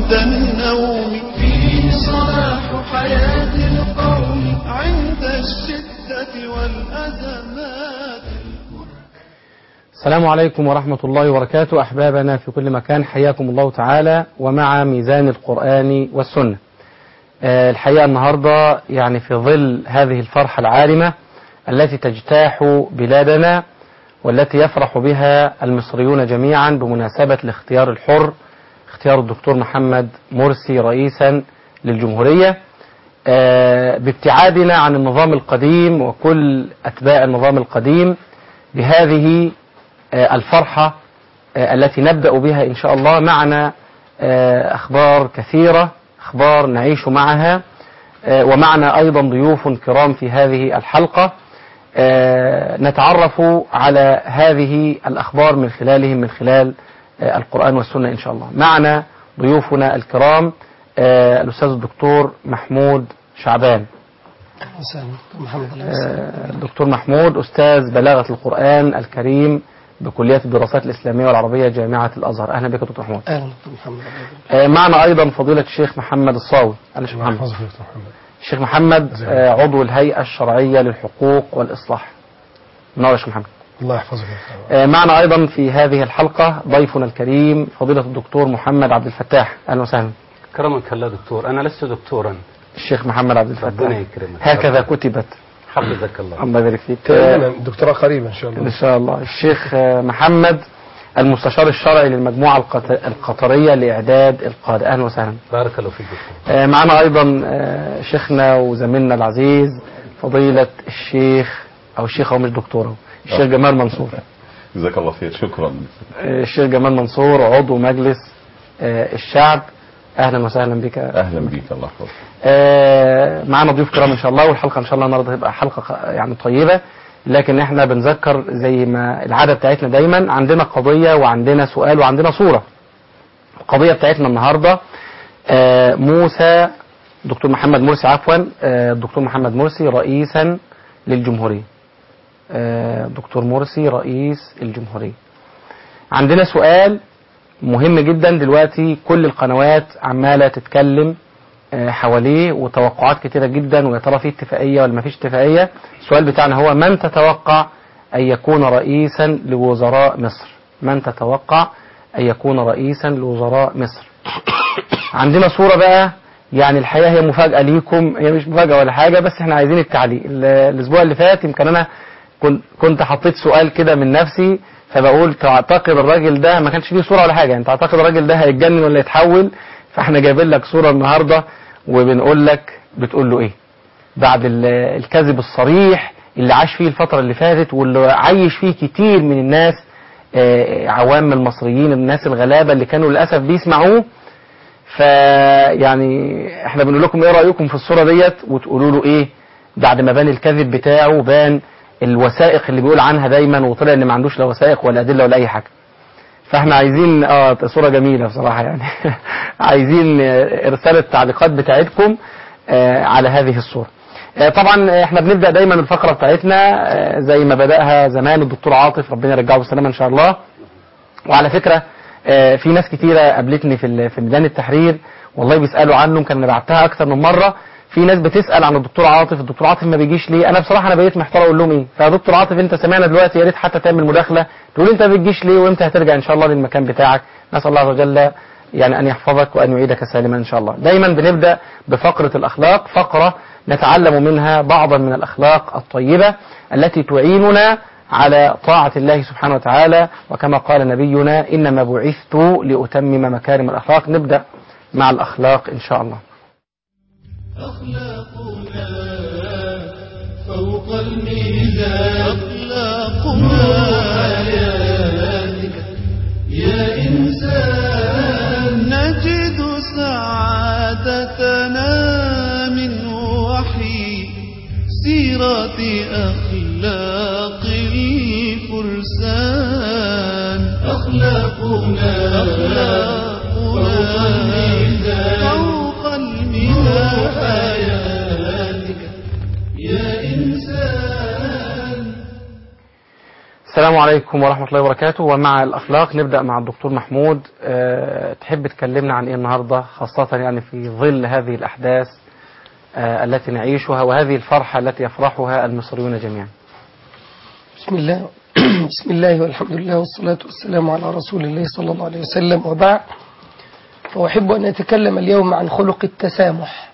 عند النوم فيه صلاح حياة القوم عند الشدة والأزمات السلام عليكم ورحمة الله وبركاته أحبابنا في كل مكان حياكم الله تعالى ومع ميزان القرآن والسنة آه، الحقيقة النهاردة يعني في ظل هذه الفرحة العارمة التي تجتاح بلادنا والتي يفرح بها المصريون جميعا بمناسبة الاختيار الحر اختيار الدكتور محمد مرسي رئيسا للجمهورية آه، بابتعادنا عن النظام القديم وكل أتباع النظام القديم بهذه آه، الفرحة آه، التي نبدأ بها إن شاء الله معنا آه، أخبار كثيرة أخبار نعيش معها آه، ومعنا أيضا ضيوف كرام في هذه الحلقة آه، نتعرف على هذه الأخبار من خلالهم من خلال آه، القرآن والسنة إن شاء الله معنا ضيوفنا الكرام آه، الأستاذ الدكتور محمود شعبان محمد آه، الدكتور محمود أستاذ بلاغة القرآن الكريم بكلية الدراسات الإسلامية والعربية جامعة الأزهر أهلا بك دكتور محمود اهلا دكتور محمد آه، معنا أيضا فضيلة الشيخ محمد الصاوي أهلا شيخ محمد يحفظك يا دكتور محمد الشيخ محمد آه، عضو الهيئة الشرعية للحقوق والإصلاح منور يا شيخ محمد الله يحفظك يا دكتور آه، معنا أيضا في هذه الحلقة ضيفنا الكريم فضيلة الدكتور محمد عبد الفتاح أهلا وسهلا كرمك الله دكتور أنا لست دكتورا الشيخ محمد عبد ربنا الفتاح يكرمك هكذا كتبت حفظك الله الله يبارك فيك آه، تماما دكتوراه قريبا ان شاء إن الله شاء الله الشيخ آه، محمد المستشار الشرعي للمجموعة القط- القطرية لإعداد القادة أهلا وسهلا بارك الله فيك دكتور آه، معنا أيضا آه، شيخنا وزميلنا العزيز فضيلة الشيخ أو الشيخ أو مش دكتور الشيخ جمال منصور جزاك الله خير شكرا آه، الشيخ جمال منصور عضو مجلس آه، الشعب أهلا وسهلا بك اهلا بيك الله يحفظك آه، معنا ضيوف كرام ان شاء الله والحلقه ان شاء الله النهارده هتبقى حلقه ق- يعني طيبه لكن احنا بنذكر زي ما العاده بتاعتنا دايما عندنا قضيه وعندنا سؤال وعندنا صوره القضيه بتاعتنا النهارده آه، موسى دكتور محمد مرسي عفوا آه، الدكتور محمد مرسي رئيسا للجمهوريه آه، دكتور مرسي رئيس الجمهوريه عندنا سؤال مهم جدا دلوقتي كل القنوات عماله تتكلم آه، حواليه وتوقعات كتيرة جدا ويا ترى في اتفاقية ولا ما فيش اتفاقية السؤال بتاعنا هو من تتوقع أن يكون رئيسا لوزراء مصر من تتوقع أن يكون رئيسا لوزراء مصر عندنا صورة بقى يعني الحقيقة هي مفاجأة ليكم هي مش مفاجأة ولا حاجة بس احنا عايزين التعليق ال- الأسبوع اللي فات يمكن أنا كنت كنت حطيت سؤال كده من نفسي فبقول تعتقد الراجل ده ما كانش فيه صورة ولا حاجة انت تعتقد الراجل ده هيتجنن ولا يتحول فاحنا جايبين لك صورة النهاردة وبنقول لك بتقول له ايه بعد ال- الكذب الصريح اللي عاش فيه الفترة اللي فاتت واللي عايش فيه كتير من الناس آه، عوام المصريين الناس الغلابة اللي كانوا للأسف بيسمعوه فيعني احنا بنقول لكم ايه رأيكم في الصورة ديت وتقولوا له ايه بعد ما بان الكذب بتاعه بان الوثائق اللي بيقول عنها دايما وطلع ان ما عندوش لا وثائق ولا ادله ولا اي حاجه فاحنا عايزين اه صوره جميله بصراحه يعني عايزين آه، ارسال التعليقات بتاعتكم آه، على هذه الصوره آه، طبعا احنا بنبدا دايما الفقره بتاعتنا آه، زي ما بداها زمان الدكتور عاطف ربنا يرجعه بالسلامه ان شاء الله وعلى فكره آه، في ناس كتيره قابلتني في ال- في ميدان التحرير والله بيسالوا عنه كان انا بعتها اكتر من مره في ناس بتسال عن الدكتور عاطف الدكتور عاطف ما بيجيش ليه انا بصراحه انا بقيت محتار اقول لهم ايه فيا دكتور عاطف انت سمعنا دلوقتي يا ريت حتى تعمل مداخله تقول انت ما بتجيش ليه وامتى هترجع ان شاء الله للمكان بتاعك نسال الله عز وجل يعني ان يحفظك وان يعيدك سالما ان شاء الله دايما بنبدا بفقره الاخلاق فقره نتعلم منها بعضا من الاخلاق الطيبه التي تعيننا على طاعة الله سبحانه وتعالى وكما قال نبينا إنما بعثت لأتمم مكارم الأخلاق نبدأ مع الأخلاق إن شاء الله أخلاقنا فوق الميزان أخلاقنا حياتك يا إنسان نجد سعادتنا من وحي سيرة أخلاق الفرسان أخلاقنا فوق الميزان فوق الميزان حياتك يا إنسان السلام عليكم ورحمة الله وبركاته ومع الأخلاق نبدأ مع الدكتور محمود أه تحب تكلمنا عن إيه النهاردة خاصة يعني في ظل هذه الأحداث أه التي نعيشها وهذه الفرحة التي يفرحها المصريون جميعا بسم الله بسم الله والحمد لله والصلاة والسلام على رسول الله صلى الله عليه وسلم وبعد فأحب أن أتكلم اليوم عن خلق التسامح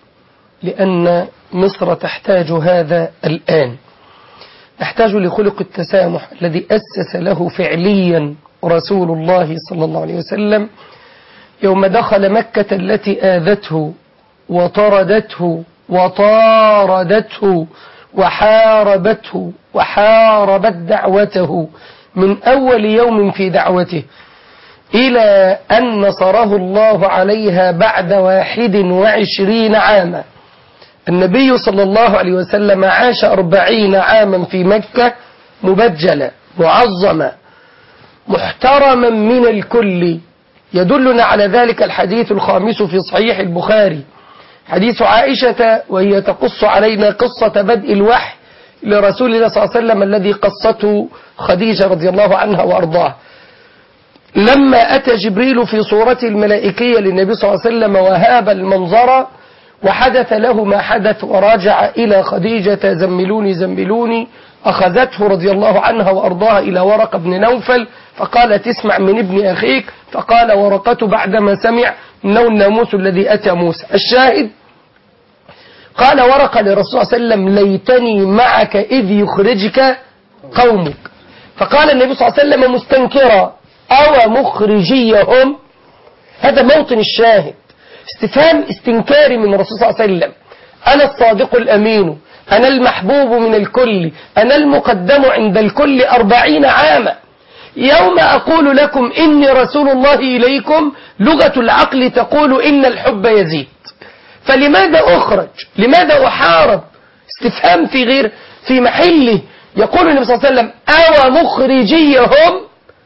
لأن مصر تحتاج هذا الآن نحتاج لخلق التسامح الذي أسس له فعليا رسول الله صلى الله عليه وسلم يوم دخل مكة التي آذته وطردته وطاردته وحاربته وحاربت دعوته من أول يوم في دعوته إلى أن نصره الله عليها بعد واحد وعشرين عاما النبي صلى الله عليه وسلم عاش أربعين عاما في مكة مبجلا معظما محترما من الكل يدلنا على ذلك الحديث الخامس في صحيح البخاري حديث عائشة وهي تقص علينا قصة بدء الوحي لرسول الله صلى الله عليه وسلم الذي قصته خديجة رضي الله عنها وأرضاها لما أتى جبريل في صورة الملائكية للنبي صلى الله عليه وسلم وهاب المنظر وحدث له ما حدث ورجع إلى خديجة زملوني زملوني أخذته رضي الله عنها وأرضاها إلى ورق بن نوفل فقالت اسمع من ابن أخيك فقال ورقة بعدما سمع إنه الناموس الذي أتى موسى الشاهد قال ورقة لرسول صلى الله عليه وسلم ليتني معك إذ يخرجك قومك فقال النبي صلى الله عليه وسلم مستنكرا أو مخرجيهم هذا موطن الشاهد استفهام استنكاري من الرسول صلى الله عليه وسلم أنا الصادق الأمين أنا المحبوب من الكل أنا المقدم عند الكل أربعين عاما يوم أقول لكم إني رسول الله إليكم لغة العقل تقول إن الحب يزيد فلماذا أخرج لماذا أحارب استفهام في غير في محله يقول النبي صلى الله عليه وسلم أو مخرجيهم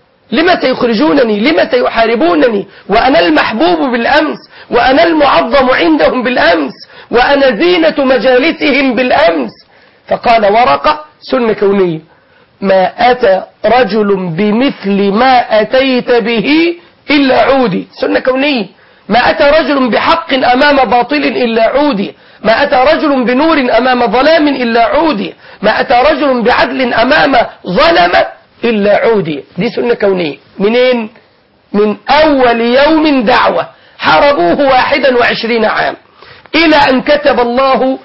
لما سيخرجونني لما سيحاربونني وأنا المحبوب بالأمس وأنا المعظم عندهم بالأمس وأنا زينة مجالسهم بالأمس فقال ورقة سنة كونية ما أتى رجل بمثل ما أتيت به إلا عودي سنة كونية ما أتى رجل بحق أمام باطل إلا عودي ما أتى رجل بنور أمام ظلام إلا عودي ما أتى رجل بعدل أمام ظلم إلا عودي دي سنة كونية منين من أول يوم دعوة حاربوه واحدا وعشرين عام إلى أن كتب الله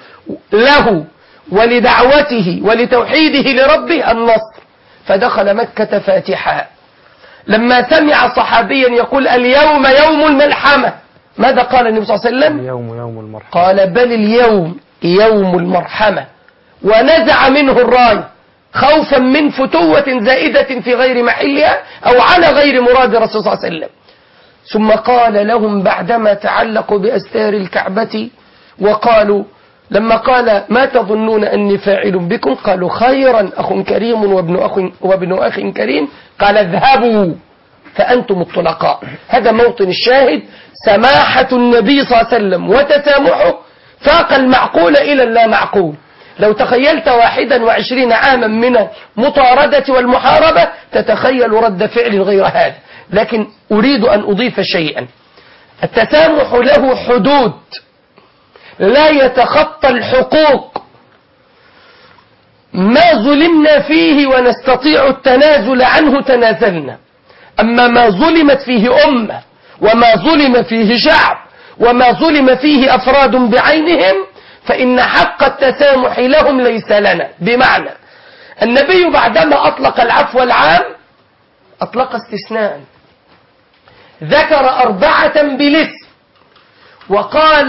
له ولدعوته ولتوحيده لربه النصر فدخل مكة فاتحا لما سمع صحابيا يقول اليوم يوم الملحمة ماذا قال النبي صلى الله عليه وسلم اليوم يوم المرحمة قال بل اليوم يوم المرحمة ونزع منه الراية خوفا من فتوة زائدة في غير محلها أو على غير مراد الرسول صلى الله عليه وسلم ثم قال لهم بعدما تعلقوا بأستار الكعبة وقالوا لما قال ما تظنون أني فاعل بكم قالوا خيرا أخ كريم وابن أخ, وابن أخ كريم قال اذهبوا فأنتم الطلقاء هذا موطن الشاهد سماحة النبي صلى الله عليه وسلم وتسامحه فاق المعقول إلى اللا معقول لو تخيلت واحدا وعشرين عاما من المطاردة والمحاربة تتخيل رد فعل غير هذا لكن أريد أن أضيف شيئا التسامح له حدود لا يتخطى الحقوق ما ظلمنا فيه ونستطيع التنازل عنه تنازلنا أما ما ظلمت فيه أمة وما ظلم فيه شعب وما ظلم فيه أفراد بعينهم فإن حق التسامح لهم ليس لنا بمعنى النبي بعدما أطلق العفو العام أطلق استثناء ذكر أربعة بالاسم وقال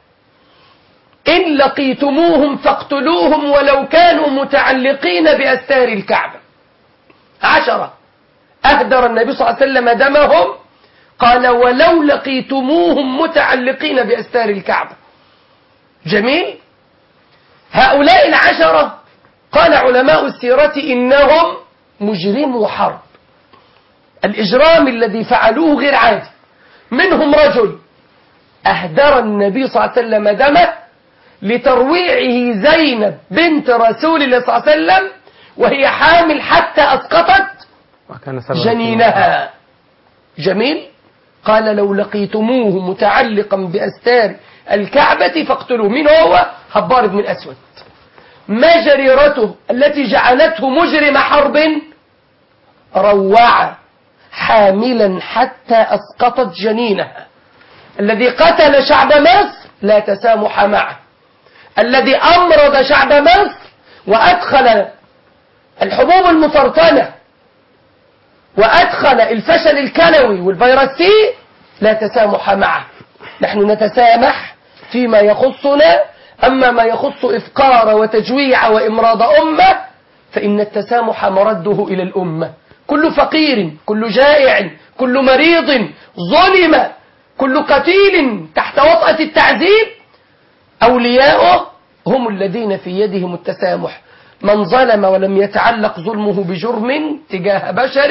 إن لقيتموهم فاقتلوهم ولو كانوا متعلقين بأستار الكعبة عشرة أهدر النبي صلى الله عليه وسلم دمهم قال ولو لقيتموهم متعلقين بأستار الكعبة جميل هؤلاء العشرة قال علماء السيرة إنهم مجرموا حرب الإجرام الذي فعلوه غير عادي منهم رجل أهدر النبي صلى الله عليه وسلم دمه لترويعه زينب بنت رسول الله صلى الله عليه وسلم وهي حامل حتى أسقطت وكان سبب جنينها جميل قال لو لقيتموه متعلقا بأستار الكعبة فاقتلوه من هو هبار بن الأسود ما جريرته التي جعلته مجرم حرب روع حاملا حتى أسقطت جنينها الذي قتل شعب مصر لا تسامح معه الذي أمرض شعب مصر وأدخل الحبوب المسرطنة وأدخل الفشل الكلوي والفيروسي لا تسامح معه نحن نتسامح فيما يخصنا أما ما يخص إفقار وتجويع وإمراض أمة فإن التسامح مرده إلى الأمة كل فقير كل جائع كل مريض ظلم كل قتيل تحت وطأة التعذيب أولياؤه هم الذين في يدهم التسامح من ظلم ولم يتعلق ظلمه بجرم تجاه بشر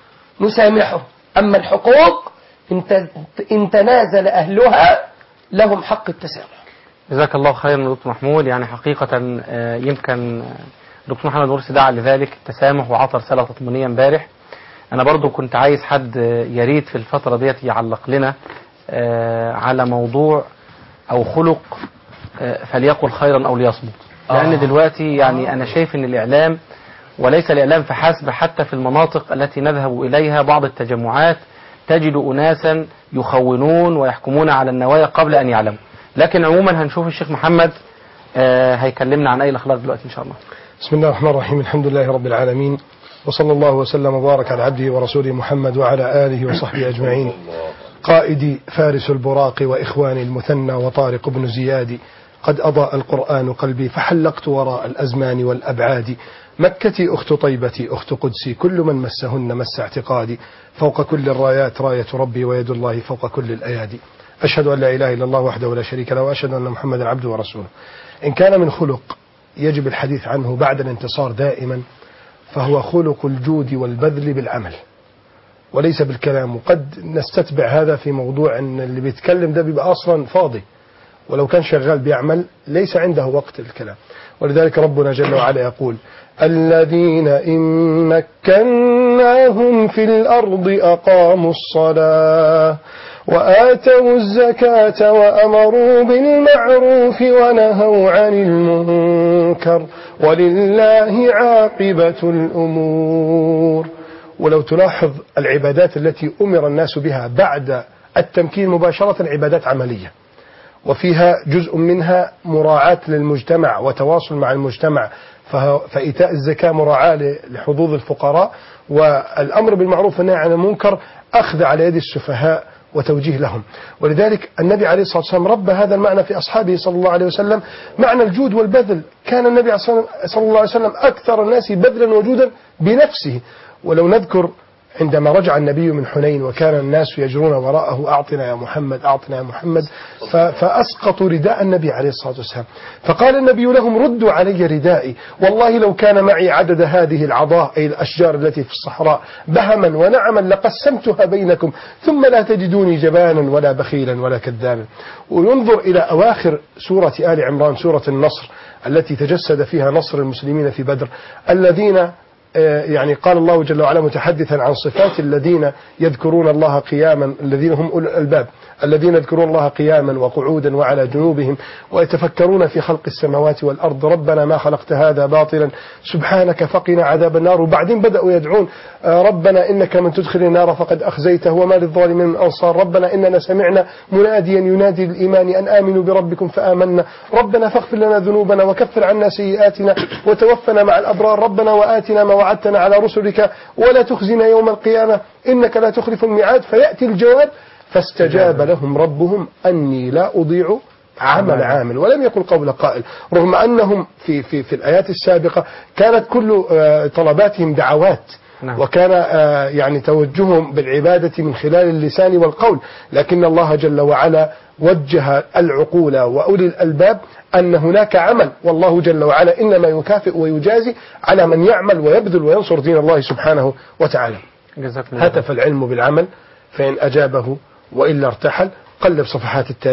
نسامحه أما الحقوق إن ت- إن تنازل أهلها لهم حق التسامح جزاك الله خيرا يا دكتور محمود يعني حقيقة آه، يمكن آه، دكتور محمد مرسي دعا لذلك التسامح وعطى رسالة تطمينية امبارح أنا برضو كنت عايز حد آه، يريد في الفترة ديت يعلق لنا آه، على موضوع أو خلق آه، فليقل خيرا أو ليصمت لأن دلوقتي يعني أنا شايف أن الإعلام وليس الإعلام فحسب حتى في المناطق التي نذهب إليها بعض التجمعات تجد أناسا يخونون ويحكمون على النوايا قبل أن يعلموا لكن عموما هنشوف الشيخ محمد آه، هيكلمنا عن أي الأخلاق دلوقتي إن شاء الله بسم الله الرحمن الرحيم الحمد لله رب العالمين وصلى الله وسلم وبارك على عبده ورسوله محمد وعلى آله وصحبه أجمعين قائدي فارس البراق وإخواني المثنى وطارق بن زياد قد أضاء القرآن قلبي فحلقت وراء الأزمان والأبعاد مكتي أخت طيبتي أخت قدسي كل من مسهن مس اعتقادي فوق كل الرايات راية ربي ويد الله فوق كل الأيادي أشهد أن لا إله إلا الله وحده لا شريك له وأشهد أن محمدا عبده ورسوله إن كان من خلق يجب الحديث عنه بعد الانتصار دائما فهو خلق الجود والبذل بالعمل وليس بالكلام وقد نستتبع هذا في موضوع ان اللي بيتكلم ده بيبقى اصلا فاضي ولو كان شغال بيعمل ليس عنده وقت الكلام ولذلك ربنا جل وعلا يقول الذين إن مكناهم في الأرض أقاموا الصلاة وآتوا الزكاة وأمروا بالمعروف ونهوا عن المنكر ولله عاقبة الأمور ولو تلاحظ العبادات التي أمر الناس بها بعد التمكين مباشرة عبادات عملية وفيها جزء منها مراعاة للمجتمع وتواصل مع المجتمع فه- فإيتاء الزكاة مراعاة ل- لحظوظ الفقراء والأمر بالمعروف والنهي عن المنكر أخذ على يد السفهاء وتوجيه لهم ولذلك النبي عليه الصلاة والسلام ربى هذا المعنى في أصحابه صلى الله عليه وسلم معنى الجود والبذل كان النبي صلى الله عليه وسلم أكثر الناس بذلا وجودا بنفسه ولو نذكر عندما رجع النبي من حنين وكان الناس يجرون وراءه أعطنا يا محمد أعطنا يا محمد ف- فأسقطوا رداء النبي عليه الصلاة والسلام فقال النبي لهم ردوا علي ردائي والله لو كان معي عدد هذه العضاء أي الأشجار التي في الصحراء بهما ونعما لقسمتها بينكم ثم لا تجدوني جبانا ولا بخيلا ولا كذابا وينظر إلى أواخر سورة آل عمران سورة النصر التي تجسد فيها نصر المسلمين في بدر الذين آه، يعني قال الله جل وعلا متحدثا عن صفات الذين يذكرون الله قياما الذين هم أولو الألباب الذين يذكرون الله قياما وقعودا وعلى جنوبهم ويتفكرون في خلق السماوات والأرض ربنا ما خلقت هذا باطلا سبحانك فقنا عذاب النار وبعدين بدأوا يدعون آه، ربنا إنك من تدخل النار فقد أخزيته وما للظالمين من أنصار ربنا إننا سمعنا مناديا ينادي للإيمان أن آمنوا بربكم فآمنا ربنا فاغفر لنا ذنوبنا وكفر عنا سيئاتنا وتوفنا مع الأبرار ربنا وآتنا ما وعدتنا على رسلك ولا تخزنا يوم القيامة إنك لا تخلف الميعاد فيأتي الجواب فاستجاب لهم ربهم أني لا أضيع عمل عامل ولم يكن قول قائل رغم أنهم في, في, في الآيات السابقة كانت كل آه، طلباتهم دعوات نعم. وكان آه، يعني توجههم بالعبادة من خلال اللسان والقول لكن الله جل وعلا وجه العقول وأولي الألباب أن هناك عمل والله جل وعلا إنما يكافئ ويجازي على من يعمل ويبذل وينصر دين الله سبحانه وتعالى جزاكم الله خير. هتف العلم بالعمل فإن أجابه وإلا ارتحل قلب صفحات التاريخ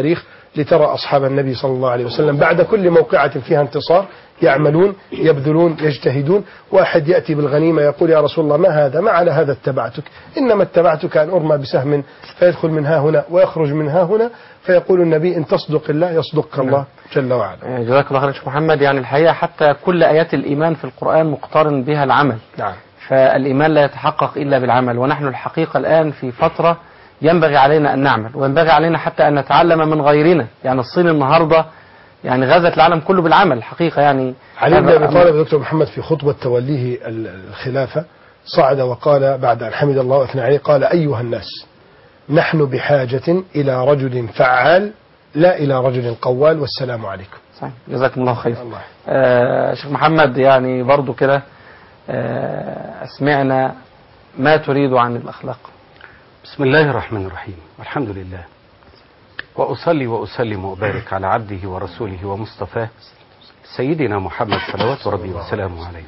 لترى أصحاب النبي صلى الله عليه وسلم بعد كل موقعة فيها انتصار يعملون يبذلون يجتهدون واحد يأتي بالغنيمة يقول يا رسول الله ما هذا ما على هذا اتبعتك إنما اتبعتك أن أرمى بسهم فيدخل من ها هنا ويخرج من ها هنا فيقول النبي إن تصدق الله يصدقك الله جل وعلا جزاك الله خير يا شيخ محمد يعني الحقيقة حتى كل آيات الإيمان في القرآن مقترن بها العمل نعم فالإيمان لا يتحقق إلا بالعمل ونحن الحقيقة الآن في فترة ينبغي علينا أن نعمل وينبغي علينا حتى أن نتعلم من غيرنا يعني الصين النهاردة يعني غزت العالم كله بالعمل الحقيقة يعني علي بن هذا ابي طالب دكتور محمد في خطبه توليه ال- الخلافه صعد وقال بعد ان حمد الله واثنى عليه قال ايها الناس نحن بحاجه الى رجل فعال لا الى رجل قوال والسلام عليكم. صحيح. جزاكم الله خير الله آه شيخ محمد يعني برضو كده آه أسمعنا ما تريد عن الأخلاق بسم الله الرحمن الرحيم والحمد لله وأصلي وأسلم وأبارك على عبده ورسوله ومصطفاه سيدنا محمد صلوات ربي وسلامه عليه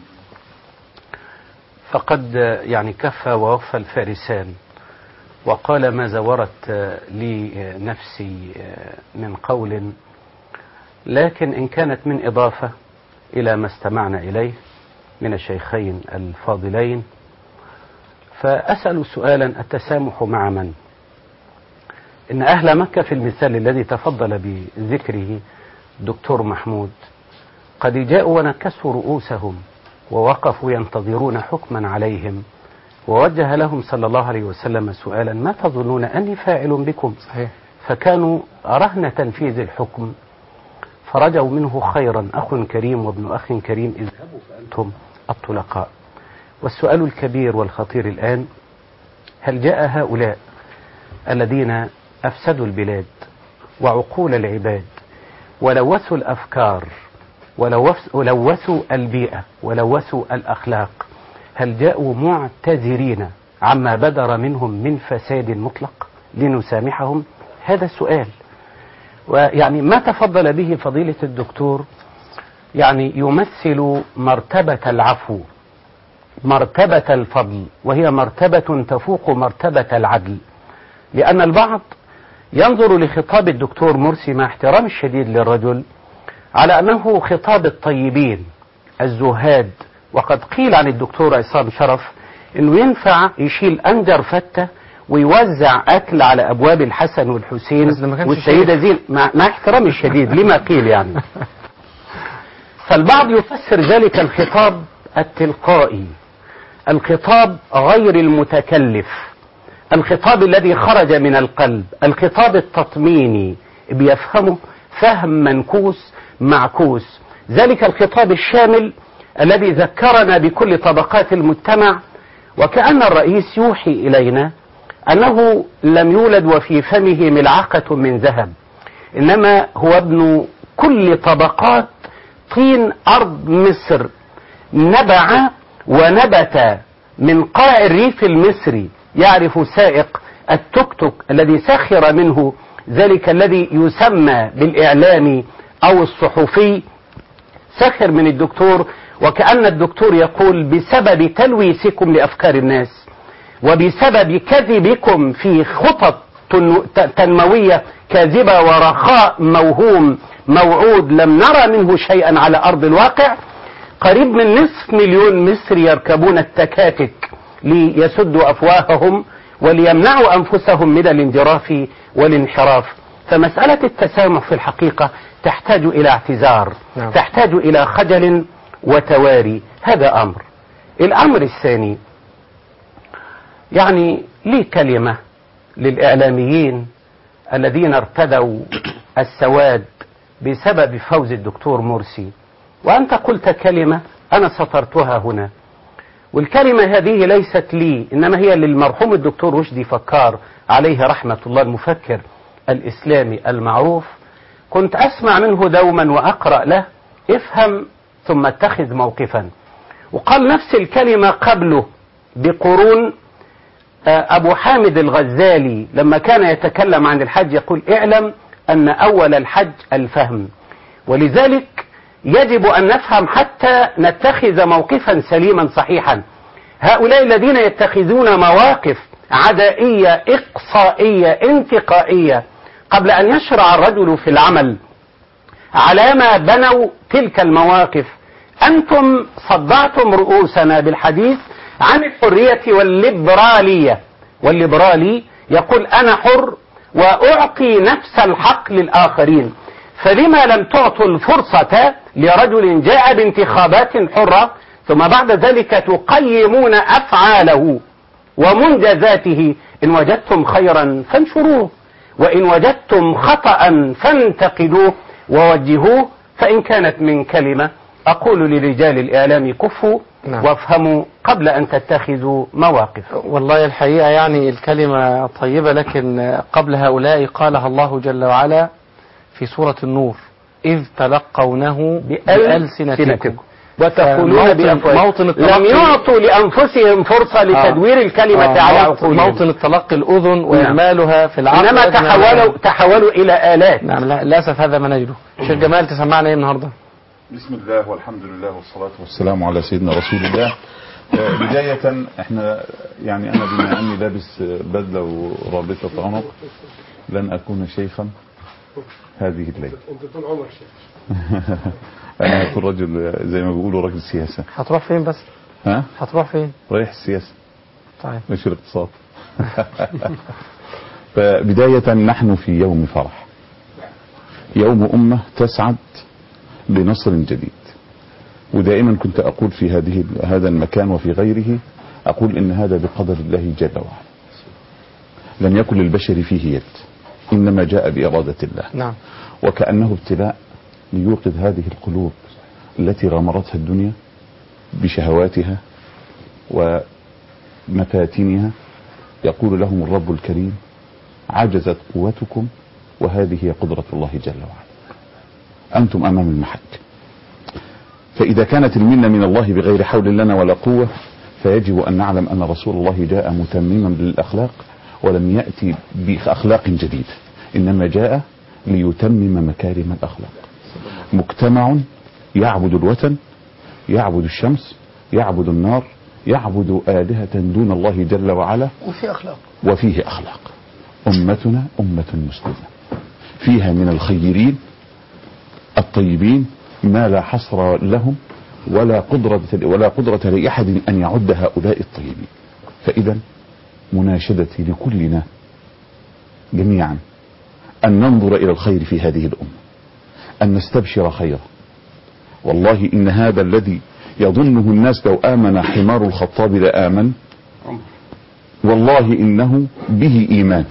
فقد يعني كفى ووفى الفارسان وقال ما زورت لي نفسي من قول لكن إن كانت من إضافة إلى ما استمعنا إليه من الشيخين الفاضلين فأسأل سؤالا التسامح مع من إن أهل مكة في المثال الذي تفضل بذكره الدكتور محمود قد جاءوا ونكسوا رؤوسهم ووقفوا ينتظرون حكما عليهم ووجه لهم صلى الله عليه وسلم سؤالا ما تظنون أني فاعل بكم صحيح فكانوا رهن تنفيذ الحكم فرجوا منه خيرا أخ كريم وابن أخ كريم اذهبوا فأنتم الطلقاء والسؤال الكبير والخطير الآن هل جاء هؤلاء الذين أفسدوا البلاد وعقول العباد ولوثوا الأفكار ولوث- ولوثوا البيئة ولوثوا الأخلاق هل جاءوا معتذرين عما بدر منهم من فساد مطلق لنسامحهم هذا السؤال ويعني ما تفضل به فضيلة الدكتور يعني يمثل مرتبة العفو مرتبة الفضل وهي مرتبة تفوق مرتبة العدل لأن البعض ينظر لخطاب الدكتور مرسي مع احترام الشديد للرجل على أنه خطاب الطيبين الزهاد وقد قيل عن الدكتور عصام شرف أنه ينفع يشيل أنجر فتة ويوزع أكل على أبواب الحسن والحسين بس ده ما كانش والسيدة زين مع, مع احترامي الشديد لما قيل يعني فالبعض يفسر ذلك الخطاب التلقائي الخطاب غير المتكلف الخطاب الذي خرج من القلب الخطاب التطميني بيفهمه فهم منكوس معكوس ذلك الخطاب الشامل الذي ذكرنا بكل طبقات المجتمع وكأن الرئيس يوحي إلينا أنه لم يولد وفي فمه ملعقة من ذهب إنما هو ابن كل طبقات طين أرض مصر نبع ونبت من قاع الريف المصري يعرف سائق التوك توك الذي سخر منه ذلك الذي يسمى بالإعلامي أو الصحفي سخر من الدكتور وكأن الدكتور يقول بسبب تلويثكم لأفكار الناس وبسبب كذبكم في خطط تن- ت- تنموية كاذبة ورخاء موهوم موعود لم نرى منه شيئا على أرض الواقع قريب من نصف مليون مصري يركبون التكاتك ليسدوا أفواههم وليمنعوا أنفسهم من الانجراف والانحراف فمسألة التسامح في الحقيقة تحتاج إلى اعتذار نعم. تحتاج إلى خجل وتواري هذا أمر الأمر الثاني يعني لي كلمة للإعلاميين الذين ارتدوا السواد بسبب فوز الدكتور مرسي وأنت قلت كلمة أنا سطرتها هنا والكلمة هذه ليست لي إنما هي للمرحوم الدكتور رشدي فكار عليه رحمة الله المفكر الإسلامي المعروف كنت أسمع منه دوما وأقرأ له افهم ثم اتخذ موقفا وقال نفس الكلمة قبله بقرون آه، أبو حامد الغزالي لما كان يتكلم عن الحج يقول اعلم أن أول الحج الفهم ولذلك يجب أن نفهم حتى نتخذ موقفا سليما صحيحا هؤلاء الذين يتخذون مواقف عدائية إقصائية انتقائية قبل أن يشرع الرجل في العمل على ما بنوا تلك المواقف أنتم صدعتم رؤوسنا بالحديث عن الحرية والليبرالية والليبرالي يقول أنا حر وأعطي نفس الحق للآخرين فلما لم تعطوا الفرصة لرجل جاء بانتخابات حرة ثم بعد ذلك تقيمون أفعاله ومنجزاته إن وجدتم خيرا فانشروه وإن وجدتم خطأ فانتقدوه ووجهوه فإن كانت من كلمة أقول لرجال الإعلام كفوا نعم. وافهموا قبل أن تتخذوا مواقف والله الحقيقة يعني الكلمة طيبة لكن قبل هؤلاء قالها الله جل وعلا في سورة النور إذ تلقونه بألسنتكم وتقولون موطن- بأفواهكم موطن لم التلقي- يعطوا لأنفسهم فرصة لتدوير الكلمة آه، على موطن- عقولهم موطن التلقي الأذن وإعمالها في العقل إنما أدنى تحولوا تحولوا إلى آلات نعم لا- للأسف هذا ما نجده شيخ جمال تسمعنا إيه النهاردة بسم الله والحمد لله والصلاة والسلام على سيدنا رسول الله آه، بداية احنا يعني انا بما اني لابس آه، بدلة ورابطة عنق لن اكون شيخا هذه الليلة انت طول عمرك شيخ انا هكون رجل آه، زي ما بيقولوا رجل سياسة هتروح فين بس ها هتروح فين رايح السياسة طيب مش الاقتصاد فبداية نحن في يوم فرح يوم أمة تسعد بنصر جديد ودائما كنت أقول في هذه هذا المكان وفي غيره أقول إن هذا بقدر الله جل وعلا لم يكن للبشر فيه يد إنما جاء بإرادة الله نعم وكأنه ابتلاء ليوقظ هذه القلوب التي غمرتها الدنيا بشهواتها ومفاتنها يقول لهم الرب الكريم عجزت قوتكم وهذه هي قدرة الله جل وعلا أنتم أمام المحك فإذا كانت المنة من الله بغير حول لنا ولا قوة فيجب أن نعلم أن رسول الله جاء متمما للأخلاق ولم يأتي بأخلاق جديدة إنما جاء ليتمم مكارم الأخلاق مجتمع يعبد الوثن يعبد الشمس يعبد النار يعبد آلهة دون الله جل وعلا وفي أخلاق وفيه أخلاق أمتنا أمة مسلمة فيها من الخيرين الطيبين ما لا حصر لهم ولا قدرة ولا قدرة لأحد أن يعد هؤلاء الطيبين فإذا مناشدتي لكلنا جميعا أن ننظر إلى الخير في هذه الأمة أن نستبشر خيرا والله إن هذا الذي يظنه الناس لو آمن حمار الخطاب لآمن والله إنه به إيمان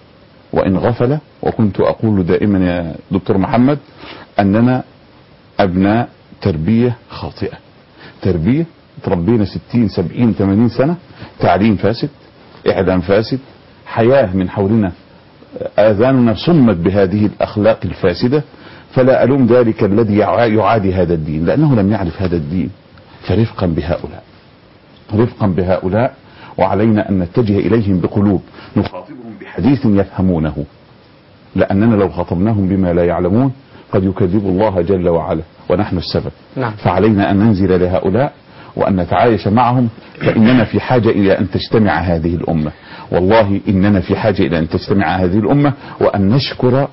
وإن غفل وكنت أقول دائما يا دكتور محمد أننا أبناء تربية خاطئة تربية تربينا ستين سبعين ثمانين سنة تعليم فاسد إعلام فاسد حياة من حولنا آذاننا صمت بهذه الأخلاق الفاسدة فلا ألوم ذلك الذي يع- يعادي هذا الدين لأنه لم يعرف هذا الدين فرفقا بهؤلاء رفقا بهؤلاء وعلينا أن نتجه إليهم بقلوب نخاطبهم بحديث يفهمونه لأننا لو خاطبناهم بما لا يعلمون قد يكذبوا الله جل وعلا ونحن السبب نعم. فعلينا أن ننزل لهؤلاء وأن نتعايش معهم فإننا في حاجة إلى أن تجتمع هذه الأمة والله إننا في حاجة إلى أن تجتمع هذه الأمة وأن نشكر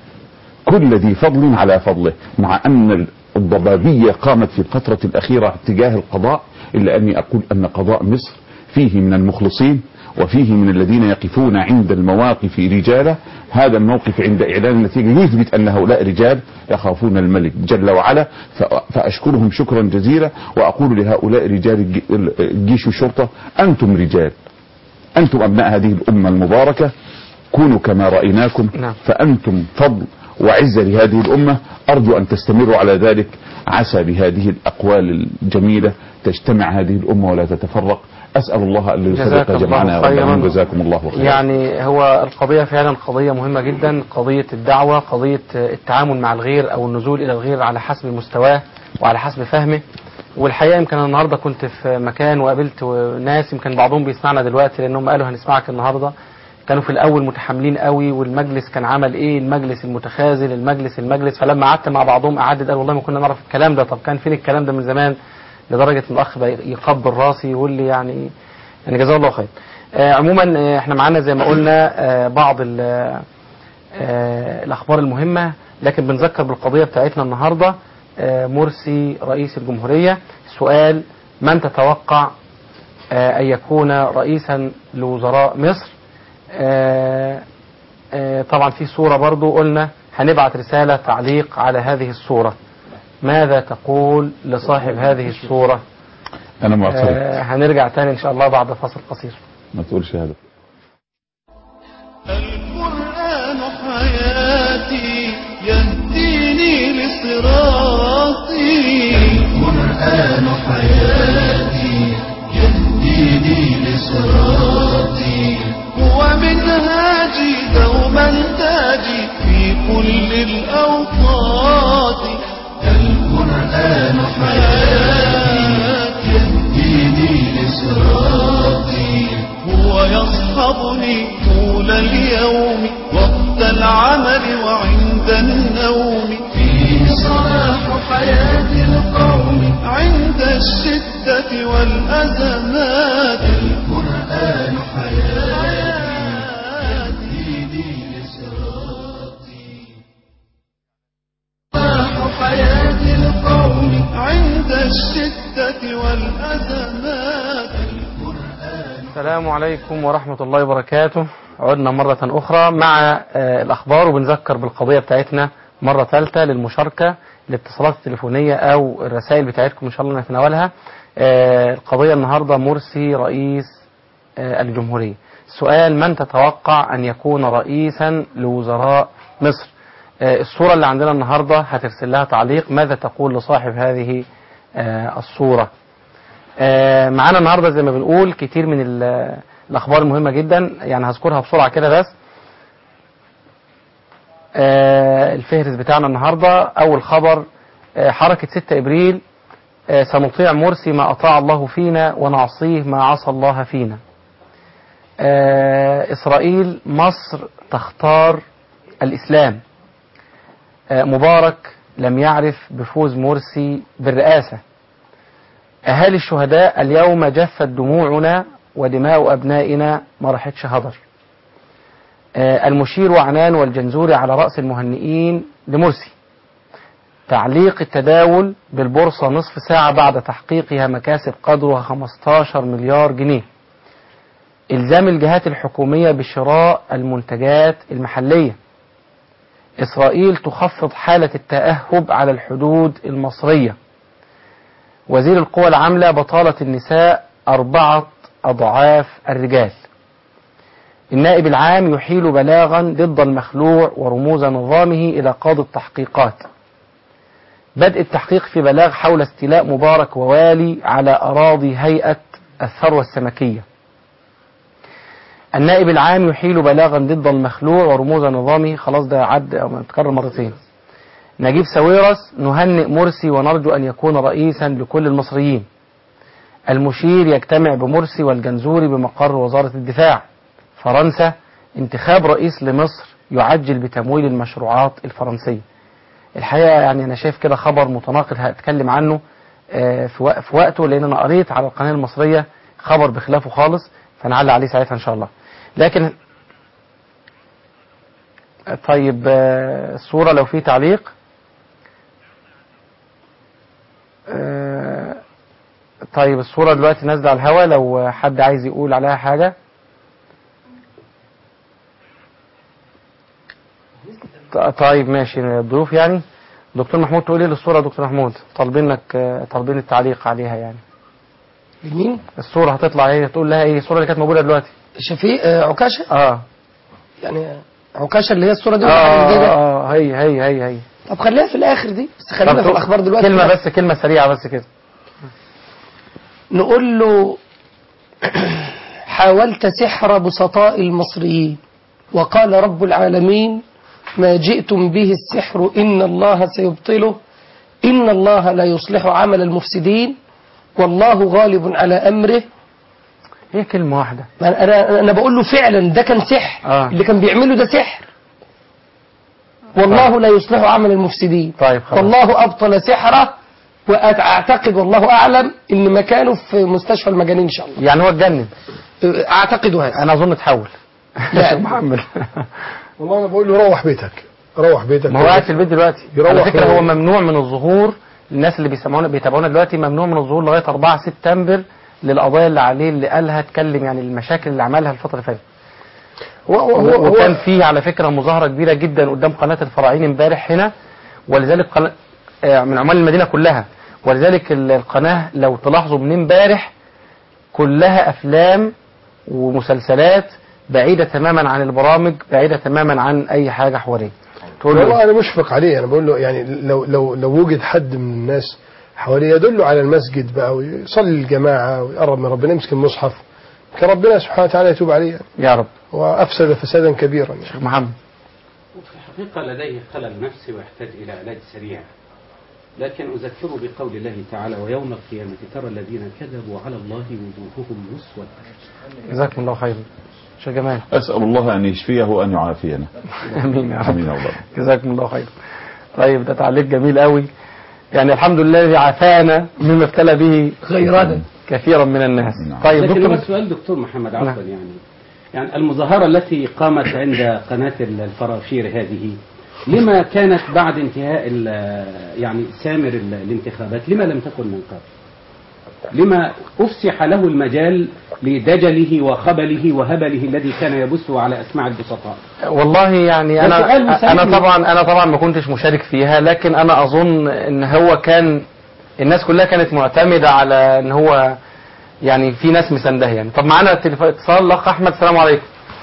كل ذي فضل على فضله مع أن الضبابية قامت في الفترة الأخيرة اتجاه القضاء إلا أني أقول أن قضاء مصر فيه من المخلصين وفيه من الذين يقفون عند المواقف رجالا هذا الموقف عند إعلان النتيجة يثبت أن هؤلاء رجال يخافون الملك جل وعلا ف- فأشكرهم شكرا جزيلا وأقول لهؤلاء رجال الج- الجيش والشرطة أنتم رجال أنتم أبناء هذه الأمة المباركة كونوا كما رأيناكم نعم. فأنتم فضل وعزة لهذه الأمة أرجو أن تستمروا على ذلك عسى بهذه الأقوال الجميلة تجتمع هذه الأمة ولا تتفرق أسأل الله أن لا جزاك يفرق جمعنا يا الله رب خيرا. العالمين. جزاكم الله خيرا يعني هو القضية فعلا قضية مهمة جدا قضية الدعوة قضية التعامل مع الغير أو النزول إلى الغير على حسب مستواه وعلى حسب فهمه والحقيقة يمكن أنا النهاردة كنت في مكان وقابلت ناس يمكن بعضهم بيسمعنا دلوقتي لأنهم قالوا هنسمعك النهاردة كانوا في الأول متحملين قوي والمجلس كان عمل إيه المجلس المتخاذل المجلس المجلس فلما قعدت مع بعضهم قعدت قال والله ما كنا نعرف الكلام ده طب كان فين الكلام ده من زمان لدرجة إن الأخ بقى يقبل راسي يقول لي يعني يعني جزاه الله خير آه عموما آه احنا معانا زي ما قلنا آه بعض ال- آه، الأخبار المهمة لكن بنذكر بالقضية بتاعتنا النهاردة آه، مرسي رئيس الجمهورية سؤال من تتوقع آه، أن يكون رئيسا لوزراء مصر آه، آه، طبعا في صورة برضو قلنا هنبعت رسالة تعليق على هذه الصورة ماذا تقول لصاحب هذه الصورة انا معترض آه، هنرجع تاني إن شاء الله بعد فاصل قصير ما تقولش هذا القرآن حياتي يهديني لصراطي القرآن حياتي يهديني لصراطي هو منهاجي دوما تاجي في كل الأوقات القرآن حياتي يهديني لصراطي هو يصحبني طول اليوم وقت العمل وعند النوم فيه صلاح حياة القوم عند الشدة والأزمات القرآن حياتي يهديني لصراطي صلاح حياة القوم عند الشدة والأزمات السلام عليكم ورحمة الله وبركاته عدنا مرة أخرى مع آه، الأخبار وبنذكر بالقضية بتاعتنا مرة ثالثة للمشاركة الاتصالات التليفونية أو الرسائل بتاعتكم إن شاء الله نتناولها آه، القضية النهاردة مرسي رئيس آه، الجمهورية سؤال من تتوقع أن يكون رئيسا لوزراء مصر آه، الصورة اللي عندنا النهاردة هترسل لها تعليق ماذا تقول لصاحب هذه آه، الصورة آه، معانا النهارده زي ما بنقول كتير من ال- الاخبار المهمه جدا يعني هذكرها بسرعه كده بس آه، الفهرس بتاعنا النهارده اول خبر آه، حركه 6 ابريل آه، سنطيع مرسي ما اطاع الله فينا ونعصيه ما عصى الله فينا آه، اسرائيل مصر تختار الاسلام آه، مبارك لم يعرف بفوز مرسي بالرئاسه أهالي الشهداء اليوم جفت دموعنا ودماء أبنائنا ما راحتش هدر آه، المشير وعنان والجنزوري على رأس المهنئين لمرسي تعليق التداول بالبورصة نصف ساعة بعد تحقيقها مكاسب قدرها 15 مليار جنيه إلزام الجهات الحكومية بشراء المنتجات المحلية إسرائيل تخفض حالة التأهب على الحدود المصرية وزير القوى العاملة بطالة النساء أربعة أضعاف الرجال النائب العام يحيل بلاغا ضد المخلوع ورموز نظامه إلى قاضي التحقيقات بدء التحقيق في بلاغ حول استيلاء مبارك ووالي على أراضي هيئة الثروة السمكية النائب العام يحيل بلاغا ضد المخلوع ورموز نظامه خلاص ده عد أو متكرر مرتين نجيب ساويرس نهنئ مرسي ونرجو أن يكون رئيسا لكل المصريين المشير يجتمع بمرسي والجنزوري بمقر وزارة الدفاع فرنسا انتخاب رئيس لمصر يعجل بتمويل المشروعات الفرنسية الحقيقة يعني أنا شايف كده خبر متناقض هتكلم عنه آه، في وق- في وقته لأن أنا قريت على القناة المصرية خبر بخلافه خالص فنعلق عليه ساعتها إن شاء الله لكن طيب آه، الصورة لو في تعليق آه، طيب الصورة دلوقتي نازلة على الهواء لو حد عايز يقول عليها حاجة ط- طيب ماشي الضيوف يعني دكتور محمود تقول ايه للصورة يا دكتور محمود طالبينك آه، طالبين التعليق عليها يعني لمين؟ الصورة هتطلع ايه تقول لها ايه الصورة اللي كانت موجودة دلوقتي شفيق آه، عكاشة اه يعني عكاشة اللي هي الصورة دي اه ولا حاجة جديدة؟ اه هي هي هي هي طب خليها في الآخر دي بس خلينا طب في الأخبار دلوقتي كلمة بس كلمة سريعة بس كده نقول له حاولت سحر بسطاء المصريين وقال رب العالمين ما جئتم به السحر إن الله سيبطله إن الله لا يصلح عمل المفسدين والله غالب على أمره هي كلمة واحدة ما أنا, أنا بقول له فعلا ده كان سحر آه. اللي كان بيعمله ده سحر والله لا يصلح عمل المفسدين طيب خلاص والله أبطل سحره وأعتقد والله أعلم إن مكانه في مستشفى المجانين إن شاء الله يعني هو اتجنن أعتقد هذا انا اظن اتحول لا. محمد والله انا بقول له روح بيتك روح بيتك ما هو قاعد في البيت دلوقتي يروح على فكره ي- هو ممنوع من الظهور الناس اللي بيسمعونا بيتابعونا دلوقتي ممنوع من الظهور لغايه 4 سبتمبر للقضايا اللي عليه اللي قالها اتكلم يعني المشاكل اللي عملها الفتره اللي فاتت هو هو هو, وكان هو فيه على فكره مظاهره كبيره جدا قدام قناه الفراعين امبارح هنا ولذلك قناة آه، من عمال المدينه كلها ولذلك ال- القناه لو تلاحظوا من امبارح كلها افلام ومسلسلات بعيده تماما عن البرامج بعيده تماما عن اي حاجه حواليه تقول له والله انا مشفق عليه انا بقول له يعني لو لو لو وجد حد من الناس حواليه يدله على المسجد بقى ويصلي الجماعه ويقرب من ربنا يمسك المصحف كان ربنا سبحانه وتعالى يتوب عليه يعني. يا رب وافسد فسادا كبيرا يعني. شيخ محمد وفي الحقيقة لديه خلل نفسي ويحتاج إلى علاج سريع لكن أذكره بقول الله تعالى ويوم القيامة ترى الذين كذبوا على الله وجوههم مسودة جزاكم الله خيرا شيخ جمال أسأل الله أن يشفيه وأن يعافينا امين يا رب آمين يا رب جزاكم الله خيرا طيب ده تعليق جميل قوي يعني الحمد لله الذي عافانا مما ابتلى به غيرنا كثيرا من الناس نعم. طيب لكن هو دكتور سؤال دكتور محمد عفوا نعم. يعني يعني المظاهرة التي قامت عند قناة الفرافير هذه لما كانت بعد انتهاء ال- يعني سامر ال- الانتخابات لما لم تكن من قبل لما أفسح له المجال لدجله وخبله وهبله الذي كان يبثه على أسماع البسطاء والله يعني ده سؤال انا مساعدني. انا طبعا انا طبعا ما كنتش مشارك فيها لكن انا اظن ان هو كان الناس كلها كانت معتمده على ان هو يعني في ناس مسانده يعني طب معانا تليف- اتصال الاخ احمد السلام عليكم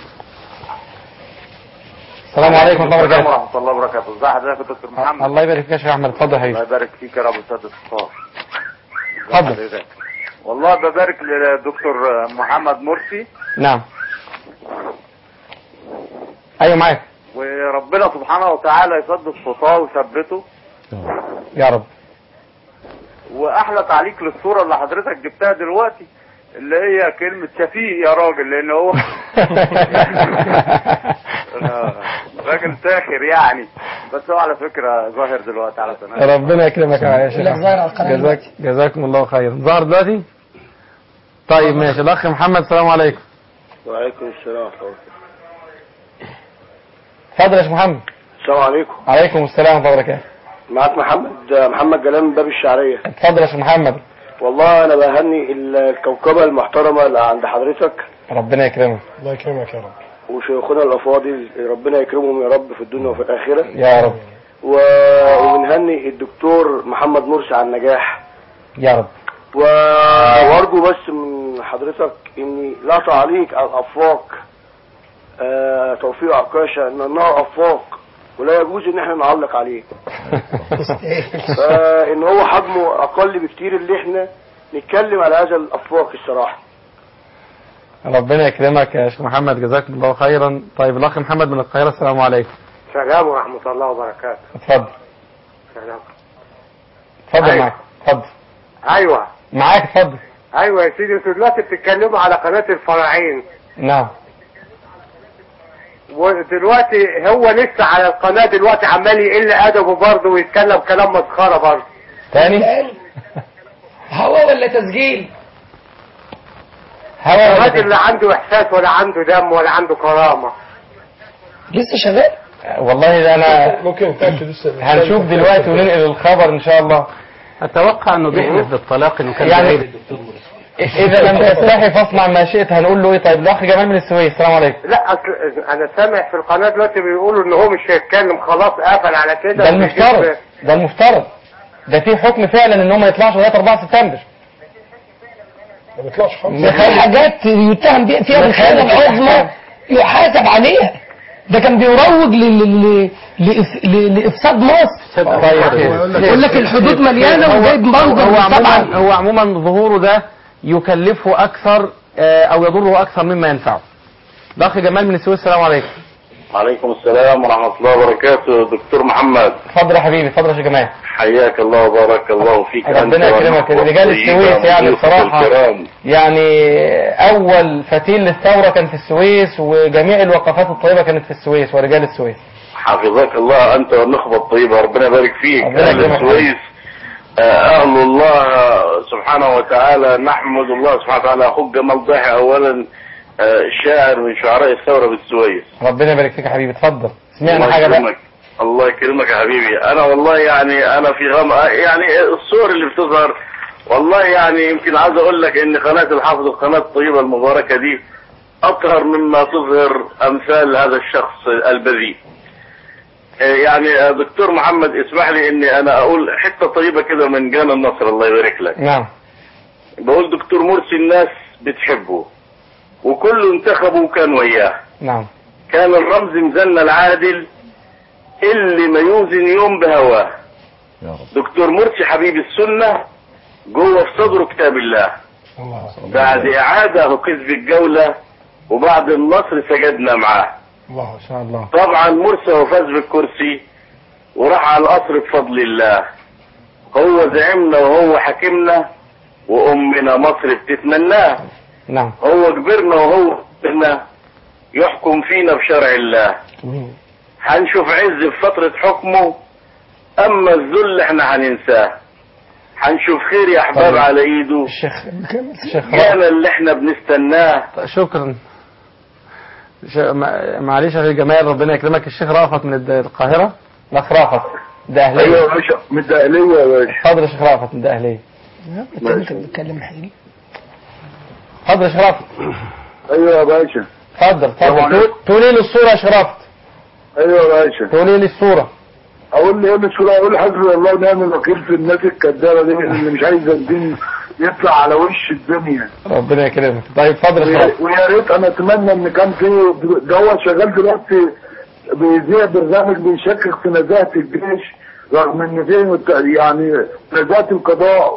السلام عليكم ورحمه الله وبركاته ورحمة الله وبركاته ازي حضرتك يا دكتور محمد الله يبارك فيك يا شيخ احمد اتفضل يا الله حبيبي يبارك فيك يا رب استاذ الصفار اتفضل حضرتك والله ببارك للدكتور محمد مرسي نعم ايوه معاك وربنا سبحانه وتعالى يسدد خطاه ويثبته يا رب واحلى تعليق للصورة اللي حضرتك جبتها دلوقتي اللي هي كلمة شفيق يا راجل لان هو آه، راجل ساخر يعني بس هو على فكرة ظاهر دلوقتي على سنة ربنا يكرمك يا شيخ يقول لك ظاهر على القناة جزاك دلوقتي. جزاكم الله خيرا ظهر دلوقتي طيب ماشي الاخ محمد السلام عليكم وعليكم السلام ورحمة الله اتفضل يا شيخ محمد السلام عليكم عليكم السلام ورحمه الله وبركاته معك محمد محمد جلال من باب الشعرية اتفضل يا شيخ محمد والله انا بهني الكوكبة المحترمة اللي عند حضرتك ربنا يكرمك الله يكرمك يا رب وشيوخنا الافاضل ربنا يكرمهم يا رب في الدنيا وفي الاخرة يا رب و- وبنهني الدكتور محمد مرسي على النجاح يا رب و- وارجو بس من حضرتك اني لا تعليق على الافاق آه، توفيق عكاشة ان انها افاق ولا يجوز ان احنا نعلق عليه فان هو حجمه اقل بكتير اللي احنا نتكلم على هذا الافاق الصراحة ربنا يكرمك يا شيخ محمد جزاكم الله خيرا طيب الاخ محمد من القاهره السلام عليكم سلام ورحمة الله وبركاته اتفضل سلام اتفضل أيوة. معاك اتفضل ايوه معاك اتفضل ايوه يا سيدي انتوا دلوقتي بتتكلموا على قناة الفراعين نعم ودلوقتي هو لسه على القناة دلوقتي عمال يقل ادبه برضه ويتكلم كلام مسخرة برضه تاني تاني هوا ولا تسجيل هوا الراجل لا عنده احساس ولا عنده دم ولا عنده كرامة لسه شغال والله ده انا ممكن نتاكد لسه هنشوف دلوقتي وننقل الخبر ان شاء الله أتوقع أنه بيحلف بالطلاق أنه كان يعني- بعيد الدكتور مرسي اذا لم تستحي فاصنع ما شئت هنقول له ايه طيب الاخ جمال من السويس السلام عليكم لا اصل انا سامع في القناة دلوقتي بيقولوا ان هو مش هيتكلم خلاص قفل على كده ده المفترض وبيجيب- ده المفترض ده في حكم فعلا ان هم ما يطلعش لغايه 4 سبتمبر ما بيطلعش خالص ده في حاجات يتهم بيها فيها بالخيانة العظمى يحاسب عليها ده كان بيروج ل- ل- ل- لإف- ل- لإفساد مصر طيب يقول لك الحدود مليانة هو- وجايب منظر هو طبعا عموما هو عموما ظهوره ده يكلفه اكثر آه، او يضره اكثر مما ينفعه الاخ جمال من السويس السلام عليكم عليكم السلام ورحمة الله وبركاته دكتور محمد اتفضل يا حبيبي اتفضل يا شيخ جمال حياك الله وبارك الله فيك ربنا أنت يكرمك. والأخوة رجال الطيبة السويس يعني وضيوفك بصراحة. الكرام. يعني اول فتيل للثوره كان في السويس وجميع الوقفات الطيبه كانت في السويس ورجال السويس حفظك الله أنت والنخبة الطيبة ربنا يبارك فيك ربنا أهل يكرمك. السويس آه، أهل الله سبحانه وتعالى نحمد الله سبحانه وتعالى أخوك جمال ضاحي أولا آه، شاعر من شعراء الثورة بالسويس ربنا يبارك فيك يا حبيبي اتفضل سمعنا الله حاجه بقى يكرمك الله يكرمك يا حبيبي انا والله يعني انا في غم يعني الصور اللي بتظهر والله يعني يمكن عايز اقول لك ان قناة الحافظ القناة الطيبة المباركة دي اطهر مما تظهر امثال هذا الشخص البذيء آه، يعني آه، دكتور محمد اسمح لي اني انا اقول حتة طيبة كده من جان النصر الله يبارك لك نعم بقول دكتور مرسي الناس بتحبه وكله انتخبه وكان وياه نعم كان الرمز مزن العادل اللي ما يوزن يوم بهواه يا رب دكتور مرسي حبيب السنة جوه في صدره كتاب الله بعد إعادة وكسب الجولة وبعد النصر سجدنا معاه الله ما شاء الله طبعا مرسي هو فاز بالكرسي وراح على القصر بفضل الله هو زعمنا وهو حاكمنا وأمنا مصر بتتمناه نعم هو كبرنا وهو كبرنا يحكم فينا بشرع الله هنشوف عز في فترة حكمه اما الذل احنا هننساه هنشوف خير يا احباب طيب. على ايده الشيخ الشيخ كان اللي احنا بنستناه شكرا ش... ما- معلش يا جمال ربنا يكرمك الشيخ رأفت من الد- القاهرة الاخ رأفت ده ايوه اهلية يا باشا متقلية يا باشا اتفضل يا شيخ رأفت من ده اهلية التاني كان بيتكلم حقيقي اتفضل يا شيخ رأفت ايوه يا باشا اتفضل طبعا. اتفضل تقول- تقول ايه للصورة يا شيخ رأفت ايوه يا باشا تقول ايه للصورة اقول لي اقول شو اقول حسبي الله ونعم الوكيل في الناس الكدابه دي اللي مش عايزه الدين يطلع على وش الدنيا ربنا يكرمك طيب اتفضل يا شيخ ويا رأفت ويا ريت انا اتمنى ان كان في ده هو شغال دلوقتي بيذيع برنامج بيشكك في نزاهه الجيش رغم ان في مت- يعني نزاهه القضاء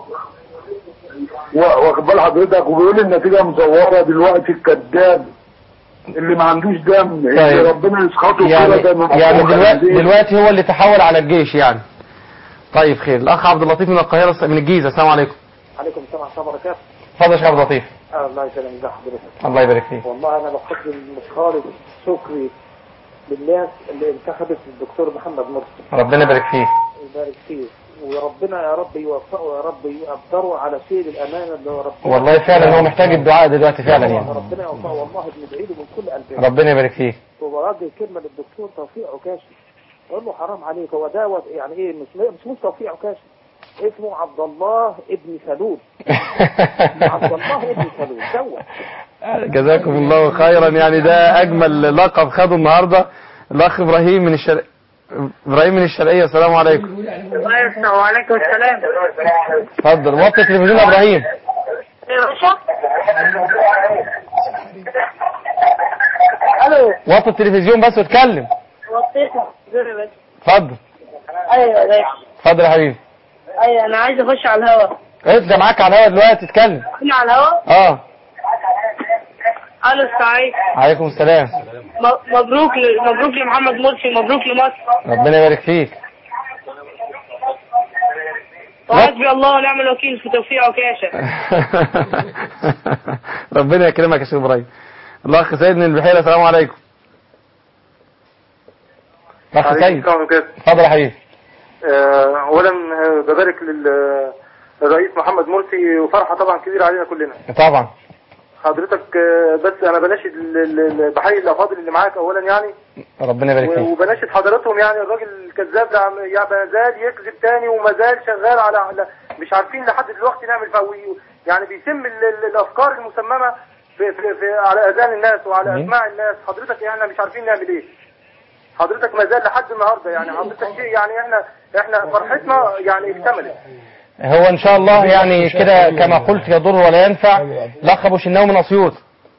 و- واخد بال حضرتك وبيقول النتيجه مزوره دلوقتي الكذاب اللي ما عندوش دم اللي طيب. ربنا يسخطه يعني كده زي ما يعني هو دلوقتي خنزير. دلوقتي هو اللي تحول على الجيش يعني طيب خير الاخ عبد اللطيف من القاهرة من الجيزة السلام عليكم عليكم السلام ورحمة الله وبركاته اتفضل يا شيخ عبد اللطيف آه الله يسلمك ده حضرتك الله يبارك فيك والله أنا بقدم خالص شكري للناس اللي انتخبت الدكتور محمد مرسي ربنا يبارك فيك يبارك فيه وربنا يا رب يوفقه يا رب يقدره على سير الأمانة اللي هو ربنا والله فعلا هو محتاج الدعاء دلوقتي فعلا يعني ربنا يوفقه والله بندعي له من كل قلبنا ربنا يبارك فيك وبوجه كلمة للدكتور توفيق عكاشي قول له حرام عليك هو ده يعني ايه مش مش مش توفيق عكاشي اسمه عبد الله ابن سلول عبد الله ابن سلول سوى جزاكم الله خيرا يعني ده اجمل لقب خده النهارده الاخ ابراهيم من الشرق ابراهيم من الشرقيه السلام عليكم وعليكم السلام اتفضل وطي التلفزيون يا ابراهيم يا باشا الو وطي التلفزيون بس واتكلم وطيته زر بس اتفضل ايوه يا باشا اتفضل يا حبيبي ايوه انا عايز اخش على الهوا انت معاك على الهواء دلوقتي اتكلم احنا على الهوا اه الو السعيد عليكم السلام م- مبروك ل... مبروك لمحمد مرسي مبروك لمصر ربنا يبارك فيك وحسبي الله ونعم الوكيل في توفيق عكاشه ربنا يكرمك يا شيخ ابراهيم الاخ سيد من البحيره السلام عليكم الاخ سيد اتفضل يا حبيبي اولا ببارك للرئيس محمد مرسي وفرحه طبعا كبيره علينا كلنا طبعا حضرتك آه، بس انا بناشد ال- ال- ال- بحيي الافاضل اللي معاك اولا يعني ربنا يبارك و- فيك وبناشد حضراتهم يعني الراجل الكذاب ده عم- يعني ما زال يكذب تاني وما زال شغال على على- مش عارفين لحد دلوقتي نعمل فوي يعني بيسم ال- ال- الافكار المسممه في في في على اذان الناس وعلى مم. اسماع الناس حضرتك احنا مش عارفين نعمل ايه حضرتك ما زال لحد النهارده يعني حضرتك شيء يعني احنا احنا فرحتنا يعني اكتملت هو ان شاء الله يعني كده كما قلت يضر ولا ينفع الاخ ابو شناوي من اسيوط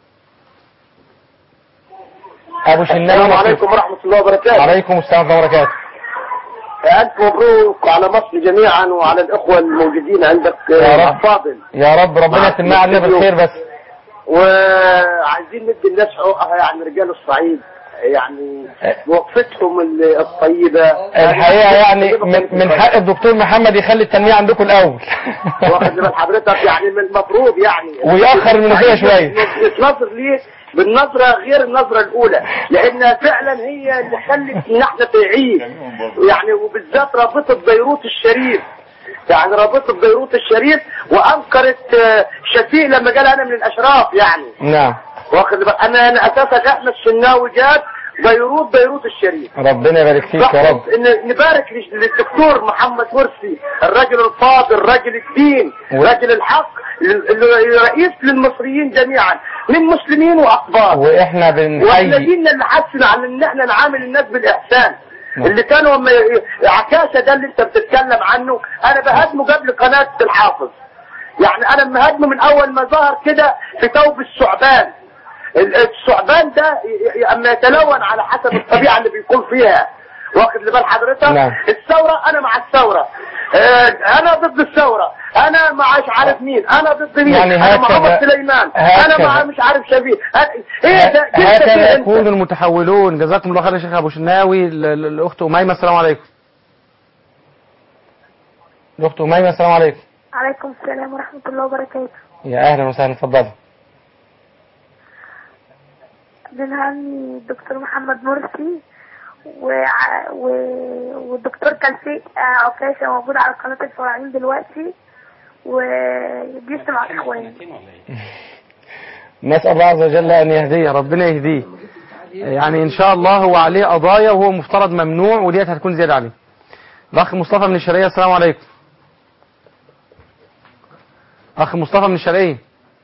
ابو شناوي من السلام أسيوط. عليكم ورحمة الله وبركاته عليكم السلام ورحمه الله وبركاته ألف مبروك على مصر جميعا وعلى الإخوة الموجودين عندك يا آه، رب. الفاضل يا رب ربنا يتمها علينا بالخير بس وعايزين ندي الناس حقوقها يعني رجال الصعيد يعني وقفتهم ال- الطيبة الحقيقه يعني من, من حق الدكتور محمد يخلي التنميه عندكم الاول واخد بال حضرتك يعني من المفروض يعني ويأخر المنوفية شوية. نتنظر ليه بالنظرة غير النظرة الأولى لأنها فعلا هي اللي خلت إن احنا تعيش يعني وبالذات رابطة بيروت الشريف يعني رابطة بيروت الشريف وأنكرت آه، شفيق لما قال أنا من الأشراف يعني نعم واخد بالك انا انا اساسا احنا الشناوي جاب بيروت بيروت الشريف ربنا يبارك فيك يا رب إن نبارك لل- للدكتور محمد مرسي الرجل الفاضل رجل الدين و- رجل الحق ال- ال- رئيس للمصريين جميعا من مسلمين واقباط واحنا واحنا بنحيي ديننا اللي حسن على ان احنا نعامل الناس بالاحسان نعم. اللي كانوا هم ي- عكاشة ده اللي انت بتتكلم عنه انا بهاجمه قبل قناة الحافظ يعني انا مهاجمه من اول ما ظهر كده في توب الثعبان ال- الثعبان ده ي- ي- اما يتلون على حسب الطبيعة اللي بيكون فيها واخد لبال حضرتك نعم. الثورة انا مع الثورة آه، انا ضد الثورة انا مع مش عارف مين انا ضد مين يعني انا مع هكذا- محمد سليمان هكذا. انا مع مش عارف شفيق ايه ده جبت هكذا فيه انت يكون المتحولون جزاكم الله خير يا شيخ ابو شناوي ال- ال- الاخت اميمه السلام عليكم الاخت اميمه السلام عليكم عليكم السلام ورحمة الله وبركاته يا اهلا وسهلا اتفضلي بنهني الدكتور محمد مرسي وع- و... والدكتور كلفي عكاشة موجود على قناة الفراعين دلوقتي وبيشتم على الإخوان نسال الله عز وجل ان يهديه ربنا يهديه يعني ان شاء الله هو عليه قضايا وهو مفترض ممنوع وديت هتكون زياده عليه الاخ مصطفى من الشرقيه السلام عليكم اخ مصطفى من الشرقيه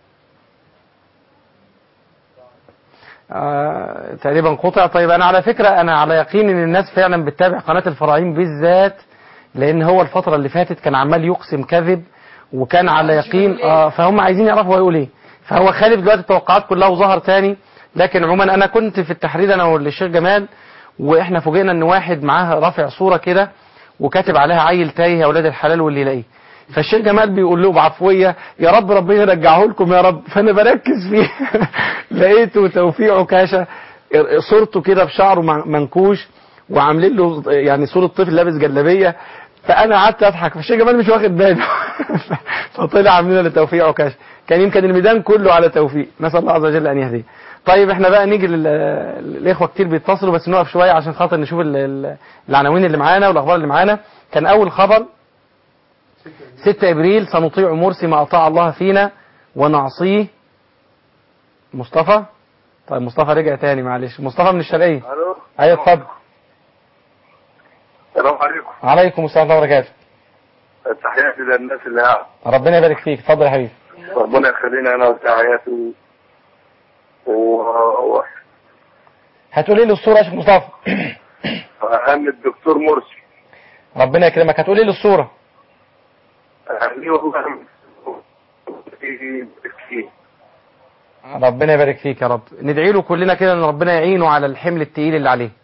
آه، تقريبا قطع طيب انا على فكره انا على يقين ان الناس فعلا بتتابع قناه الفراعين بالذات لان هو الفتره اللي فاتت كان عمال يقسم كذب وكان على يقين اه فهم عايزين يعرفوا هو يقول ايه فهو خالف دلوقتي التوقعات كلها وظهر تاني لكن عموما انا كنت في التحرير انا والشيخ جمال واحنا فوجئنا ان واحد معاه رافع صوره كده وكاتب عليها عيل تايه يا اولاد الحلال واللي يلاقيه فالشيخ جمال بيقول له بعفويه يا رب ربنا يرجعه لكم يا رب فانا بركز فيه لقيته توفيق عكاشه صورته كده بشعره مع- منكوش وعاملين له يعني صوره طفل لابس جلابيه فانا قعدت اضحك فالشيخ جمال مش واخد باله فطلع عاملين لتوفيق عكاشه كان يمكن الميدان كله على توفيق نسال الله عز وجل ان يهديه طيب احنا بقى نيجي لل- الاخوه كتير بيتصلوا بس نقف شويه عشان خاطر نشوف ال- ال- العناوين اللي معانا والاخبار اللي معانا كان اول خبر 6 ابريل سنطيع مرسي ما اطاع الله فينا ونعصيه مصطفى طيب مصطفى رجع تاني معلش مصطفى من الشرقيه الو ايوه اتفضل السلام عليكم عليكم السلام ورحمه الله وبركاته تحياتي للناس اللي قاعد ربنا يبارك فيك اتفضل يا حبيبي ربنا يخلينا انا وتحياتي و... و... هتقول ايه للصوره يا شيخ مصطفى واهم الدكتور مرسي ربنا يكرمك هتقول ايه للصوره اهلي والله فيه ربنا يبارك فيك يا رب ندعي له كلنا كده ان ربنا يعينه على الحمل التقيل اللي عليه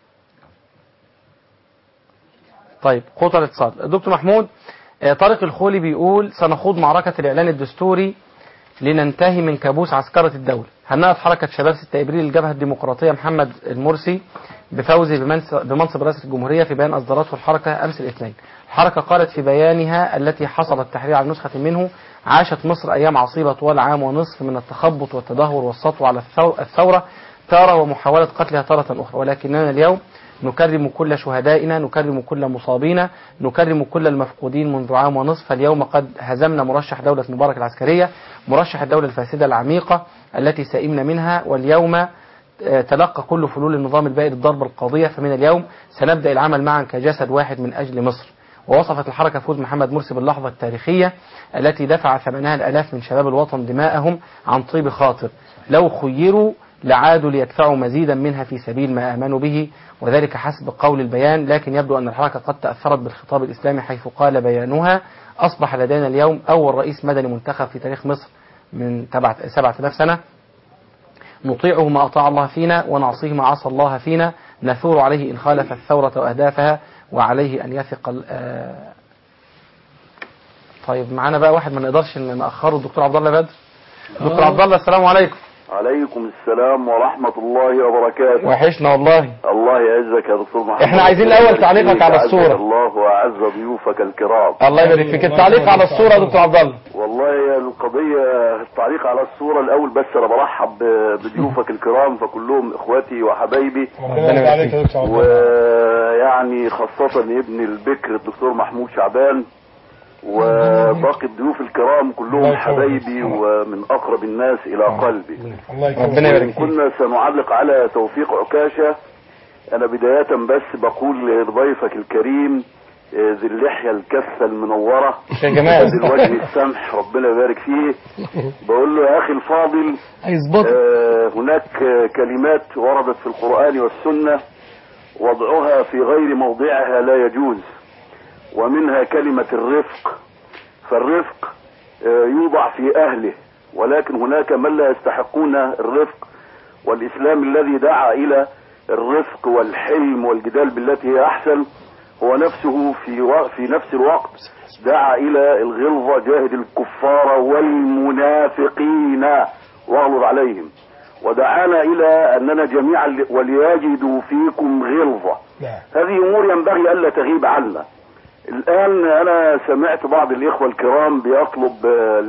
طيب خطر الاتصال دكتور محمود آه، طارق الخولي بيقول سنخوض معركة الإعلان الدستوري لننتهي من كابوس عسكرة الدولة هنأت حركة شباب 6 إبريل الجبهة الديمقراطية محمد المرسي بفوزه بمنص- بمنصب رئاسة الجمهورية في بيان أصدرته الحركة أمس الاثنين الحركة قالت في بيانها التي حصل التحرير على نسخة منه عاشت مصر أيام عصيبة طوال عام ونصف من التخبط والتدهور والسطو على الثو- الثورة تارة ومحاولة قتلها تارة أخرى ولكننا اليوم نكرم كل شهدائنا نكرم كل مصابينا نكرم كل المفقودين منذ عام ونصف فاليوم قد هزمنا مرشح دولة مبارك العسكرية مرشح الدولة الفاسدة العميقة التي سئمنا منها واليوم آه، تلقى كل فلول النظام البائد الضربة القاضية فمن اليوم سنبدأ العمل معا كجسد واحد من أجل مصر ووصفت الحركة فوز محمد مرسي باللحظة التاريخية التي دفع ثمنها الآلاف من شباب الوطن دماءهم عن طيب خاطر لو خيروا لعادوا ليدفعوا مزيدا منها في سبيل ما آمنوا به وذلك حسب قول البيان لكن يبدو أن الحركة قد تأثرت بالخطاب الإسلامي حيث قال بيانها أصبح لدينا اليوم أول رئيس مدني منتخب في تاريخ مصر من 7000 سنة نطيعه ما أطاع الله فينا ونعصيه ما عصى الله فينا نثور عليه إن خالف الثورة وأهدافها وعليه أن يثق ال- آه، طيب معانا بقى واحد ما نقدرش إن نأخره الدكتور عبد الله بدر دكتور عبد الله السلام عليكم عليكم السلام ورحمة الله وبركاته وحشنا والله الله يعزك يا دكتور محمد إحنا عايزين الأول تعليقك على أعزك الصورة. الله وأعز ضيوفك الكرام الله يبارك فيك التعليق على الصورة يا دكتور عبد الله والله القضية التعليق على الصورة الأول بس أنا برحب ب- بضيوفك الكرام فكلهم إخواتي وحبايبي ربنا يرضى عليك يا دكتور عبد الله. ويعني خاصة ابن البكر الدكتور محمود شعبان وباقي الضيوف الكرام كلهم الله يكرمك. حبايبي ومن اقرب الناس الى قلبي الله يكرمك. ربنا يبارك وإن فيك كنا سنعلق على توفيق عكاشة أنا بداية بس بقول لضيفك الكريم آه، ذي اللحية الكثة المنورة يا جمال ذي الوجه السمح ربنا يبارك فيه بقول له يا أخي الفاضل هيظبط آه، هناك آه، كلمات وردت في القرآن والسنة وضعها في غير موضعها لا يجوز ومنها كلمة الرفق فالرفق آه، يوضع في أهله ولكن هناك من لا يستحقون الرفق والإسلام الذي دعا إلى الرفق والحلم والجدال بالتي هي أحسن هو نفسه في و... في نفس الوقت دعا إلى الغلظة جاهد الكفار والمنافقين واغلظ عليهم ودعانا إلى أننا جميعا ل- وليجدوا فيكم غلظة نعم هذه أمور ينبغي ألا تغيب عنا الآن أنا سمعت بعض الإخوة الكرام بيطلب آه،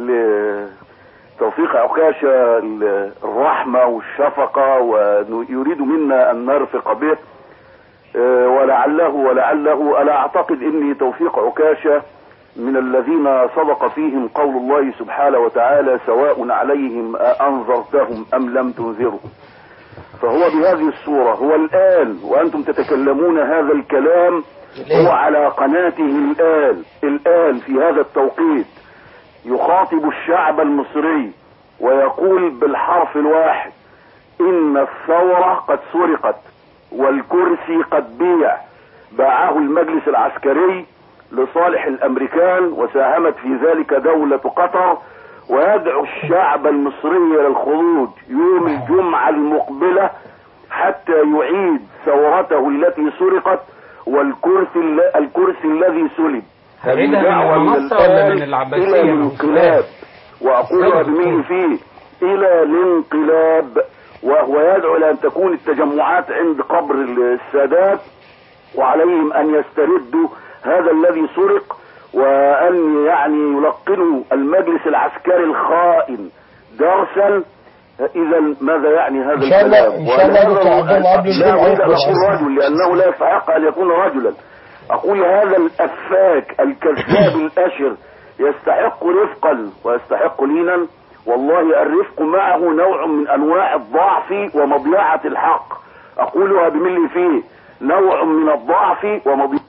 لتوفيق عكاشة ال- الرحمة والشفقة ويريد منا أن نرفق به آه، ولعله ولعله ألا أعتقد أني توفيق عكاشة من الذين صدق فيهم قول الله سبحانه وتعالى سواء عليهم أأنذرتهم أم لم تنذرهم فهو بهذه الصورة هو الآن وأنتم تتكلمون هذا الكلام هو على قناته الآن الآن في هذا التوقيت يخاطب الشعب المصري ويقول بالحرف الواحد إن الثورة قد سرقت والكرسي قد بيع باعه المجلس العسكري لصالح الأمريكان وساهمت في ذلك دولة قطر ويدعو الشعب المصري إلى الخروج يوم الجمعة المقبلة حتى يعيد ثورته التي سرقت والكرسي الل- الكرسي الذي سلب هريدها من دعوة المنصة ولا الآن من العباسية؟ إلى من الانقلاب وأقولها بميل فيه إلى الانقلاب وهو يدعو إلى أن تكون التجمعات عند قبر السادات وعليهم أن يستردوا هذا الذي سرق وأن يعني يلقنوا المجلس العسكري الخائن درسا إذا ماذا يعني هذا إن شاء الله- الكلام؟ إن شاء الله وهذا- دكتور عبد الله قبل لا الجمعة أريد أن يخلص أقول عزيزي. رجل لأنه لا يستحق أن يكون رجلا أقول هذا الأفاك الكذاب الأشر يستحق رفقا ويستحق لينا والله الرفق معه نوع من أنواع الضعف ومضيعة الحق أقولها بملي فيه نوع من الضعف ومضيعة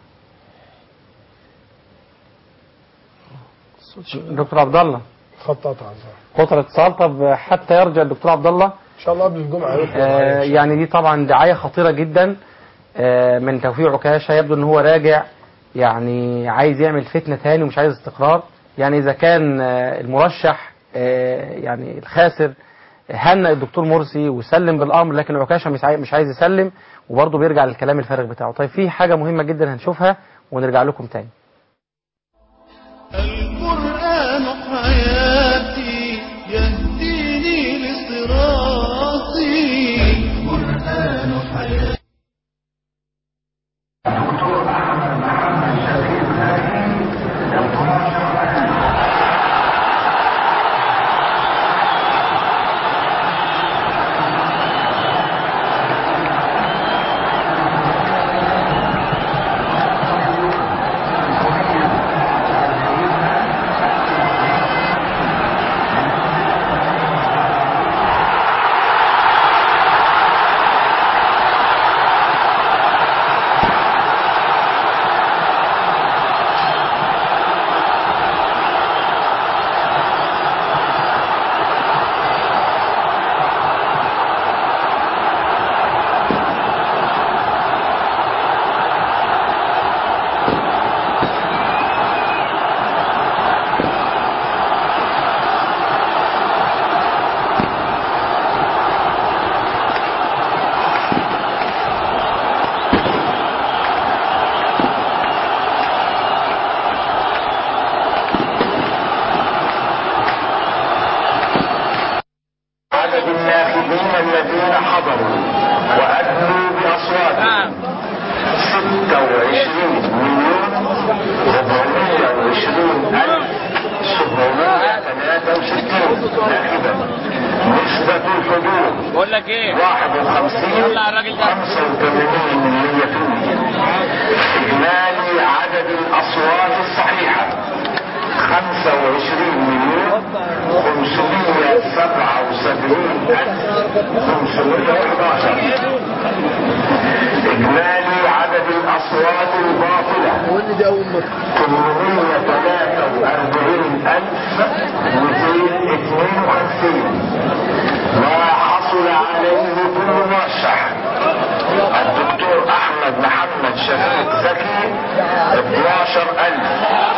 دكتور عبد الله خطط عزيزي. قطر اتصال طب حتى يرجع الدكتور عبد الله ان شاء الله قبل الجمعه يطلع آه يعني دي طبعا دعايه خطيره جدا آه من توفيق عكاشه يبدو ان هو راجع يعني عايز يعمل فتنه تاني ومش عايز استقرار يعني اذا كان آه المرشح آه يعني الخاسر هنأ الدكتور مرسي وسلم بالامر لكن عكاشه مش عايز مش عايز يسلم وبرضه بيرجع للكلام الفارغ بتاعه طيب في حاجه مهمه جدا هنشوفها ونرجع لكم تاني القرآن حياتي يهديني لصراطي القرآن حياتي عدد الناخبين الذين حضروا وأدلوا بأصواتهم 26 مليون 420 ألف 763 ناخبا نسبة الحضور بقول لك ايه 51 طلع الراجل ده 85% إجمالي عدد الأصوات الصحيحة الباطلة 843252 ما حصل عليه كل مرشح الدكتور احمد محمد شفيق زكي 12000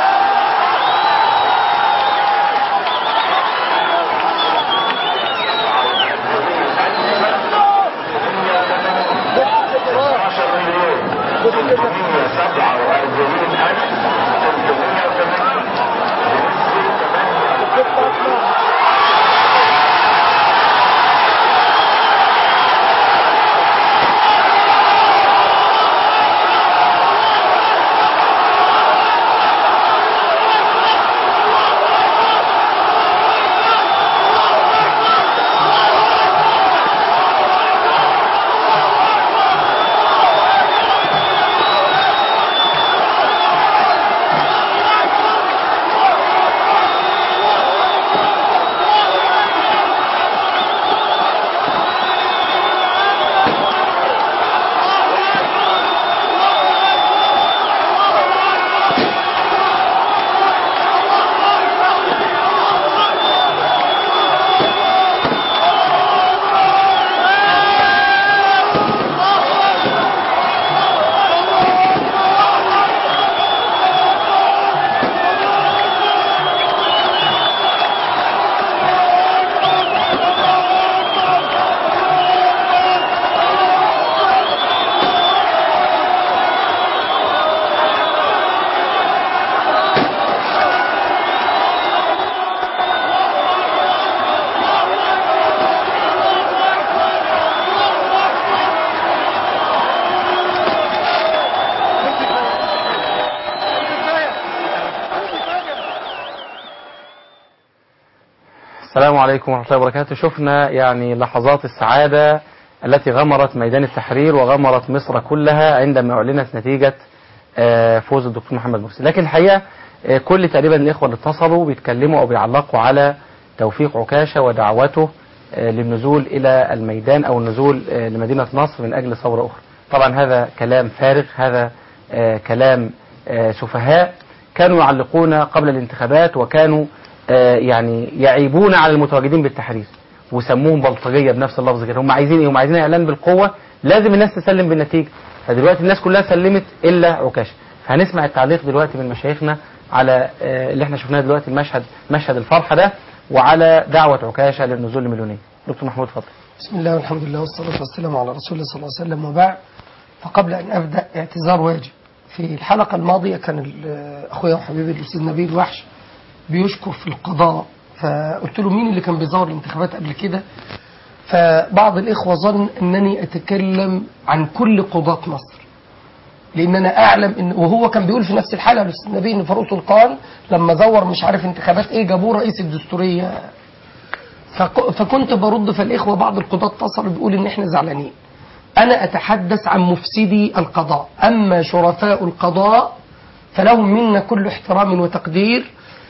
السلام عليكم ورحمة الله وبركاته شفنا يعني لحظات السعادة التي غمرت ميدان التحرير وغمرت مصر كلها عندما أعلنت نتيجة آه، فوز الدكتور محمد مرسي لكن الحقيقة آه، كل تقريبا الإخوة اللي اتصلوا بيتكلموا أو بيعلقوا على توفيق عكاشة ودعوته آه، للنزول إلى الميدان أو النزول آه، لمدينة نصر من أجل ثورة أخرى طبعا هذا كلام فارغ هذا آه، كلام آه، سفهاء كانوا يعلقون قبل الانتخابات وكانوا آه، يعني يعيبون على المتواجدين بالتحرير وسموهم بلطجية بنفس اللفظ كده هم عايزين ايه هم عايزين اعلان بالقوة لازم الناس تسلم بالنتيجة فدلوقتي الناس كلها سلمت الا عكاشة فهنسمع التعليق دلوقتي من مشايخنا على آه، اللي احنا شفناه دلوقتي المشهد مشهد الفرحة ده وعلى دعوة عكاشة للنزول المليونية دكتور محمود اتفضل بسم الله والحمد لله والصلاة والسلام على رسول الله صلى الله عليه وسلم وبعد فقبل أن أبدأ اعتذار واجب في الحلقة الماضية كان ال- أخويا وحبيبي الأستاذ نبيل وحش بيشكر في القضاء فقلت له مين اللي كان بيزور الانتخابات قبل كده فبعض الإخوة ظن أنني أتكلم عن كل قضاة مصر لأن أنا أعلم إن وهو كان بيقول في نفس الحلقة الأستاذ نبيل إن فاروق سلطان لما زور مش عارف انتخابات إيه جابوه رئيس الدستورية فك- فكنت برد فالإخوة بعض القضاة اتصلوا بيقول إن إحنا زعلانين أنا أتحدث عن مفسدي القضاء أما شرفاء القضاء فلهم منا كل احترام وتقدير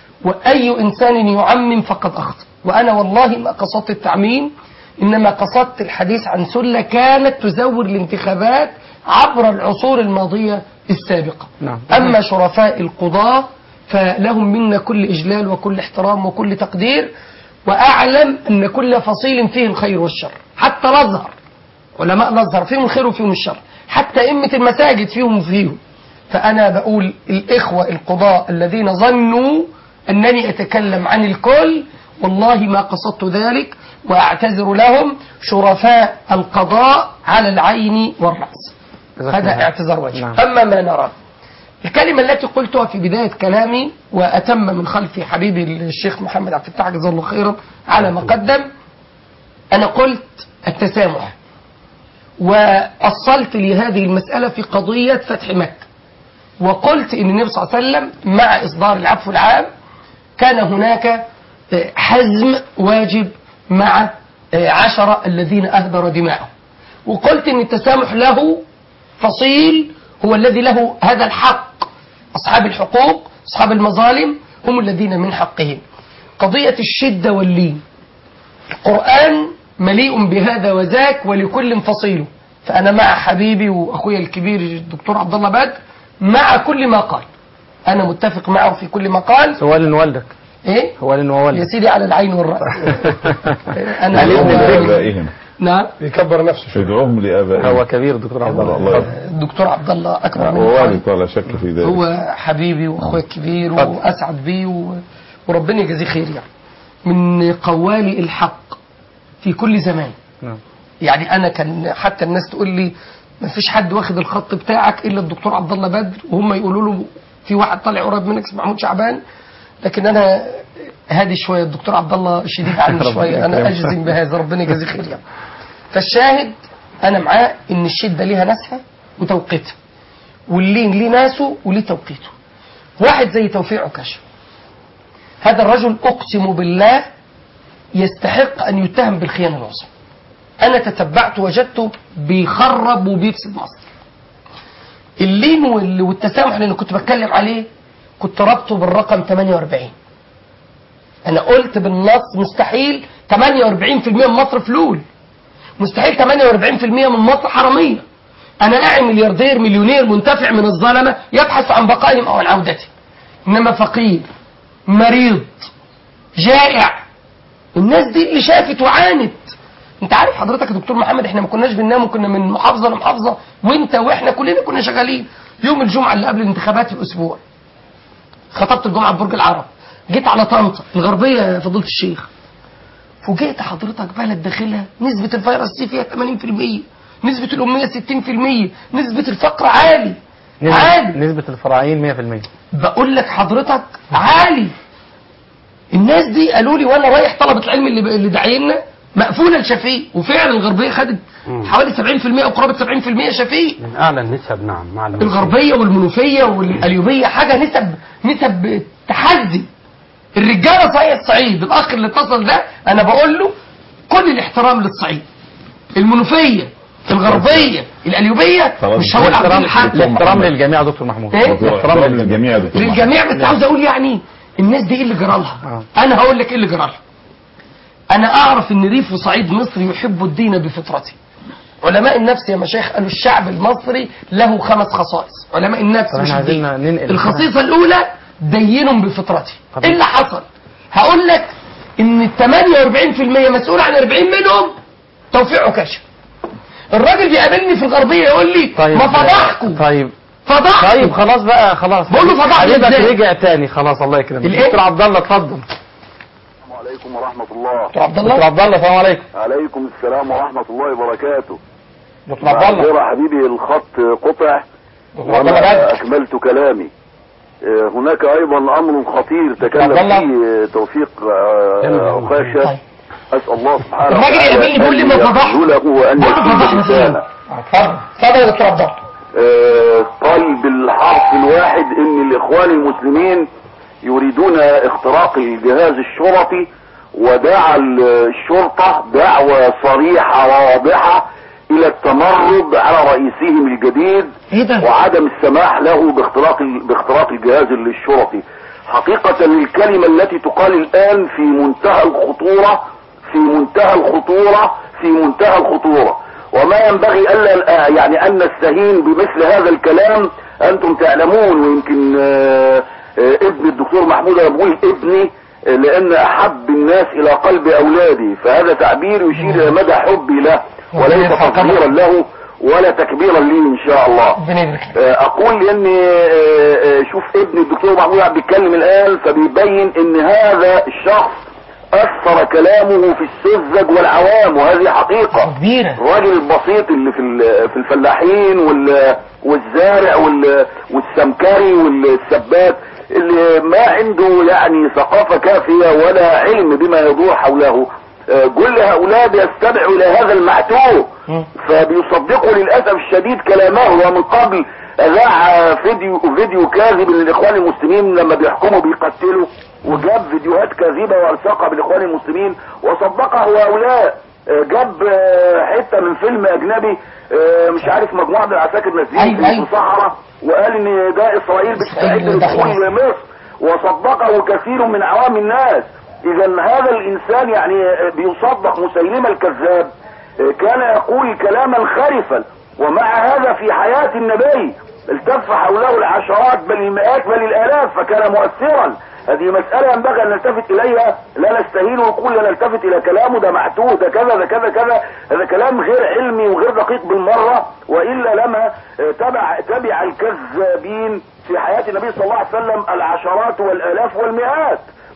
وأي إنسان يعمم فقد أخطأ وأنا والله ما قصدت التعميم إنما قصدت الحديث عن سلة كانت تزور الانتخابات عبر العصور الماضية السابقة نعم أما شرفاء القضاة فلهم منا كل إجلال وكل احترام وكل تقدير وأعلم أن كل فصيل فيه الخير والشر حتى الأزهر علماء الأزهر فيهم الخير وفيهم الشر حتى أئمة المساجد فيهم فيهم فأنا بقول الإخوة القضاء الذين ظنوا أنني أتكلم عن الكل والله ما قصدت ذلك وأعتذر لهم شرفاء القضاء على العين والرأس جزاك هذا الله. اعتذار وجه نعم. أما ما نرى الكلمة التي قلتها في بداية كلامي وأتم من خلفي حبيبي الشيخ محمد عبد الفتاح جزاه الله خيرا على ما قدم أنا قلت التسامح وأصلت لهذه المسألة في قضية فتح مكة وقلت إن النبي صلى الله عليه وسلم مع إصدار العفو العام كان هناك آه، حزم واجب مع آه، عشرة الذين أهدر دماءهم وقلت إن التسامح له فصيل هو الذي له هذا الحق أصحاب الحقوق أصحاب المظالم هم الذين من حقهم قضية الشدة واللين القرآن مليء بهذا وذاك ولكل فصيله فانا مع حبيبي واخويا الكبير الدكتور عبد الله بدر مع كل ما قال انا متفق معه في كل ما قال هو قال ان والدك ايه هو قال ان هو يا والدك سيدي على العين والراس انا ادعوهم هو- لآبائهم نعم بيكبر نفسه ادعوهم لآبائهم هو كبير دكتور عبد الله الله الدكتور عبد الله اكبر مني ووالد لا شك في ذلك هو حبيبي واخويا الكبير واسعد بيه و... وربنا يجازيه خير يعني من قوالي الحق في كل زمان نعم. يعني انا كان حتى الناس تقول لي ما فيش حد واخد الخط بتاعك الا الدكتور عبد الله بدر وهم يقولوا له في واحد طالع قريب منك اسمه محمود شعبان لكن انا هادي شويه الدكتور عبد الله شديد عني ربنا شويه انا يكرمك. اجزم بهذا ربنا يجازيه خير يعني فالشاهد انا معاه ان الشده ليها ناسها وتوقيتها واللين ليه ناسه وليه توقيته واحد زي توفيق عكاشه هذا الرجل اقسم بالله يستحق ان يتهم بالخيانه العظمى انا تتبعت وجدته بيخرب وبيفسد مصر اللين وال- والتسامح اللي أنا كنت بتكلم عليه كنت ربطه بالرقم 48 انا قلت بالنص مستحيل 48% من مصر فلول مستحيل 48% من مصر حراميه انا اعي ملياردير مليونير منتفع من الظلمه يبحث عن بقائهم او عن عودتهم انما فقير مريض جائع الناس دي اللي شافت وعانت انت عارف حضرتك يا دكتور محمد احنا ما كناش بننام وكنا من محافظه لمحافظه وانت واحنا كلنا كنا شغالين يوم الجمعه اللي قبل الانتخابات باسبوع خطبت الجمعه في برج العرب جيت على طنطا الغربيه يا فضيله الشيخ فوجئت حضرتك بلد داخلها نسبه الفيروس سي فيها 80% نسبه الاميه 60% نسبه الفقر عالي نسبة, عالي نسبة الفراعين 100% بقول لك حضرتك عالي الناس دي قالوا لي وانا رايح طلبه العلم اللي اللي داعينا مقفوله لشفيق وفعلا الغربيه خدت حوالي 70% او قرابه 70% شفيق من اعلى النسب نعم مع المسلمين. الغربيه والمنوفيه والقليوبيه حاجه نسب نسب تحدي الرجاله صحيح الصعيد الاخ اللي اتصل ده انا بقول له كل الاحترام للصعيد المنوفيه الغربيه القليوبيه مش هقول عبد الاحترام الحق الاحترام للجميع يا دكتور محمود إيه؟ الاحترام احترام للجميع للجميع يا دكتور محمد. للجميع بس عاوز اقول يعني الناس دي ايه اللي جرى لها انا هقول لك ايه اللي جرى لها انا اعرف ان ريف وصعيد مصر يحب الدين بفطرته علماء النفس يا مشايخ قالوا الشعب المصري له خمس خصائص علماء النفس طب مش احنا عايزين الدين ننقل الخصيصة الأولى دين بفطرته طب. إيه اللي حصل هقول لك إن ال 48% مسؤول عن 40 منهم توفيق عكاشة الراجل بيقابلني في الغربية يقول لي طيب ما فضحكم طيب فضحكم طيب خلاص بقى خلاص بقول له فضحني حبيبك إزاي؟ رجع تاني خلاص الله يكرمك الإيه؟ دكتور عبد الله اتفضل السلام عليكم ورحمة الله دكتور عبد دكتور الله عبد الله السلام عليكم عليكم السلام ورحمة الله وبركاته دكتور عبد الله معذرة حبيبي الخط قطع دكتور عبد الله وأنا بدر. أكملت كلامي آه، هناك أيضا أمر خطير تكلم عبد الله. فيه آه، توفيق آه، عكاشة أسأل الله سبحانه الراجل يقابلني بيقول لي ما فضحت. له وأن بقول له يكون فضحنا فين؟ لسانه اتفضل اتفضل يا دكتور عبد الله آه، قال بالحرف الواحد ان الاخوان المسلمين يريدون اختراق الجهاز الشرطي ودعا الشرطة دعوة صريحة واضحة الى التمرد على رئيسهم الجديد ايه ده؟ وعدم السماح له باختراق باختراق الجهاز الشرطي حقيقة الكلمة التي تقال الآن في منتهى الخطورة في منتهى الخطورة في منتهى الخطورة وما ينبغي ألا يعني أن نستهين بمثل هذا الكلام أنتم تعلمون ويمكن آه، آه، ابن الدكتور محمود أنا بقول ابني آه، لأن أحب الناس إلى قلب أولادي فهذا تعبير يشير إلى مدى حبي له وليس تقديرا له ولا تكبيرا لي إن شاء الله ربنا يبارك لك. آه، اقول ان آه، آه، شوف ابن الدكتور محمود عبد بيتكلم الان فبيبين ان هذا الشخص اثر كلامه في السذج والعوام وهذه حقيقة كبيرة الراجل البسيط اللي في ال- في الفلاحين وال- والزارع وال- والسمكري والسبات اللي ما عنده يعني ثقافة كافية ولا علم بما يدور حوله آه، كل هؤلاء بيستمعوا الى هذا المعتوه فبيصدقوا للاسف الشديد كلامه ومن قبل اذاع فيديو فيديو كاذب للاخوان المسلمين لما بيحكموا بيقتلوا وجاب فيديوهات كاذبه والصقها بالاخوان المسلمين وصدقه هؤلاء آه، جاب آه، حته من فيلم اجنبي آه، مش عارف مجموعه من العساكر نازلين أيوة، في أيوة. الصحراء وقال ان ده اسرائيل بتستعد لدخول مصر وصدقه كثير من عوام الناس اذا هذا الانسان يعني بيصدق مسيلمة الكذاب كان يقول كلاما خرفا ومع هذا في حياة النبي التف حوله العشرات بل المئات بل الالاف فكان مؤثرا هذه مسألة ينبغي ان نلتفت اليها لا نستهين ونقول لا نلتفت الى كلامه ده معتوه ده كذا ده كذا كذا هذا كلام غير علمي وغير دقيق بالمرة والا لما تبع تبع الكذابين في حياة النبي صلى الله عليه وسلم العشرات والالاف والمئات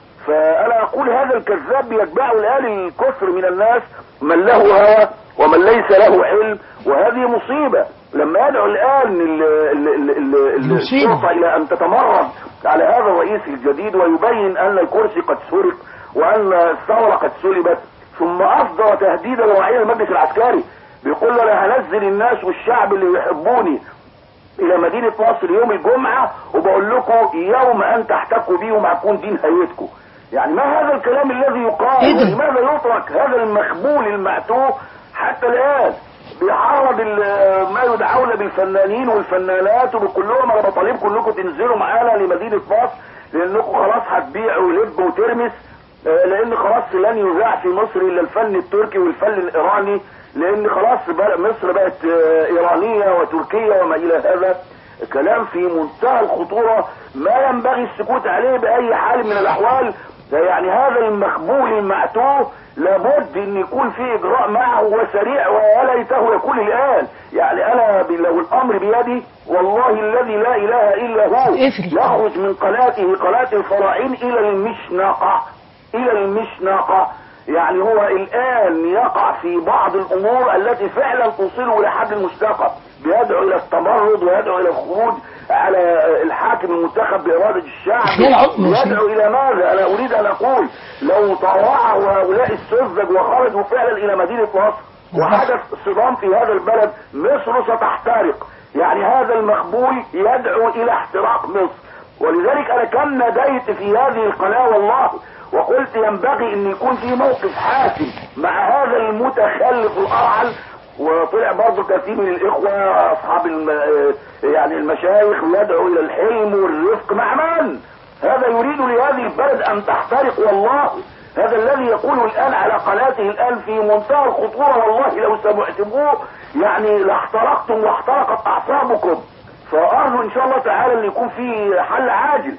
فانا اقول هذا الكذاب يتبعه الان الكثر من الناس من له هوى ومن ليس له علم وهذه مصيبة لما يدعو الان ال- ال- ال- ال- ال- مصيبة. الشرطة الى ان تتمرد على هذا الرئيس الجديد ويبين ان الكرسي قد سرق وان الثورة قد سلبت ثم اصدر تهديدا لرعية المجلس العسكري بيقول له انا هنزل الناس والشعب اللي يحبوني الى مدينة نصر يوم الجمعة وبقول لكم يوم ان تحتكوا بيهم هكون دين هيئتكم يعني ما هذا الكلام الذي يقال إيه ده؟ ولماذا يترك هذا المخبول المعتوه حتى الان بيعرض ال- ما يدعون بالفنانين والفنانات وبيقول لهم انا بطالبكم انكم تنزلوا معانا لمدينه نصر لانكم خلاص هتبيعوا لب وترمس آه، لان خلاص لن يذاع في مصر الا الفن التركي والفن الايراني لان خلاص بقى- مصر بقت آه، ايرانيه وتركيه وما الى هذا كلام في منتهى الخطوره ما ينبغي السكوت عليه باي حال من الاحوال ده يعني هذا المخبول المعتوه لابد ان يكون في اجراء معه وسريع ويا ليته يكون الان يعني انا ب- لو الامر بيدي والله الذي لا اله الا هو يخرج من قلاته قلات الفراعين الى المشنقه الى المشنقه يعني هو الان يقع في بعض الامور التي فعلا توصله الى حد المشتقه بيدعو الى التمرد ويدعو الى الخروج على الحاكم المنتخب باراده الشعب إخلال عظمى يا شيخ. يدعو الى ماذا انا اريد ان اقول لو طوعه هؤلاء السذج وخرجوا فعلا الى مدينه نصر وحدث صدام في هذا البلد مصر ستحترق يعني هذا المخبول يدعو الى احتراق مصر ولذلك انا كم ناديت في هذه القناه والله وقلت ينبغي ان يكون في موقف حاسم مع هذا المتخلف الارعل وطلع برضه كثير من الاخوه اصحاب الم... يعني المشايخ ويدعو الى الحلم والرفق مع من؟ هذا يريد لهذه البلد ان تحترق والله هذا الذي يقول الان على قناته الان في منتهى الخطوره والله لو سمعتموه يعني لاحترقتم واحترقت اعصابكم فارجو ان شاء الله تعالى ان يكون في حل عاجل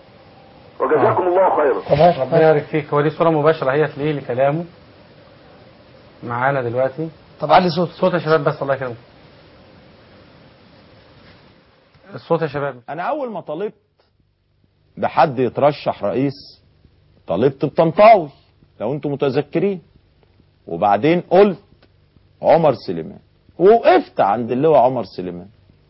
وجزاكم الله خيرا ربنا يبارك فيك هو دي صورة مباشرة هي ليه لكلامه معانا دلوقتي طب علي صوت صوت يا شباب بس الله يكرمكم الصوت يا شباب انا اول ما طلبت بحد يترشح رئيس طلبت بطنطاوي لو انتم متذكرين وبعدين قلت عمر سليمان ووقفت عند اللواء عمر سليمان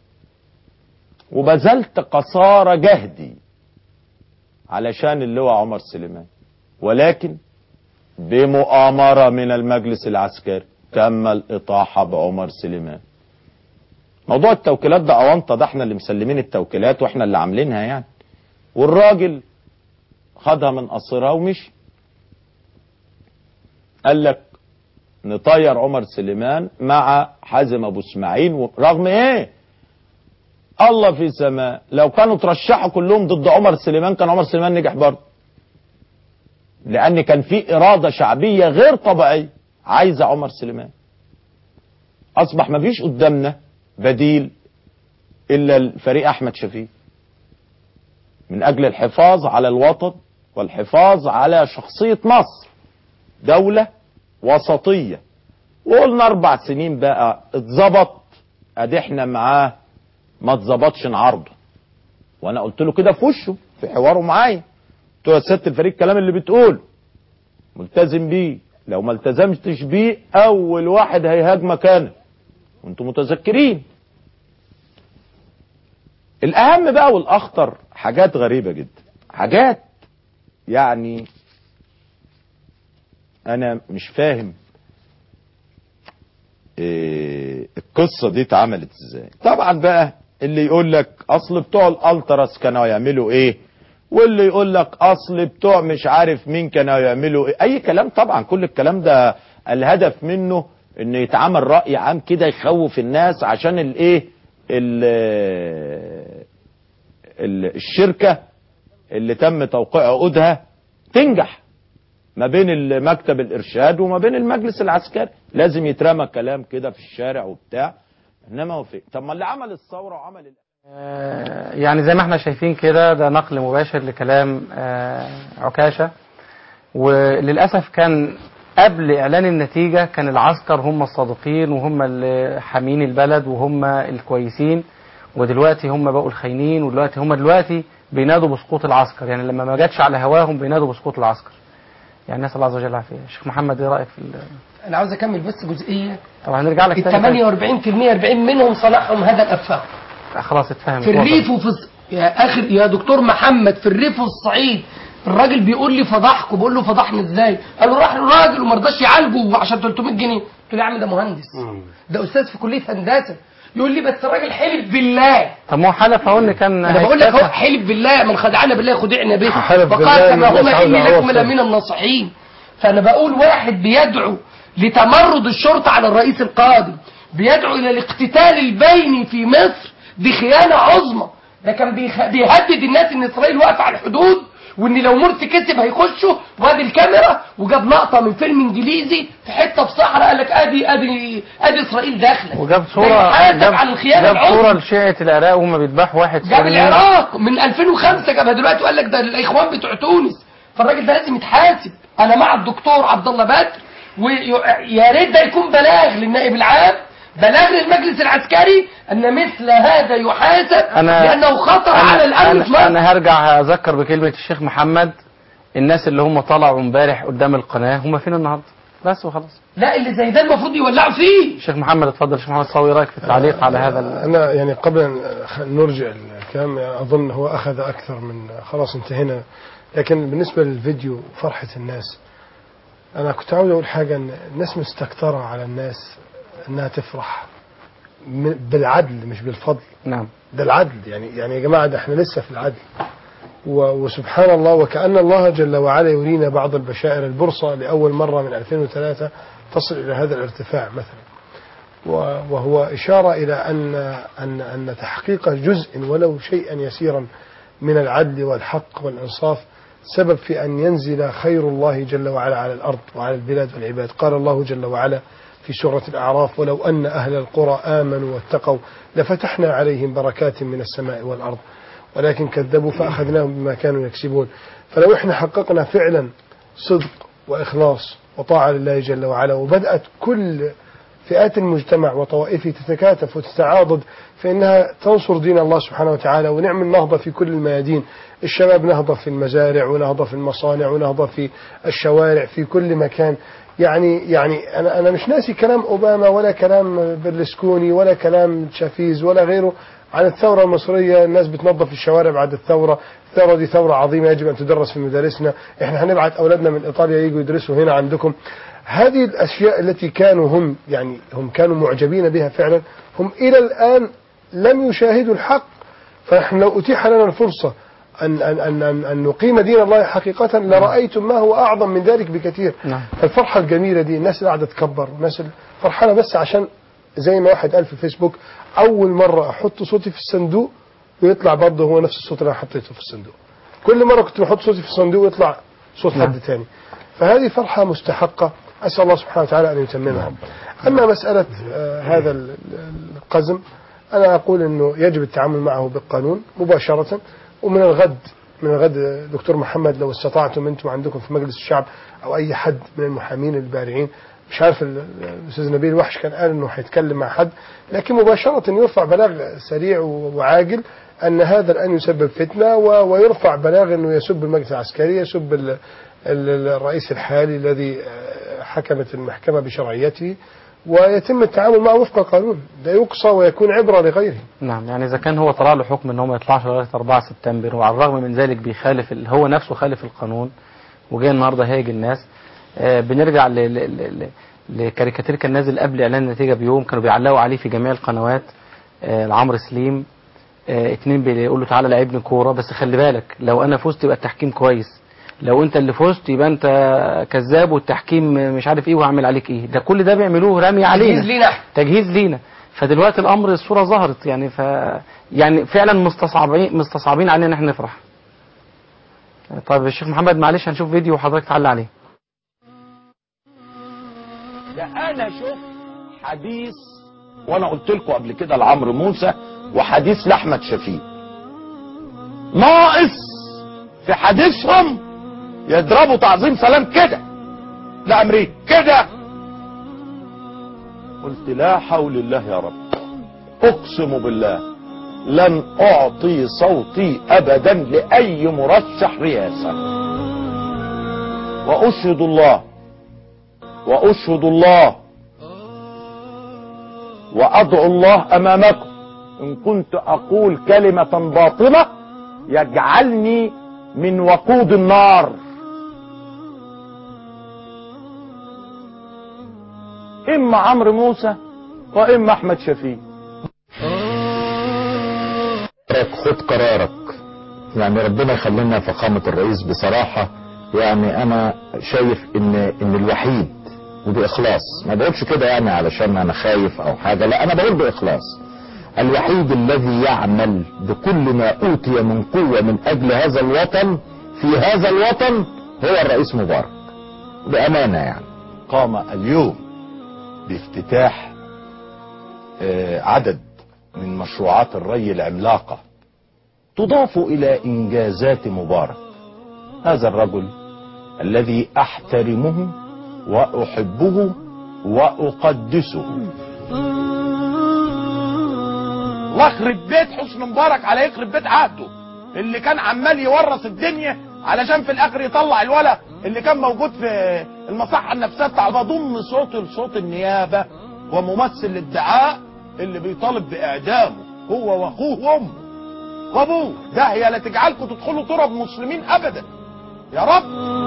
وبذلت قصارى جهدي علشان اللواء عمر سليمان ولكن بمؤامرة من المجلس العسكري تم الإطاحة بعمر سليمان موضوع التوكيلات ده أونطة ده احنا اللي مسلمين التوكيلات واحنا اللي عاملينها يعني والراجل خدها من قصرها ومشي قال لك نطير عمر سليمان مع حازم ابو اسماعيل رغم ايه الله في سماء لو كانوا ترشحوا كلهم ضد عمر سليمان كان عمر سليمان نجح برضه لان كان في اراده شعبيه غير طبيعيه عايزه عمر سليمان اصبح ما فيش قدامنا بديل الا الفريق احمد شفيق من اجل الحفاظ على الوطن والحفاظ على شخصيه مصر دوله وسطيه وقلنا اربع سنين بقى اتظبط ادي احنا معاه ما اتظبطش نعرضه وانا قلت له كده في وشه في حواره معايا قلت له يا سياده الفريق الكلام اللي بتقول ملتزم بيه لو ما التزمتش بيه اول واحد هيهاجمك انا وانتم متذكرين الاهم بقى والاخطر حاجات غريبه جدا حاجات يعني انا مش فاهم إيه القصه دي اتعملت ازاي طبعا بقى اللي يقول لك اصل بتوع الالتراس كانوا يعملوا ايه واللي يقول لك اصل بتوع مش عارف مين كانوا يعملوا ايه اي كلام طبعا كل الكلام ده الهدف منه ان يتعمل راي عام كده يخوف الناس عشان الايه ال- ال- الشركه اللي تم توقيع عقودها تنجح ما بين ال- مكتب الارشاد وما بين المجلس العسكري لازم يترمى كلام كده في الشارع وبتاع انما هو في طب ما اللي عمل الثوره وعمل ال- آه، يعني زي ما احنا شايفين كده ده نقل مباشر لكلام آه، عكاشة وللأسف كان قبل إعلان النتيجة كان العسكر هم الصادقين وهم اللي حامين البلد وهم الكويسين ودلوقتي هم بقوا الخاينين ودلوقتي هم دلوقتي بينادوا بسقوط العسكر يعني لما ما جاتش على هواهم بينادوا بسقوط العسكر يعني نسأل الله عز وجل العافية شيخ محمد ايه رأيك في ال- انا عاوز اكمل بس جزئيه طبعا هنرجع لك ال تاني 48% 40 منهم صنعهم هذا الافاق خلاص اتفهم في الريف وفي الص... يا اخر يا دكتور محمد في الريف والصعيد الراجل بيقول لي فضحكوا بقول له فضحنا ازاي قال له راح للراجل وما رضاش يعالجه عشان 300 جنيه قلت له يا عم ده مهندس ده استاذ في كليه هندسه يقول لي بس الراجل حلف بالله طب ما هو حلف اهو ان كان انا بقول لك هو هيتكافئ. حلف بالله من خدعنا بالله خدعنا به حلف بالله وقال إن كما الناس هما عاوزة اني لكم عوض لمن الناصحين فانا بقول واحد بيدعو لتمرد الشرطه على الرئيس القادم بيدعو الى الاقتتال البيني في مصر دي خيانه عظمى ده كان بيخ... بيهدد الناس ان اسرائيل واقفه على الحدود وان لو مرسي كسب هيخشوا وادي الكاميرا وجاب لقطه من فيلم انجليزي في حته في صحراء قال لك ادي ادي ادي اسرائيل داخله وجاب ده صورة يحاسب جاب, على الخيانه جاب صورة العظمى لشيعة العراق وهم بيذبحوا واحد جاب سوري. العراق من 2005 جابها دلوقتي وقال لك ده الاخوان بتوع تونس فالراجل ده لازم يتحاسب انا مع الدكتور عبد الله بدر ويا ريت ده يكون بلاغ للنائب العام بلاغ للمجلس العسكري ان مثل هذا يحاسب أنا لانه خطر أنا على الامن في أنا, مصر أنا هرجع أذكر بكلمة الشيخ محمد الناس اللي هم طلعوا امبارح قدام القناة هم فين النهاردة بس وخلاص لا اللي زي ده المفروض يولعوا فيه الشيخ محمد اتفضل الشيخ محمد صاوي رأيك في التعليق على هذا ال- أنا يعني قبل أن نرجع الكلام أظن هو أخذ أكثر من خلاص انتهينا لكن بالنسبة للفيديو فرحة الناس أنا كنت عاوز أقول حاجة أن الناس مستكترة على الناس أنها تفرح م- بالعدل مش بالفضل نعم ده العدل يعني يعني يا جماعة ده احنا لسه في العدل و- وسبحان الله وكأن الله جل وعلا يرينا بعض البشائر البورصة لأول مرة من 2003 تصل إلى هذا الارتفاع مثلا و- وهو إشارة إلى أن أن أن تحقيق جزء ولو شيئا يسيرا من العدل والحق والإنصاف سبب في أن ينزل خير الله جل وعلا على الأرض وعلى البلاد والعباد قال الله جل وعلا في سورة الأعراف ولو أن أهل القرى آمنوا واتقوا لفتحنا عليهم بركات من السماء والأرض ولكن كذبوا فأخذناهم بما كانوا يكسبون فلو احنا حققنا فعلا صدق وإخلاص وطاعة لله جل وعلا وبدأت كل فئات المجتمع وطوائفه تتكاتف وتتعاضد فإنها تنصر دين الله سبحانه وتعالى ونعمل نهضة في كل الميادين الشباب نهضة في المزارع ونهضة في المصانع ونهضة في الشوارع في كل مكان يعني يعني أنا أنا مش ناسي كلام أوباما ولا كلام برلسكوني ولا كلام شافيز ولا غيره عن الثورة المصرية الناس بتنظف الشوارع بعد الثورة الثورة دي ثورة عظيمة يجب أن تدرس في مدارسنا احنا هنبعت أولادنا من إيطاليا يجوا يدرسوا هنا عندكم هذه الأشياء التي كانوا هم يعني هم كانوا معجبين بها فعلا هم إلى الآن لم يشاهدوا الحق فنحن لو أتيح لنا الفرصة أن, أن, أن, أن, أن نقيم دين الله حقيقة لرأيتم ما هو أعظم من ذلك بكثير نعم. فالفرحة الجميلة دي الناس اللي قاعدة تكبر الناس اللي فرحانة بس عشان زي ما واحد قال في الفيسبوك أول مرة أحط صوتي في الصندوق ويطلع برضه هو نفس الصوت اللي أنا حطيته في الصندوق كل مرة كنت بحط صوتي في الصندوق ويطلع صوت نعم. حد تاني فهذه فرحة مستحقة أسأل الله سبحانه وتعالى أن يتممها أما مسألة آه هذا ال- ال- القزم أنا أقول أنه يجب التعامل معه بالقانون مباشرة ومن الغد من الغد آه، دكتور محمد لو استطعتم أنتم عندكم في مجلس الشعب أو أي حد من المحامين البارعين مش عارف ال- الأستاذ نبيل وحش كان قال أنه هيتكلم مع حد لكن مباشرة يرفع بلاغ سريع وعاجل أن هذا الآن يسبب فتنة و- ويرفع بلاغ أنه يسب المجلس العسكري يسب ال- ال- الرئيس الحالي الذي آه، حكمت المحكمة بشرعيته ويتم التعامل معه وفق القانون ده يقصى ويكون عبرة لغيره نعم يعني إذا كان هو طلع له حكم إن هو ما يطلعش لغاية 4 سبتمبر وعلى الرغم من ذلك بيخالف ال- هو نفسه خالف القانون وجاي النهارده هايج الناس آه بنرجع ل- ل- ل- ل- لكاريكاتير كان نازل قبل إعلان النتيجة بيوم كانوا بيعلقوا عليه في جميع القنوات آه لعمرو سليم آه اتنين بيقولوا له تعالى لعبني كورة بس خلي بالك لو أنا فزت يبقى التحكيم كويس لو انت اللي فزت يبقى انت كذاب والتحكيم مش عارف ايه وهعمل عليك ايه ده كل ده بيعملوه رمي علينا تجهيز لينا تجهيز لينا فدلوقتي الامر الصوره ظهرت يعني ف يعني فعلا مستصعبين مستصعبين علينا ان احنا نفرح طيب الشيخ محمد معلش هنشوف فيديو وحضرتك تعلق عليه ده انا شفت حديث وانا قلت لكم قبل كده لعمرو موسى وحديث لاحمد شفيق ناقص في حديثهم يضربوا تعظيم سلام كده لامريكا كده قلت لا حول الله يا رب اقسم بالله لن اعطي صوتي ابدا لاي مرشح رئاسه واشهد الله واشهد الله وادعو الله امامكم ان كنت اقول كلمه باطله يجعلني من وقود النار اما عمرو موسى واما احمد شفيق خد قرارك يعني ربنا يخلينا فخامة الرئيس بصراحة يعني انا شايف ان ان الوحيد وباخلاص ما بقولش كده يعني علشان انا خايف او حاجة لا انا بقول باخلاص الوحيد الذي يعمل بكل ما اوتي من قوة من اجل هذا الوطن في هذا الوطن هو الرئيس مبارك بامانة يعني قام اليوم بافتتاح آه، عدد من مشروعات الري العملاقة تضاف إلى إنجازات مبارك هذا الرجل الذي أحترمه وأحبه وأقدسه الله يخرب بيت حسن مبارك على يخرب بيت عهده اللي كان عمال يورث الدنيا علشان في الاخر يطلع الولا اللي كان موجود في المصحه النفسيه بتاع بضم صوته لصوت النيابه وممثل الادعاء اللي بيطالب باعدامه هو واخوه وامه وابوه ده هي لا تجعلكم تدخلوا تراب مسلمين ابدا يا رب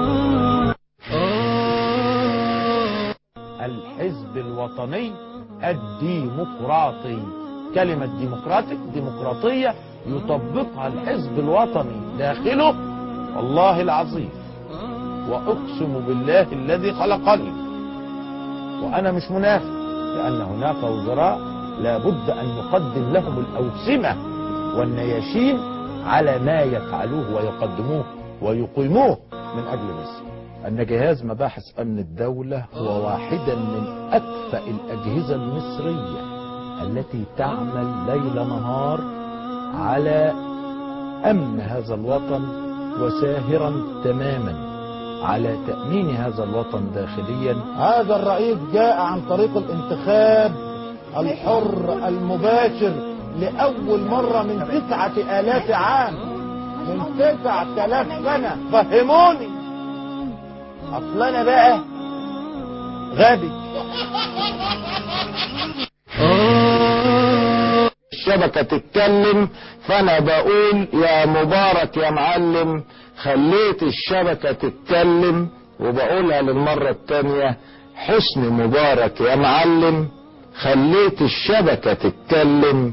الحزب الوطني الديمقراطي كلمة ديمقراطيك ديمقراطية يطبقها الحزب الوطني داخله والله العظيم وأقسم بالله الذي خلقني وأنا مش منافق لأن هناك وزراء لابد أن نقدم لهم الأوسمة والنياشين على ما يفعلوه ويقدموه ويقيموه من أجل مصر أن جهاز مباحث أمن الدولة هو واحدا من أكفأ الأجهزة المصرية التي تعمل ليل نهار على أمن هذا الوطن وساهرا تماما على تأمين هذا الوطن داخليا هذا الرئيس جاء عن طريق الانتخاب الحر المباشر لأول مرة من تسعة آلاف عام من تسعة آلاف سنة فهموني أصل أنا بقى غبي الشبكة تتكلم فانا بقول يا مبارك يا معلم خليت الشبكة تتكلم وبقولها للمرة التانية حسن مبارك يا معلم خليت الشبكة تتكلم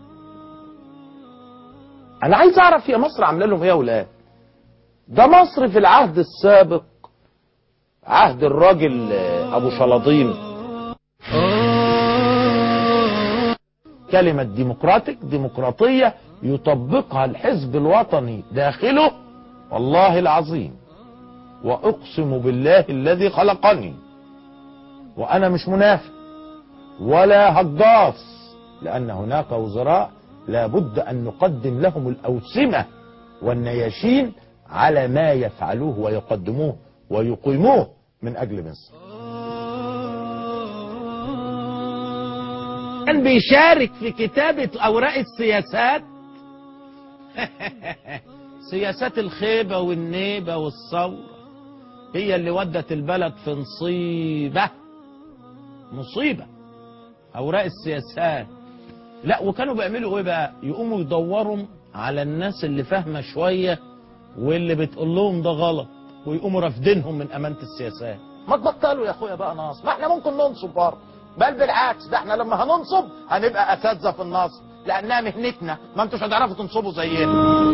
أنا عايز أعرف يا مصر عاملة لهم إيه يا ولاد ده مصر في العهد السابق عهد الراجل آه، أبو شلاطين كلمة ديمقراطيك ديمقراطية يطبقها الحزب الوطني داخله والله العظيم وأقسم بالله الذي خلقني وأنا مش منافق ولا هجاص لأن هناك وزراء لابد أن نقدم لهم الأوسمة والنياشين على ما يفعلوه ويقدموه ويقيموه من أجل مصر كان بيشارك في كتابة أوراق السياسات سياسات الخيبة والنيبة والثورة هي اللي ودت البلد في نصيبة مصيبة أوراق السياسات لا وكانوا بيعملوا ايه بقى يقوموا يدوروا على الناس اللي فاهمة شوية واللي بتقول لهم ده غلط ويقوموا رافدينهم من أمانة السياسات ما تبطلوا يا اخويا بقى نصب ما احنا ممكن ننصب برضه بل بالعكس ده احنا لما هننصب هنبقى اساتذه في النصب لانها مهنتنا ما انتوش هتعرفوا تنصبوا زينا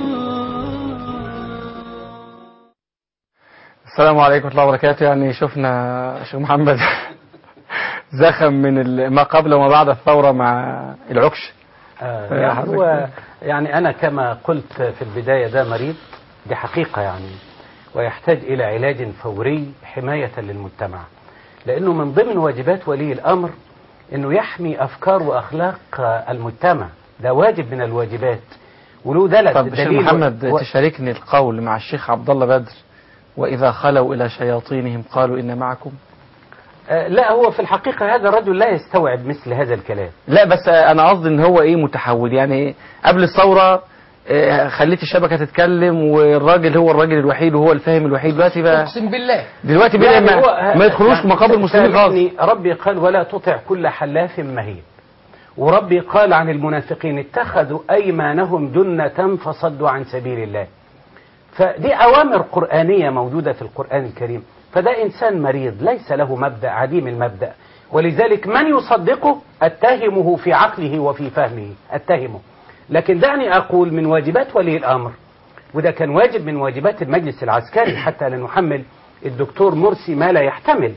السلام عليكم ورحمة الله وبركاته يعني شفنا شيخ محمد زخم من ال- ما قبل وما بعد الثورة مع العكش آه، يا يعني حضرتك. هو يعني أنا كما قلت في البداية ده مريض دي حقيقة يعني ويحتاج إلى علاج فوري حماية للمجتمع لأنه من ضمن واجبات ولي الأمر أنه يحمي أفكار وأخلاق المجتمع ده واجب من الواجبات وله دلت طب الشيخ دليل محمد و... تشاركني القول مع الشيخ عبد الله بدر وإذا خلوا إلى شياطينهم قالوا إن معكم آه، لا هو في الحقيقة هذا الرجل لا يستوعب مثل هذا الكلام لا بس أنا قصدي إن هو إيه متحول يعني قبل الثورة آه، خليت الشبكة تتكلم والراجل هو الراجل الوحيد وهو الفاهم الوحيد دلوقتي بقى اقسم بالله دلوقتي بقى يعني ما, هو- ما يدخلوش في مقابر المسلمين خالص سامحني، ربي قال ولا تطع كل حلاف مهين وربي قال عن المنافقين اتخذوا أيمانهم جنة فصدوا عن سبيل الله فدي أوامر قرآنية موجودة في القرآن الكريم فده إنسان مريض ليس له مبدأ عديم المبدأ ولذلك من يصدقه أتهمه في عقله وفي فهمه أتهمه لكن دعني أقول من واجبات ولي الأمر وده كان واجب من واجبات المجلس العسكري حتى لا نحمل الدكتور مرسي ما لا يحتمل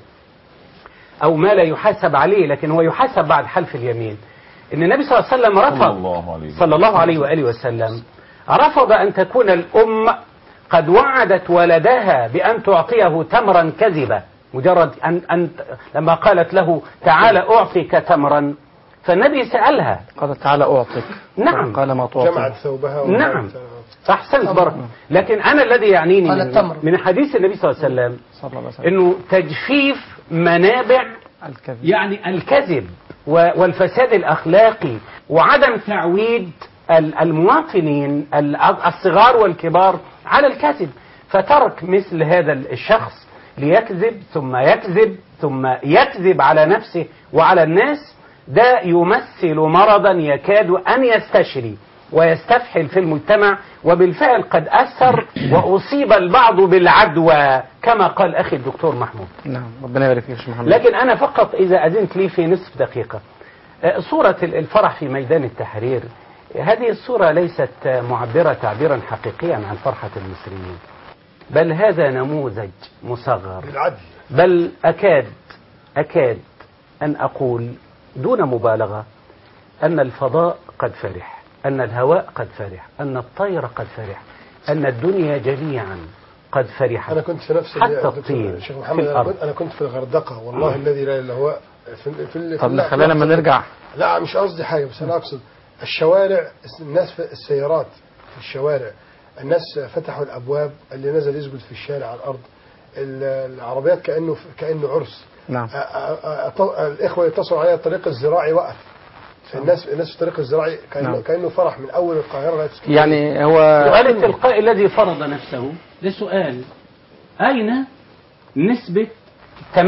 أو ما لا يحاسب عليه لكن هو يحاسب بعد حلف اليمين إن النبي صلى الله عليه وسلم رفض صلى الله عليه صلى الله عليه وآله وسلم رفض أن تكون الأم قد وعدت ولدها بأن تعطيه تمرا كذبا مجرد أن, أن لما قالت له تعال أعطيك تمرا فالنبي سألها قال تعالى أعطيك نعم قال ما تعطي جمعت ثوبها نعم أحسنت بارك لكن أنا الذي يعنيني قال من, التمر. من حديث النبي صلى الله عليه وسلم صلى الله عليه وسلم انه تجفيف منابع الكذب يعني الكذب و- والفساد الاخلاقي وعدم تعويد ال- المواطنين ال- الصغار والكبار على الكذب فترك مثل هذا الشخص ليكذب ثم يكذب ثم يكذب على نفسه وعلى الناس ده يمثل مرضا يكاد ان يستشري ويستفحل في المجتمع وبالفعل قد اثر واصيب البعض بالعدوى كما قال اخي الدكتور محمود نعم ربنا يبارك فيك يا شيخ محمد لكن أنا فقط إذا أذنت لي في نصف دقيقة آه، صورة الفرح في ميدان التحرير هذه الصورة ليست آه، معبرة تعبيرا حقيقيا عن فرحة المصريين بل هذا نموذج مصغر بالعدل بل أكاد أكاد أن أقول دون مبالغة أن الفضاء قد فرح أن الهواء قد فرح أن الطير قد فرح أن الدنيا جميعا قد فرحت انا كنت في نفس ال- حتى دكتور الطين شيخ في محمد انا الأرض. كنت, أنا كنت في الغردقه والله الذي لا اله الا هو في, في, في طب في- خلينا لما نرجع لا مش قصدي حاجه بس انا اقصد الشوارع الناس في السيارات في الشوارع الناس فتحوا الابواب اللي نزل يسجد في الشارع على الارض ال- العربيات كانه كانه عرس نعم أ- أ- أ- الاخوه يتصلوا علي الطريق الزراعي وقف الناس الناس في الطريق الزراعي كانه نعم. كانه فرح من اول القاهره لغايه اسكندريه يعني هو السؤال التلقائي الذي فرض نفسه ده سؤال أين نسبة 48%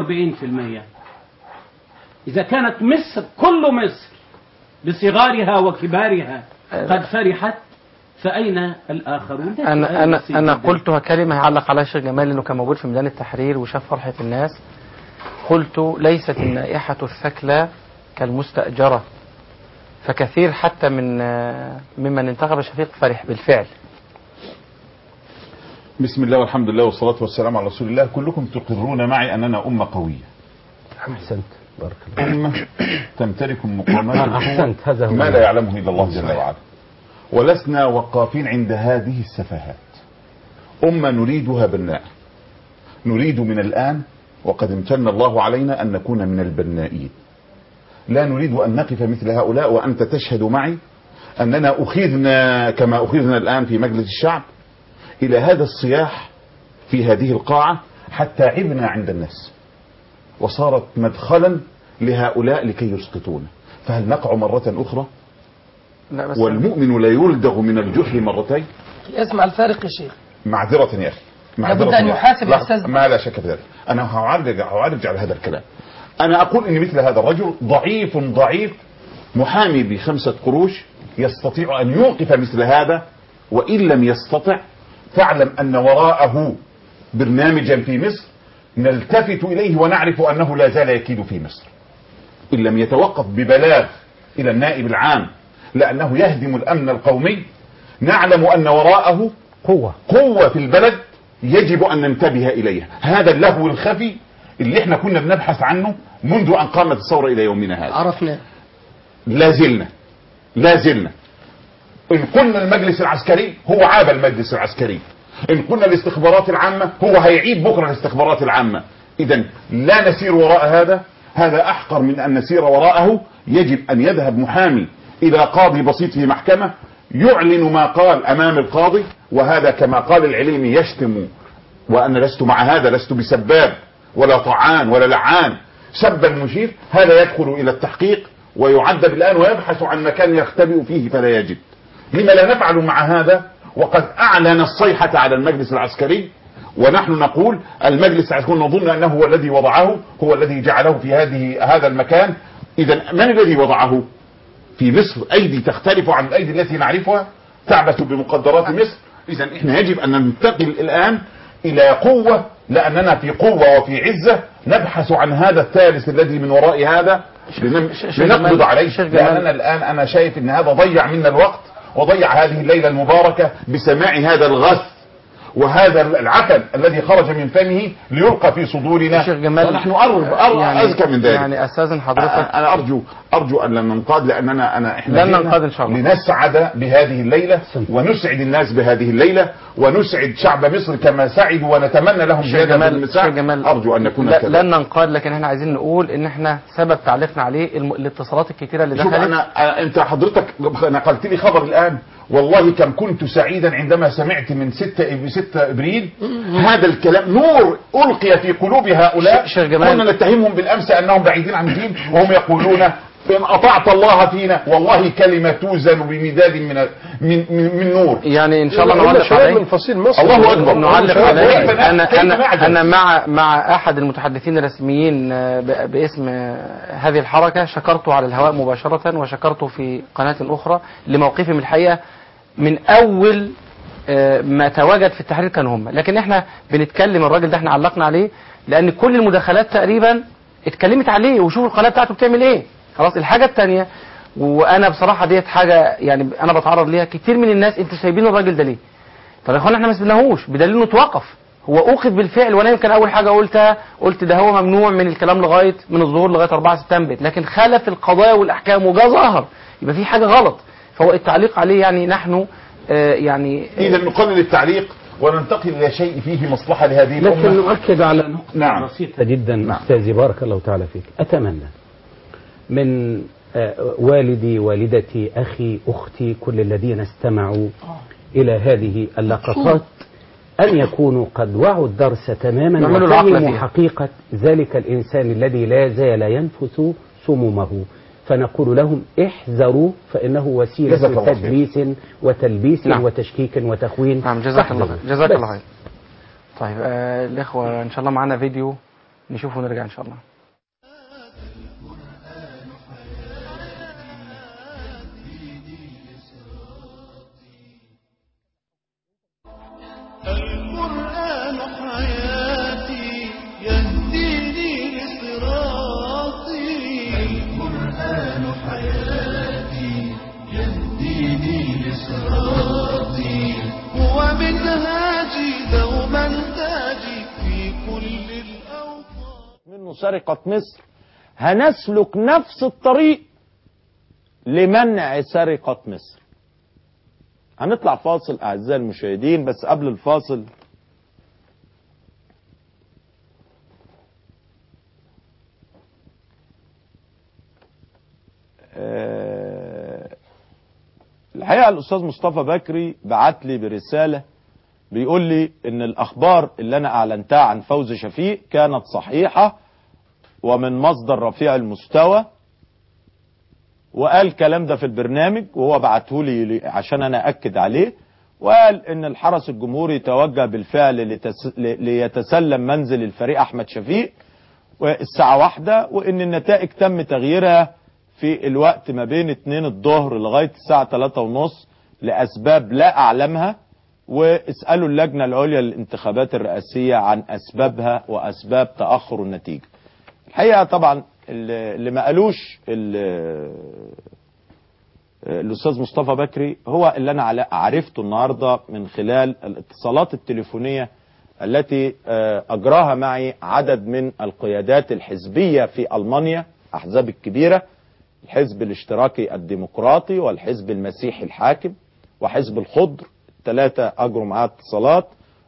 إذا كانت مصر كل مصر بصغارها وكبارها قد فرحت فأين الآخرون ده انا سؤال انا بسيط انا جداً. قلتها كلمه هيعلق عليها الشيخ جمال انه كان موجود في ميدان التحرير وشاف فرحه الناس قلت ليست النائحه الثكلى كالمستاجره فكثير حتى من آه، ممن انتخب شفيق فرح بالفعل بسم الله والحمد لله والصلاة والسلام على رسول الله كلكم تقرون معي أننا أمة قوية أحسنت بارك الله أمة تمتلك مقومات القوة أحسنت هذا هو ما لا يعلمه إلا الله جل وعلا ولسنا وقافين عند هذه السفاهات أمة نريدها بناء نريد من الآن وقد امتن الله علينا أن نكون من البنائين لا نريد أن نقف مثل هؤلاء وأنت تشهد معي أننا أخذنا كما أخذنا الآن في مجلس الشعب إلى هذا الصياح في هذه القاعة حتى عبنا عند الناس وصارت مدخلا لهؤلاء لكي يسقطونا فهل نقع مرة أخرى لا بس والمؤمن لا يلدغ من الجحر مرتين اسمع الفارق يا شيخ معذرة يا أخي معذرة لابد أن يا أخي. يحاسب لا، أستاذ. ما لا شك في ذلك أنا هعرج هعرج على هذا الكلام أنا أقول إن مثل هذا الرجل ضعيف ضعيف محامي بخمسة قروش يستطيع أن يوقف مثل هذا وإن لم يستطع فاعلم أن وراءه برنامجا في مصر نلتفت إليه ونعرف أنه لا زال يكيد في مصر إن لم يتوقف ببلاغ إلى النائب العام لأنه يهدم الأمن القومي نعلم أن وراءه قوة قوة في البلد يجب أن ننتبه إليها هذا اللهو الخفي اللي احنا كنا بنبحث عنه منذ أن قامت الثورة إلى يومنا هذا عرفنا لا زلنا لا زلنا إن قلنا المجلس العسكري هو عاب المجلس العسكري إن قلنا الاستخبارات العامة هو هيعيد بكرة الاستخبارات العامة اذا لا نسير وراء هذا هذا احقر من ان نسير وراءه يجب ان يذهب محامي الى قاضي بسيط في محكمة يعلن ما قال امام القاضي وهذا كما قال العليمي يشتم وانا لست مع هذا لست بسباب ولا طعان ولا لعان سب المشير هذا يدخل الى التحقيق ويعذب الان ويبحث عن مكان يختبئ فيه فلا يجد لما لا نفعل مع هذا وقد اعلن الصيحة على المجلس العسكري ونحن نقول المجلس العسكري نظن انه هو الذي وضعه هو الذي جعله في هذه هذا المكان اذا من الذي وضعه في مصر ايدي تختلف عن الايدي التي نعرفها تعبث بمقدرات مصر اذا احنا يجب ان ننتقل الان الى قوة لاننا في قوة وفي عزة نبحث عن هذا الثالث الذي من وراء هذا لنم- شيخ لنقبض جمال- عليه شيخ جمال. لاننا الان انا شايف ان هذا ضيع منا الوقت وضيع هذه الليلة المباركة بسماع هذا الغث وهذا العفن الذي خرج من فمه ليلقى في صدورنا شيخ جمال ونحن أرغب أرغب يعني- أذكى من ذلك يعني استاذن حضرتك انا ارجو ارجو ان لن ننقاد لاننا انا احنا لن جئنا ننقاد إن شاء الله. لنسعد بهذه الليله ونسعد الناس بهذه الليله ونسعد شعب مصر كما سعدوا ونتمنى لهم شيخ زياده جمال بالمساع شيخ جمال ارجو ان نكون لا كذلك لن ننقاد لكن احنا عايزين نقول ان احنا سبب تعليقنا عليه الم... الاتصالات الكتيره اللي شوف دخلت انا أنا- انت حضرتك نقلت لي خبر الان والله كم كنت سعيدا عندما سمعت من 6 6 ابريل هذا الكلام نور القي في قلوب هؤلاء شيخ جمال. كنا نتهمهم بالامس انهم بعيدين عن الدين وهم يقولون ان اطعت الله فينا والله كلمه توزن بمداد من من من, من نور يعني ان شاء الله هم نعلق شباب عليه من فصيل مصر الله أكبر. نعلق كيف عليه نعجز؟ انا كيف انا نعجز؟ انا مع مع احد المتحدثين الرسميين آه، ب- باسم آه، هذه الحركه شكرته على الهواء مباشره وشكرته في قناه اخرى لموقفهم الحقيقه من اول آه، ما تواجد في التحرير كانوا هم لكن احنا بنتكلم الراجل ده احنا علقنا عليه لان كل المداخلات تقريبا اتكلمت عليه وشوفوا القناه بتاعته بتعمل ايه خلاص الحاجه الثانيه وانا بصراحه ديت حاجه يعني انا بتعرض ليها كتير من الناس انتوا سايبين الراجل ده ليه طب يا اخوانا احنا ما سبناهوش بدليل انه توقف هو اوقف بالفعل وانا يمكن اول حاجه قلتها قلت ده هو ممنوع من الكلام لغايه من الظهور لغايه 4 سبتمبر لكن خالف القضايا والاحكام وجا ظهر يبقى في حاجه غلط فهو التعليق عليه يعني نحن آه يعني اذا نقلل التعليق وننتقل الى شيء فيه مصلحه لهذه لكن الامه نؤكد على نقطة نعم بسيطة جدا أستاذي بارك الله تعالى فيك أتمنى من آه، والدي والدتي أخي أختي كل الذين استمعوا إلى هذه اللقطات أن يكونوا قد وعوا الدرس تماما يعملوا العقل وفهموا فيها. حقيقة ذلك الإنسان الذي لا زال ينفث سمومه فنقول لهم احذروا فإنه جزاك وسيلة الله خير. تدليس وتلبيس نعم. وتشكيك وتخوين نعم جزاك الله فاحذروا. خير جزاك بس. الله خير طيب آه الاخوه ان شاء الله معانا فيديو نشوفه ونرجع ان شاء الله القرآن حياتي يهديني لصراطي القرآن حياتي يهديني لصراطي هو منهاجي دوما تاجي في كل الأوقات منه سرقة مصر هنسلك نفس الطريق لمنع سرقة مصر هنطلع فاصل أعزائي المشاهدين بس قبل الفاصل آه، الحقيقة الأستاذ مصطفى بكري بعت لي برسالة بيقول لي ان الاخبار اللي انا اعلنتها عن فوز شفيق كانت صحيحة ومن مصدر رفيع المستوى وقال الكلام ده في البرنامج وهو بعته لي عشان انا اكد عليه وقال ان الحرس الجمهوري توجه بالفعل لتس... ل- ليتسلم منزل الفريق احمد شفيق والساعة واحدة وان النتائج تم تغييرها في الوقت ما بين 2 الظهر لغاية الساعة 3 ونص لاسباب لا اعلمها واسألوا اللجنة العليا للانتخابات الرئاسية عن أسبابها وأسباب تأخر النتيجة الحقيقة طبعا اللي اللي ما قالوش ال- الأستاذ مصطفى بكري هو اللي أنا عل- عرفته النهاردة من خلال الاتصالات التليفونية التي آه، أجراها معي عدد من القيادات الحزبية في ألمانيا أحزاب الكبيرة الحزب الاشتراكي الديمقراطي والحزب المسيحي الحاكم وحزب الخضر الثلاثة أجروا معاه اتصالات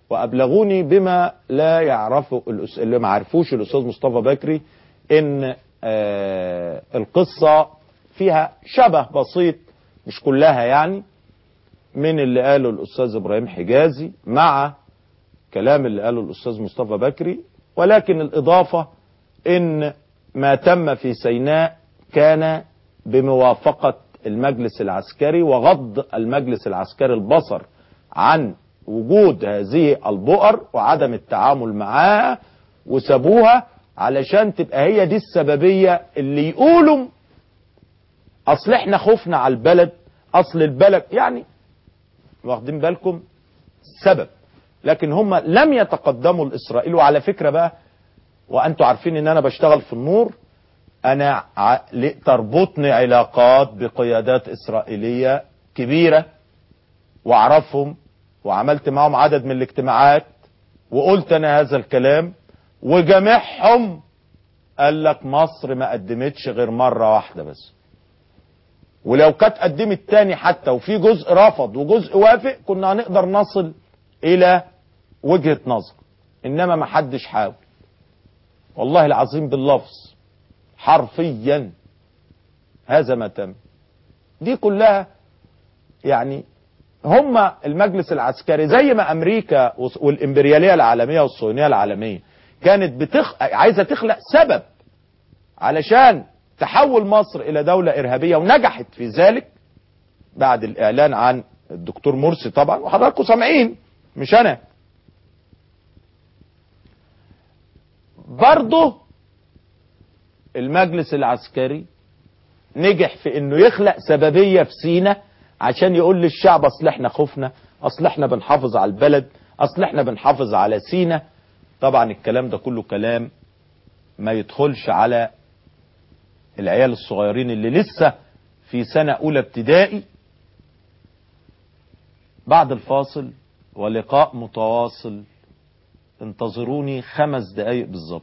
وأبلغوني بما لا يعرفه الأس- اللي ما عرفوش الأستاذ مصطفى بكري إن آه القصة فيها شبه بسيط مش كلها يعني من اللي قاله الأستاذ إبراهيم حجازي مع كلام اللي قاله الأستاذ مصطفى بكري ولكن الإضافة إن ما تم في سيناء كان بموافقة المجلس العسكري وغض المجلس العسكري البصر عن وجود هذه البؤر وعدم التعامل معاها وسابوها علشان تبقى هي دي السببية اللي يقولوا اصل احنا خفنا على البلد اصل البلد يعني واخدين بالكم سبب لكن هم لم يتقدموا لاسرائيل وعلى فكرة بقى وانتوا عارفين ان انا بشتغل في النور انا ع- ل- تربطني علاقات بقيادات اسرائيلية كبيرة واعرفهم وعملت معهم عدد من الاجتماعات وقلت انا هذا الكلام وجميعهم قال لك مصر ما قدمتش غير مرة واحدة بس ولو كانت قدمت تاني حتى وفي جزء رفض وجزء وافق كنا هنقدر نصل الى وجهة نظر انما ما حدش حاول والله العظيم باللفظ حرفيا هذا ما تم دي كلها يعني هم المجلس العسكري زي ما امريكا وس- والامبرياليه العالميه والصهيونيه العالميه كانت بتخ... عايزه تخلق سبب علشان تحول مصر الى دوله ارهابيه ونجحت في ذلك بعد الاعلان عن الدكتور مرسي طبعا وحضراتكم سامعين مش انا برضه المجلس العسكري نجح في انه يخلق سببيه في سينا عشان يقول للشعب اصل احنا خفنا اصل احنا بنحافظ على البلد اصل احنا بنحافظ على سينا طبعا الكلام ده كله كلام ما يدخلش على العيال الصغيرين اللي لسه في سنة أولى ابتدائي بعد الفاصل ولقاء متواصل انتظروني خمس دقايق بالظبط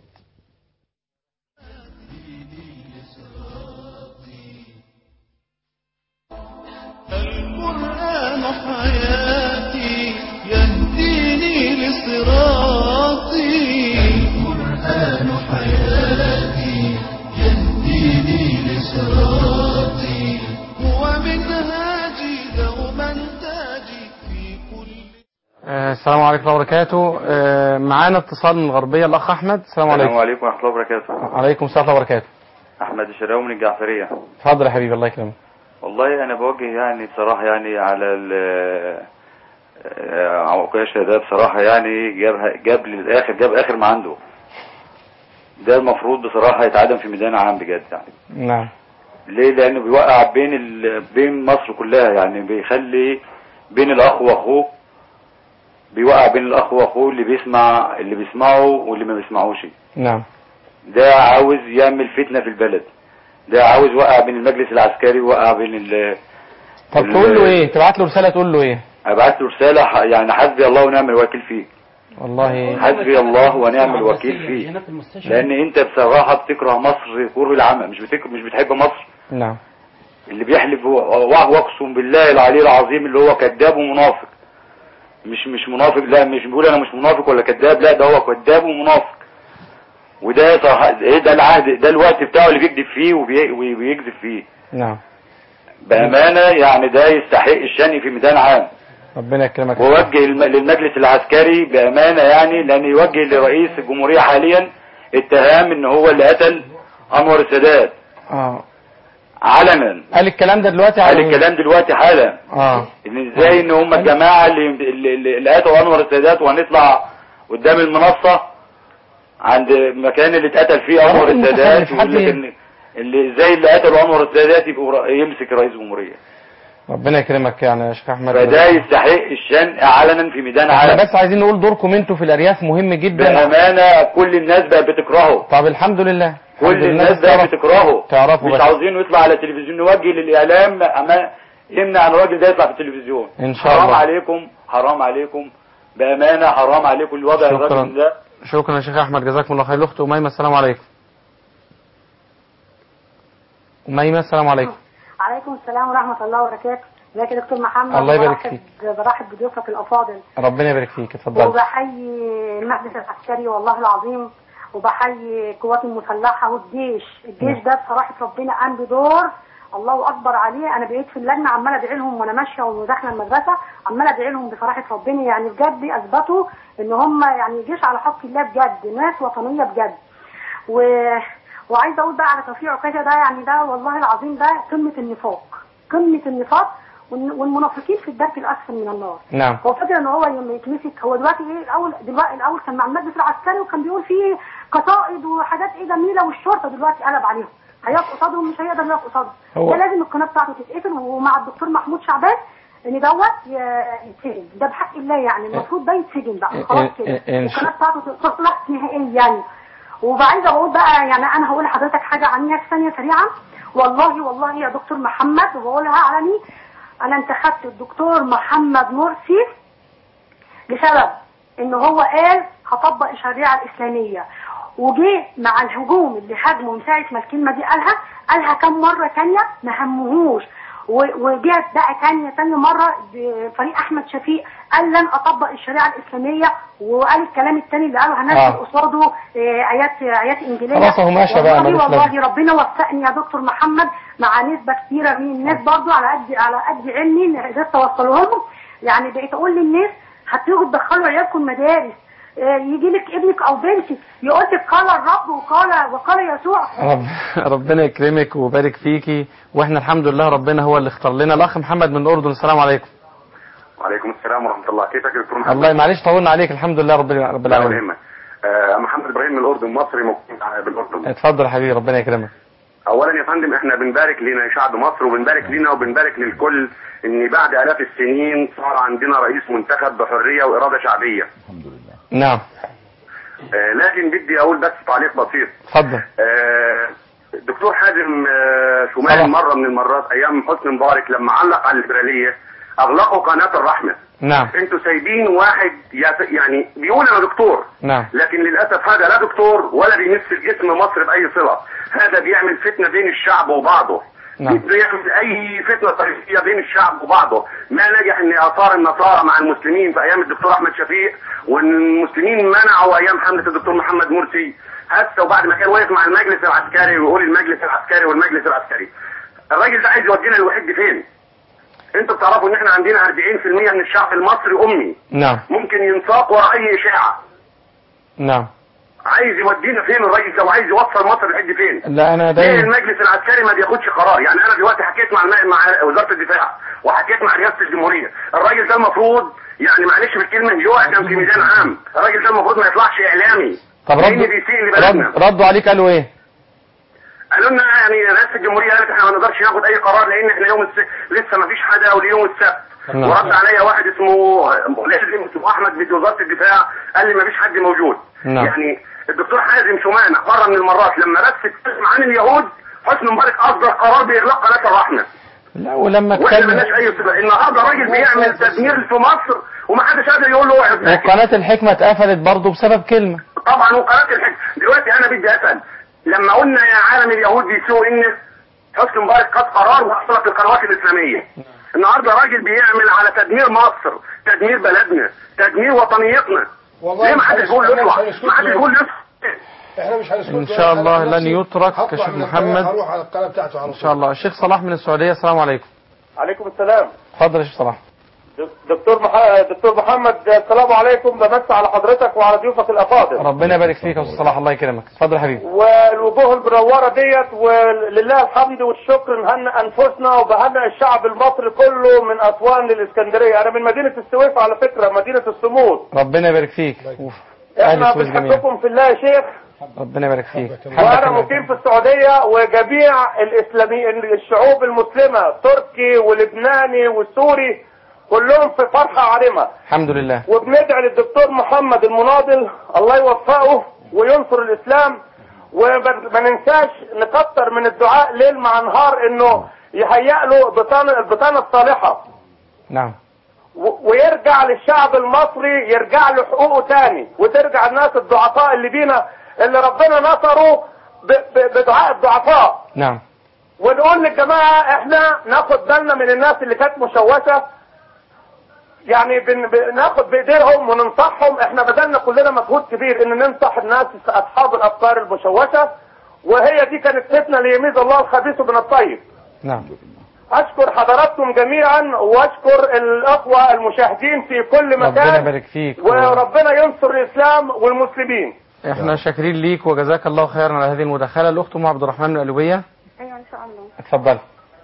القرآن حياتي يهديني لصراطي القرآن حياتي يهديني لصراطي هو منهاجي دوما تاجي في كل آه، السلام عليكم ورحمة الله وبركاته آه، معانا اتصال من الغربية الأخ أحمد السلام السلام عليكم عليكم ورحمة الله وبركاته عليكم السلام ورحمة الله وبركاته أحمد الشراوي من الجعفرية اتفضل يا حبيبي الله يكرمك والله أنا بوجه يعني بصراحة يعني على ال آه، عكاشة ده بصراحة يعني جاب جاب للآخر جاب آخر ما عنده ده المفروض بصراحة يتعدم في ميدان عام بجد يعني نعم ليه لأنه بيوقع بين ال... بين مصر كلها يعني بيخلي بين الأخ وأخوه بيوقع بين الأخ وأخوه اللي بيسمع اللي بيسمعه واللي ما بيسمعوش نعم ده عاوز يعمل فتنة في البلد ده عاوز يوقع بين المجلس العسكري ويوقع بين ال طب ال- تقول له ايه تبعت له رسالة تقول له ايه ابعت له رسالة ح- يعني حسبي الله ونعم الوكيل فيه والله حسبي الله ونعم الوكيل فيه لان انت بصراحة بتكره مصر كره العمى مش بتك... مش بتحب مصر نعم اللي بيحلف هو- واقسم بالله العلي العظيم اللي هو كذاب ومنافق مش مش منافق لا مش بيقول انا مش منافق ولا كذاب لا ده هو كذاب ومنافق وده صراحة ايه ده العهد ده الوقت بتاعه اللي بيكذب فيه وبي- وبيكذب فيه نعم بأمانة يعني ده يستحق الشن في ميدان عام ربنا يكرمك ووجه الم- للمجلس العسكري بأمانة يعني لأن يوجه لرئيس الجمهورية حاليا اتهام ان هو اللي قتل انور السادات اه علنا قال الكلام ده دلوقتي قال على الكلام دلوقتي حالا اه ان ازاي ان هم الجماعة اللي, اللي, اللي قتلوا انور السادات وهنطلع قدام المنصة عند المكان اللي اتقتل فيه انور المتخلف، السادات حد ويقول لك ان اللي ازاي اللي قتلوا انور السادات يبقوا ر- يمسك رئيس جمهورية ربنا يكرمك يعني يا شيخ احمد فده يستحق الشن علنا في ميدان احنا عام بس عايزين نقول دوركم انتوا في الارياف مهم جدا بأمانة كل الناس بقت بتكرهه طب الحمد لله كل الحمد لله الناس بقت تعرف- بتكرهه تعرفوا مش بس. عاوزينه يطلع على التلفزيون نوجه للإعلام أما يمنع ان الراجل ده يطلع في التلفزيون إن شاء حرام الله. عليكم حرام عليكم بأمانة حرام عليكم الوضع شكرا الراجل ده شكرا يا شيخ احمد جزاكم الله خير الاخت اميمه السلام عليكم اميمه السلام عليكم عليكم السلام ورحمة الله وبركاته ازيك يا دكتور محمد الله يبارك برحب- برحب بضيوفك الافاضل ربنا يبارك فيك اتفضل وبحيي المجلس العسكري والله العظيم وبحيي القوات المسلحه والجيش الجيش ده بصراحه ربنا قام بدور الله اكبر عليه انا بقيت في اللجنه عماله ادعي لهم وانا ماشيه وداخله المدرسه عماله ادعي لهم بصراحه ربنا يعني بجد اثبتوا ان هم يعني جيش على حق الله بجد ناس وطنيه بجد و... وعايزه اقول بقى على توفيق عكاشه ده يعني ده والله العظيم ده قمه النفاق قمه النفاق والن- والمنافقين في الدرك الاسفل من النار نعم هو فاكر ان هو لما يتمسك هو دلوقتي ايه الاول دلوقتي الاول كان مع المجلس العسكري وكان بيقول فيه قصائد وحاجات ايه جميله والشرطه دلوقتي قلب عليهم هيقف قصادهم مش هيقدر يقف قصادهم هو- ده لازم القناه بتاعته تتقفل ومع الدكتور محمود شعبان ان دوت ي- يتسجن ده بحق الله يعني المفروض ده يتسجن بقى خلاص كده إن- إن شاء- القناه بتاعته تصلح نهائيا يعني وعايزه اقول بقى يعني انا هقول لحضرتك حاجه عنيها في ثانيه سريعه والله والله يا دكتور محمد وبقولها علني انا انتخبت الدكتور محمد مرسي لسبب ان هو قال هطبق الشريعه الاسلاميه وجه مع الهجوم اللي هاجمه من ساعه ما الكلمه دي قالها قالها كم مره تانية ما همهوش و- وجه بقى تانية تانية مرة بفريق أحمد شفيق قال لن أطبق الشريعة الإسلامية وقال الكلام التاني اللي قاله هنزل آه. قصاده آه، آيات آيات إنجيلية خلاص أهو ماشي بقى، والله ملوش والله لازمة. ربنا وفقني يا دكتور محمد مع نسبة كبيرة من الناس برضو على قد على قد علمي اللي قدرت أوصله لهم يعني بقيت أقول للناس هتيجوا تدخلوا عيالكم المدارس آه، يجي لك ابنك او بنتك يقول لك قال الرب وقال وقال يسوع رب ربنا يكرمك ويبارك فيكي واحنا الحمد لله ربنا هو اللي اختار لنا الاخ محمد من الاردن السلام عليكم وعليكم السلام ورحمة الله كيفك يا دكتور محمد؟ الله معلش طولنا عليك الحمد لله رب رب لا العالمين يهمك. آه محمد ابراهيم من الاردن مصري مقيم بالاردن اتفضل يا حبيبي ربنا يكرمك اولا يا فندم احنا بنبارك لنا شعب مصر وبنبارك لنا وبنبارك للكل ان بعد الاف السنين صار عندنا رئيس منتخب بحريه واراده شعبيه نعم آه لكن بدي اقول بس تعليق بسيط اتفضل آه الدكتور حازم آه شمال مره من المرات ايام حسني مبارك لما علق على الليبراليه اغلقوا قناه الرحمه نعم انتوا سايبين واحد يت- يعني بيقول انا دكتور نعم لكن للاسف هذا لا دكتور ولا بيمس الجسم مصر باي صله هذا بيعمل فتنه بين الشعب وبعضه نعم. بده يعمل اي فتنه طائفيه بين الشعب وبعضه ما نجح ان اثار النصارى مع المسلمين في ايام الدكتور احمد شفيق والمسلمين منعوا ايام حمله الدكتور محمد مرسي هسه وبعد ما كان واقف مع المجلس العسكري ويقول المجلس العسكري والمجلس العسكري الراجل ده عايز يودينا لوحد فين انتوا بتعرفوا ان احنا عندنا 40% من الشعب المصري امي نعم ممكن ينساق ورا اي اشاعه نعم عايز يودينا فين الراجل ده وعايز يوصل مصر لحد فين لا انا ليه دايما المجلس العسكري ما بياخدش قرار يعني انا دلوقتي حكيت مع الم- مع وزاره الدفاع وحكيت مع رئاسه الجمهوريه الراجل ده المفروض يعني معلش بالكلمه جوع كان في ميدان عام الراجل ده المفروض ما يطلعش اعلامي طب لان رد بيسيء لبلدنا رد ردوا عليك قالوا ايه قالوا لنا يعني رئاسه الجمهوريه قالت احنا ما نقدرش ناخد اي قرار لان احنا يوم الس... لسه ما فيش حدا وليوم السبت نعم. ورد عليا واحد اسمه لازم اسمه احمد في وزاره الدفاع قال لي ما فيش حد موجود نعم. يعني الدكتور حازم شومان مره من المرات لما بس اتكلم عن اليهود حسني مبارك اصدر قرار باغلاق قناه الرحمه لا ولما واحنا اتكلم مالناش اي صله النهارده راجل بيعمل تدمير في مصر ومحدش قادر يقول له اقعد وقناة الحكمة اتقفلت برضه بسبب كلمة طبعا وقناه الحج دلوقتي انا بدي اسال لما قلنا يا عالم اليهود بيسووا ان حسني مبارك خد قرار واغلق القنوات الاسلاميه النهارده راجل بيعمل على تدمير مصر تدمير بلدنا تدمير وطنيتنا والله ليه ما مش حدش هنسكت- يقول احنا يطلع مش هنسكت ما حدش له. يقول يطلع احنا مش هنسكت ان له. شاء أنا الله نفسي لن يترك هطلع يا شيخ من القناة، محمد هروح على القناه بتاعته على ان شاء الله الشيخ صلاح من السعودية السلام عليكم عليكم السلام اتفضل يا شيخ صلاح دكتور مح... دكتور محمد السلام عليكم بمس على حضرتك وعلى ضيوفك الافاضل ربنا يبارك فيك يا استاذ صلاح الله يكرمك اتفضل يا حبيبي والوجوه المنوره ديت ولله الحمد والشكر نهنئ انفسنا وبهنئ الشعب المصري كله من اسوان للاسكندريه انا من مدينه السويس على فكره مدينه الصمود ربنا يبارك فيك أوف. اهل احنا السويس جميعا بنحبكم في الله يا شيخ ربنا يبارك فيك وانا حبك الله. مقيم في السعوديه وجميع الاسلامي الشعوب المسلمه تركي ولبناني وسوري كلهم في فرحه عارمه الحمد لله وبندعي للدكتور محمد المناضل الله يوفقه وينصر الاسلام وما ننساش نكتر من الدعاء ليل مع نهار انه يهيأ له بطانه البطانه الصالحه نعم و- ويرجع للشعب المصري يرجع له حقوقه تاني وترجع الناس الضعفاء اللي بينا اللي ربنا نصره ب- ب- بدعاء الضعفاء نعم ونقول للجماعة احنا ناخد بالنا من الناس اللي كانت مشوشة يعني بن بناخد بايديهم وننصحهم احنا بذلنا كلنا مجهود كبير ان ننصح الناس اصحاب الافكار المشوشة وهي دي كانت فتنة ليميز الله الخبيث من الطيب نعم اشكر حضراتكم جميعا واشكر الاخوة المشاهدين في كل ربنا مكان يبارك فيك وربنا ينصر الاسلام والمسلمين احنا شاكرين ليك وجزاك الله خيرا على هذه المداخله الاخت ام عبد الرحمن من القلوبيه ايوه ان شاء الله اتفضلي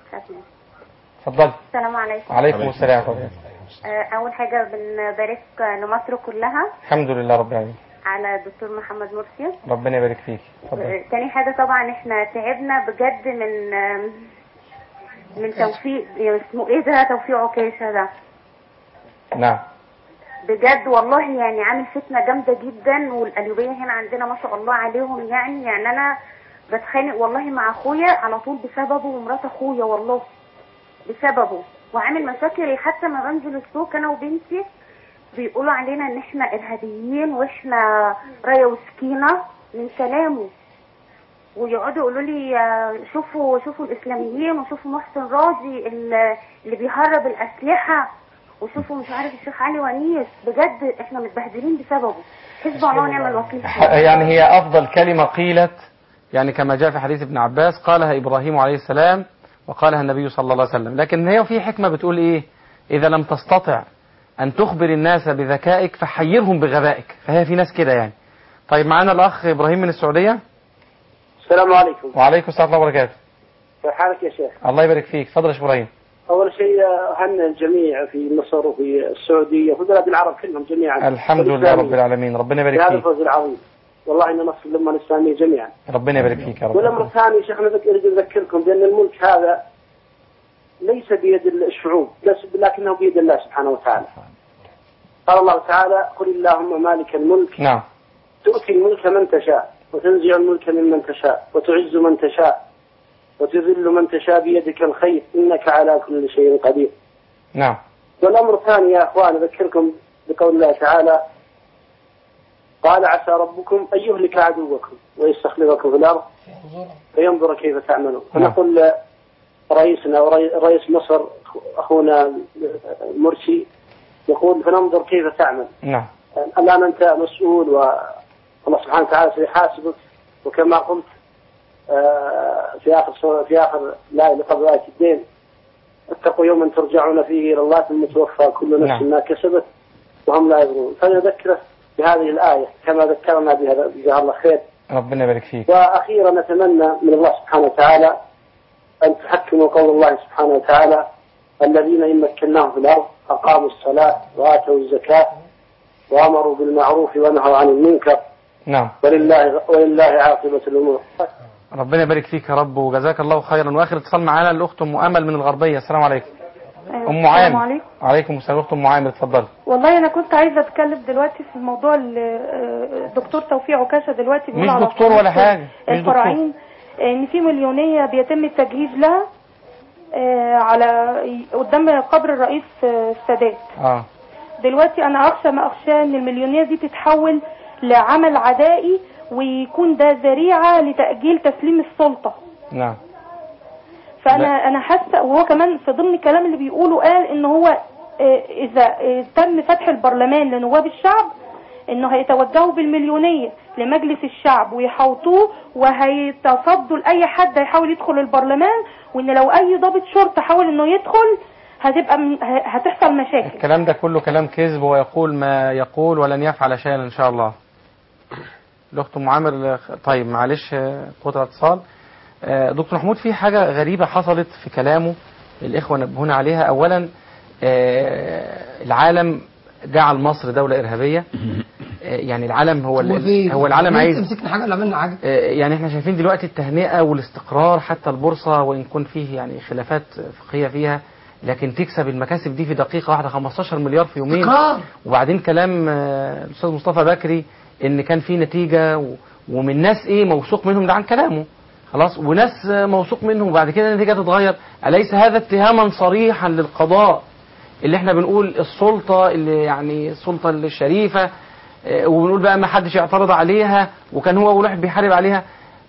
اتفضلي السلام عليكم وعليكم السلام ورحمه الله آه، اول حاجه بنبارك لمصر كلها الحمد لله رب العالمين على الدكتور محمد مرسي ربنا يبارك فيك اتفضلي آه، تاني حاجه طبعا احنا تعبنا بجد من آم، من توفيق اسمه ايه ده توفيق عكاشه ده نعم بجد والله يعني عامل فتنه جامده جدا والقليوبيه هنا عندنا ما شاء الله عليهم يعني يعني انا بتخانق والله مع اخويا على طول بسببه ومرات اخويا والله بسببه وعامل مشاكل حتى ما بنزل السوق انا وبنتي بيقولوا علينا ان احنا ارهابيين واحنا رايه وسكينه من كلامه ويقعدوا يقولوا لي آه، شوفوا شوفوا الاسلاميين وشوفوا محسن راضي اللي اللي بيهرب الاسلحه وشوفوا مش عارف الشيخ علي ونيس بجد احنا متبهدلين بسببه حزب الله ونعم الوكيل فيه. يعني هي أفضل كلمة قيلت يعني كما جاء في حديث ابن عباس قالها إبراهيم عليه السلام وقالها النبي صلى الله عليه وسلم لكن هي في حكمة بتقول إيه إذا لم تستطع أن تخبر الناس بذكائك فحيرهم بغبائك فهي في ناس كده يعني طيب معانا الأخ إبراهيم من السعودية السلام عليكم وعليكم السلام ورحمة الله وبركاته كيف حالك يا شيخ الله يبارك فيك تفضل يا شيخ إبراهيم أول شيء أهنئ الجميع في مصر وفي السعودية وفي بلاد العرب كلهم جميعا الحمد لله رب العالمين ربنا في هذا يبارك فيك الفوز العظيم والله إن نصر الأمة الإسلامية جميعا ربنا يبارك فيك يا رب والأمر الثاني يا شيخ أنا ذك- أريد أذكركم بأن الملك هذا ليس بيد الشعوب بس- لكنه بيد الله سبحانه وتعالى قال الله تعالى قل اللهم مالك الملك نعم تؤتي الملك من تشاء وتنزع الملك ممن تشاء وتعز من تشاء وتذل من تشاء بيدك الخير إنك على كل شيء قدير نعم والأمر الثاني يا أخوان أذكركم بقول الله تعالى قال عسى ربكم أن يهلك عدوكم ويستخلفكم في الأرض فينظر كيف تعملون فنقول رئيسنا ورئي- رئيس مصر أخونا مرسي يقول فننظر كيف تعمل نعم الآن أنت مسؤول والله سبحانه وتعالى سيحاسبك وكما قلت آه، في آخر سورة- في آخر لا قبل آية الدين اتقوا يوما ترجعون فيه إلى الله ثم توفى كل نفس نعم. ما كسبت وهم لا يظلمون فنذكره بهذه الآية كما ذكرنا بها جزاه الله خير ربنا يبارك فيك وأخيرا نتمنى من الله سبحانه وتعالى أن تحكموا قول الله سبحانه وتعالى الذين إن مكناهم في الأرض أقاموا الصلاة وآتوا الزكاة وأمروا بالمعروف ونهوا عن المنكر نعم ولله ولله عاقبة الأمور ربنا يبارك فيك يا رب وجزاك الله خيرا واخر اتصال معانا الاخت ام امل من الغربيه السلام عليكم ام السلام عامر عليكم عليكم السلام اخت ام عامر اتفضلي والله انا كنت عايزه اتكلم دلوقتي في الموضوع اللي آه، الدكتور توفيق عكاشه دلوقتي بيقول مش على دكتور قناة ولا حاجة، مش الفراعين ان في مليونيه بيتم التجهيز لها آه، على قدام قبر الرئيس آه، السادات اه دلوقتي انا اخشى ما اخشى ان المليونيه دي تتحول لعمل عدائي ويكون ده ذريعه لتاجيل تسليم السلطه نعم فانا لا. انا حاسه وهو كمان في ضمن الكلام اللي بيقوله قال ان هو آه، اذا آه، تم فتح البرلمان لنواب الشعب انه هيتوجهوا بالمليونيه لمجلس الشعب ويحوطوه وهيتصدوا لاي حد هيحاول يدخل البرلمان وان لو اي ضابط شرطه حاول انه يدخل هتبقى م- ه- هتحصل مشاكل الكلام ده كله كلام كذب ويقول ما يقول ولن يفعل شيئا ان شاء الله الاخت ام عامر طيب معلش آه، قطع اتصال آه، دكتور محمود في حاجه غريبه حصلت في كلامه الاخوه نبهونا عليها اولا آه، العالم جعل مصر دوله ارهابيه آه، يعني العالم هو هو ال- في- هو العالم في عايز تمسكنا حاجه ولا عملنا حاجه آه، يعني احنا شايفين دلوقتي التهنئة والاستقرار حتى البورصة وإن كن فيه يعني خلافات فقهية فيها لكن تكسب المكاسب دي في دقيقة واحدة 15 مليار في يومين استقرار. وبعدين كلام آه، الأستاذ مصطفى بكري إن كان في نتيجة و- ومن ناس إيه موثوق منهم ده عن كلامه خلاص وناس آه، موثوق منهم وبعد كده النتيجة تتغير أليس هذا اتهاما صريحا للقضاء اللي احنا بنقول السلطة اللي يعني السلطة الشريفة آه، وبنقول بقى ما حدش يعترض عليها وكان هو أول واحد بيحارب عليها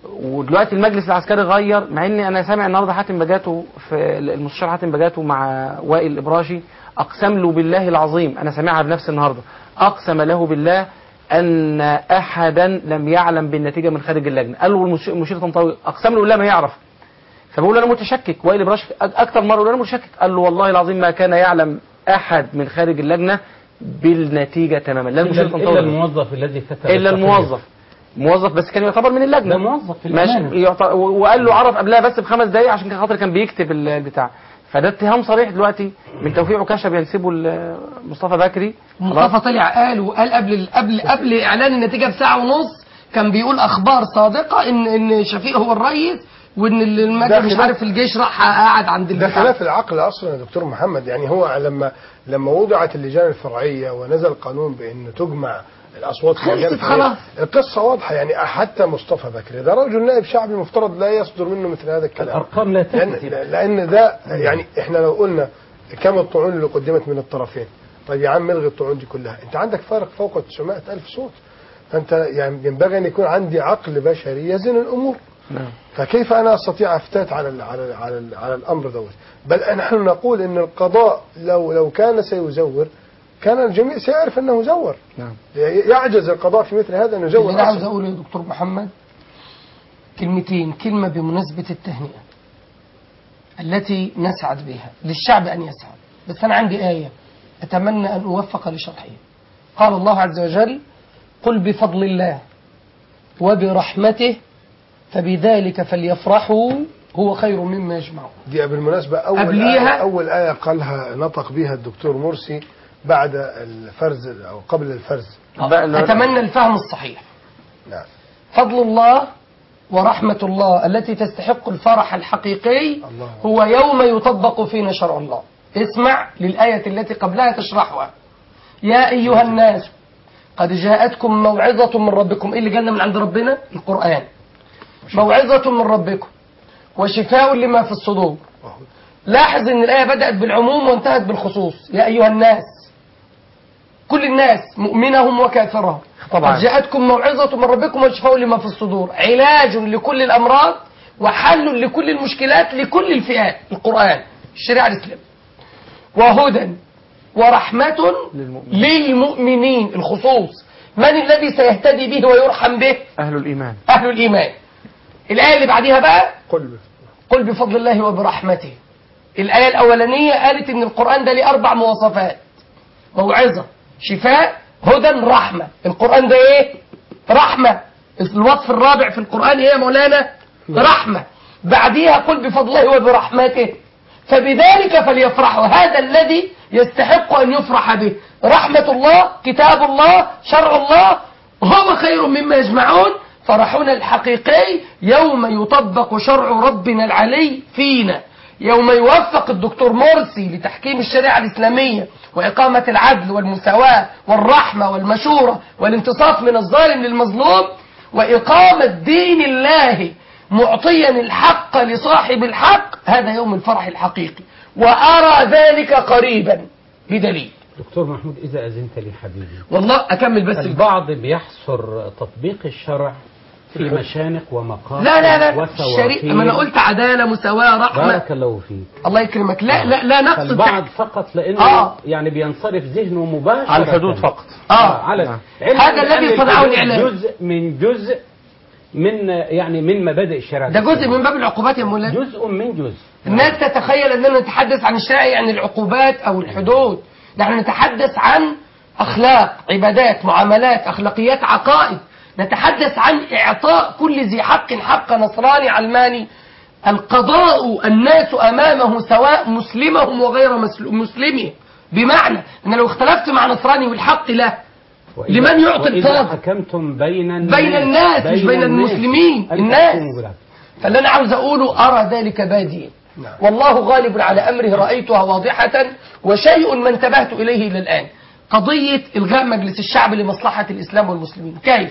ودلوقتي المجلس العسكري غير مع ان انا سامع النهارده حاتم بجاتو في المستشار حاتم بجاتو مع وائل الابراشي اقسم له بالله العظيم انا سامعها بنفسي النهارده اقسم له بالله ان احدا لم يعلم بالنتيجه من خارج اللجنه قال له المش- المشير طنطاوي اقسم له بالله ما يعرف فبقول له انا متشكك وائل ابراشي اكتر مره يقول انا متشكك قال له والله العظيم ما كان يعلم احد من خارج اللجنه بالنتيجه تماما لا المشير إلا, إلا طنطاوي الموظف الذي كتب الا التقرير. الموظف موظف بس كان يعتبر من اللجنه ده موظف في ماشي الأمانة. يعت- و- وقال له عرف قبلها بس بخمس دقايق عشان كان خاطر كان بيكتب ال- البتاع فده اتهام صريح دلوقتي من توفيق عكاشه بينسبه ل- مصطفى بكري مصطفى طلع قال وقال قبل قبل قبل اعلان النتيجه بساعه ونص كان بيقول اخبار صادقه ان ان شفيق هو الرئيس وان المجلس ده مش خلاف- عارف الجيش راح قاعد عند ده البتاع. خلاف العقل اصلا يا دكتور محمد يعني هو لما لما وضعت اللجان الفرعيه ونزل قانون بان تجمع الاصوات في اللجان خلصت الفرعية، خلاص. القصه واضحه يعني حتى مصطفى بكري ده رجل نائب شعبي المفترض لا يصدر منه مثل هذا الكلام الأرقام لا لان تكذب لان ده يعني احنا لو قلنا كم الطعون اللي قدمت من الطرفين طيب يا عم الغي الطعون دي كلها انت عندك فارق فوق 900 الف صوت فانت يعني ينبغي ان يكون عندي عقل بشري يزن الامور نعم فكيف انا استطيع افتات على ال على ال على, ال على الامر دوت بل نحن نقول ان القضاء لو لو كان سيزور كان الجميع سيعرف انه زور نعم يعجز القضاء في مثل هذا انه يزور اللي انا عاوز أصلاً. اقوله يا دكتور محمد كلمتين كلمه بمناسبه التهنئه التي نسعد بها للشعب ان يسعد بس انا عندي ايه اتمنى ان اوفق لشرحها قال الله عز وجل قل بفضل الله وبرحمته فبذلك فليفرحوا هو خير مما يجمعون دي بالمناسبة أول قبليها- آية أول آية قالها نطق بها الدكتور مرسي بعد الفرز أو قبل الفرز أتمنى الفهم الصحيح نعم فضل الله ورحمة الله التي تستحق الفرح الحقيقي هو يوم يطبق فينا شرع الله اسمع للآية التي قبلها تشرحها يا أيها الناس قد جاءتكم موعظة من ربكم إيه اللي جالنا من عند ربنا القرآن موعظة من ربكم وشفاء لما في الصدور لاحظ ان الآية بدأت بالعموم وانتهت بالخصوص يا أيها الناس كل الناس مؤمنهم وكافرهم طبعا. قد جاءتكم موعظة من ربكم وشفاء لما في الصدور علاج لكل الأمراض وحل لكل المشكلات لكل الفئات القرآن الشريعة الإسلامية وهدى ورحمة للمؤمنين الخصوص من الذي سيهتدي به ويرحم به أهل الإيمان أهل الإيمان الآية اللي بعديها بقى قل قل بفضل الله وبرحمته الآية الأولانية قالت إن القرآن ده ليه أربع مواصفات موعظة شفاء هدى رحمة القرآن ده إيه رحمة الوصف الرابع في القرآن إيه يا مولانا رحمة بعديها قل بفضل الله وبرحمته فبذلك فليفرحوا هذا الذي يستحق أن يفرح به رحمة الله كتاب الله شرع الله هو خير مما يجمعون فرحنا الحقيقي يوم يطبق شرع ربنا العلي فينا يوم يوفق الدكتور مرسي لتحكيم الشريعة الإسلامية وإقامة العدل والمساواة والرحمة والمشورة والانتصاف من الظالم للمظلوم وإقامة دين الله معطيا الحق لصاحب الحق هذا يوم الفرح الحقيقي وأرى ذلك قريبا بدليل دكتور محمود إذا أذنت لي حبيبي والله أكمل بس البعض بيحصر تطبيق الشرع في مشانق ومقاطع لا لا لا وسواقين. الشريعة ما أنا قلت عدالة مساواة رحمة بارك الله فيك الله يكرمك لا لا لا نقصد البعض فقط لأنه آه. يعني بينصرف ذهنه مباشرة على الحدود فقط. آه على علما هذا بأن الذي صنعه الحدود الإعلام. جزء من جزء من يعني من مبادئ الشريعة ده جزء من باب العقوبات يا مولانا جزء من جزء الناس تتخيل أننا نتحدث عن الشرع يعني العقوبات أو الحدود نحن نتحدث عن أخلاق عبادات معاملات أخلاقيات عقائد نتحدث عن إعطاء كل ذي حق حق نصراني علماني القضاء الناس أمامه سواء مسلمهم وغير مسل- مسلمهم بمعنى أن لو اختلفت مع نصراني والحق له وإذا- لمن يعطي وإذا الفضل حكمتم بين الناس بين الناس مش بين المسلمين أن الناس تحكموا بالعدل. فاللي أنا عاوز أقوله أرى ذلك باديا والله غالب على أمره رأيتها واضحة وشيء ما انتبهت إليه إلى الآن قضية إلغاء مجلس الشعب لمصلحة الإسلام والمسلمين كيف؟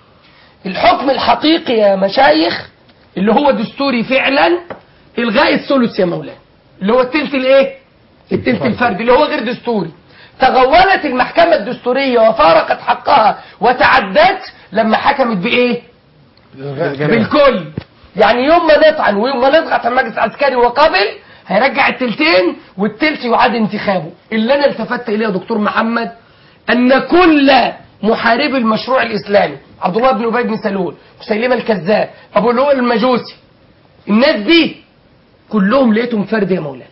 الحكم الحقيقي يا مشايخ اللي هو دستوري فعلا إلغاء الثلث يا مولانا اللي هو التلت الإيه؟ التلت الفردي اللي هو غير دستوري تغولت المحكمة الدستورية وفارقت حقها وتعدت لما حكمت بإيه؟ بالكل يعني يوم ما نطعن ويوم ما نضغط على المجلس العسكري وقبل هيرجع التلتين والتلت يعاد انتخابه اللي انا التفت اليه يا دكتور محمد ان كل محاربي المشروع الاسلامي عبد الله بن ابي بن سلول مسيلمه الكذاب ابو لؤلؤ المجوسي الناس دي كلهم لقيتهم فرد يا مولانا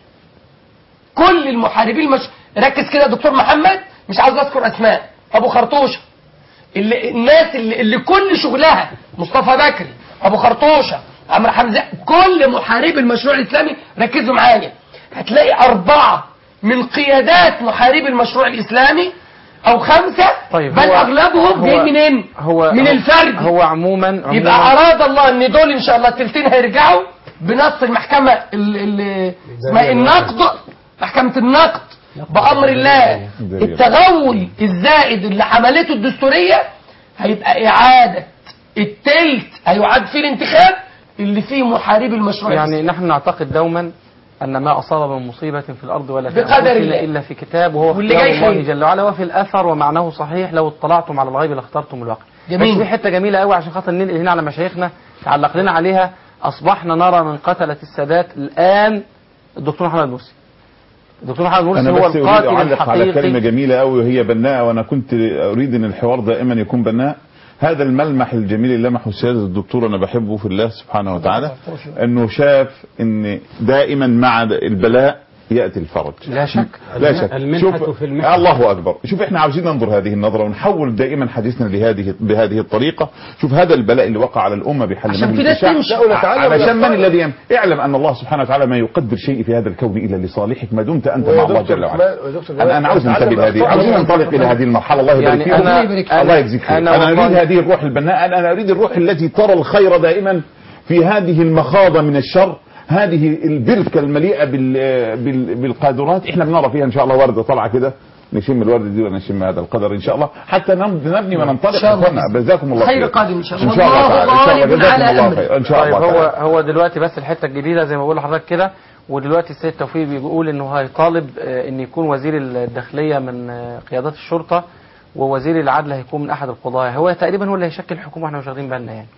كل المحاربين المش... ركز كده يا دكتور محمد مش عاوز اذكر اسماء ابو خرطوشه اللي الناس اللي, اللي كل شغلها مصطفى بكري ابو خرطوشه عمرو حمزه كل محاربي المشروع الاسلامي ركزوا معايا هتلاقي اربعه من قيادات محاربي المشروع الاسلامي او خمسه طيب بل هو- اغلبهم هو- جايين منين؟ هو من هو- الفرد هو عموما عموما يبقى اراد الله ان دول ان شاء الله التلتين هيرجعوا بنص المحكمه ال- ال- اسمها النقد محكمه النقد بامر الله التغول الزائد اللي عملته الدستوريه هيبقى اعاده التلت هيعاد فيه الانتخاب اللي فيه محاربي المشروع يعني نحن نعتقد دوما أن ما أصاب من مصيبة في الأرض ولا في بقدر أنفسنا الله. إلا في كتاب وهو واللي اختيار جاي الله خير. جل وعلا وفي الأثر ومعناه صحيح لو اطلعتم على الغيب لاخترتم الواقع جميل. بس في حتة جميلة قوي عشان خاطر ننقل هنا على مشايخنا تعلق لنا عليها أصبحنا نرى من قتلة السادات الآن الدكتور محمد مرسي الدكتور محمد مرسي انا هو بس اريد القاتل اعلق على كلمه الحقيقي جميله قوي وهي بناءه وانا كنت اريد ان الحوار دائما يكون بناء هذا الملمح الجميل اللي لمحه السيد الدكتور انا بحبه في الله سبحانه وتعالى انه شاف ان دائما مع البلاء ياتي الفرج لا شك لا شك المنحة شوف في المحنة. الله اكبر شوف احنا عاوزين ننظر هذه النظره ونحول دائما حديثنا لهذه بهذه الطريقه شوف هذا البلاء اللي وقع على الامه بحل عشان مجلس في ناس الشعب. تمشي. ع- ونتعلم من علشان من الأخطاء. الذي يم... اعلم ان الله سبحانه وتعالى ما يقدر شيء في هذا الكون الا لصالحك ما دمت انت ويا مع الله دكتور جل وعلا كمال- ويا دكتور انا كمال، انا عاوز نتعلم ننتبه لهذه أخطاء عاوزين الله. ننطلق الى هذه المرحله الله يبارك يعني فيكم أنا- الله أنا- يجزيك خير أنا انا اريد والله- هذه الروح البناء انا اريد الروح التي ترى الخير دائما في هذه المخاضه من الشر هذه البركه المليئه بال... بال... بالقادرات احنا بنرى فيها ان شاء الله ورده طالعه كده نشم الورده دي ونشم هذا القدر ان شاء الله حتى نم- نبني وننطلق إن شاء الله. اخوانا جزاكم الله خير خير قادم إن شاء الله. ان شاء الله والله تعالى ان شاء الله غالب جزاكم على الله أمره. خير ان شاء طيب الله هو تعالى. هو دلوقتي بس الحته الجديده زي ما بقول لحضرتك كده ودلوقتي السيد توفيق بيقول انه هيطالب آه، ان يكون وزير الداخليه من آه، قيادات الشرطه ووزير العدل هيكون من احد القضاة هو تقريبا هو اللي هيشكل الحكومه واحنا مش واخدين بالنا يعني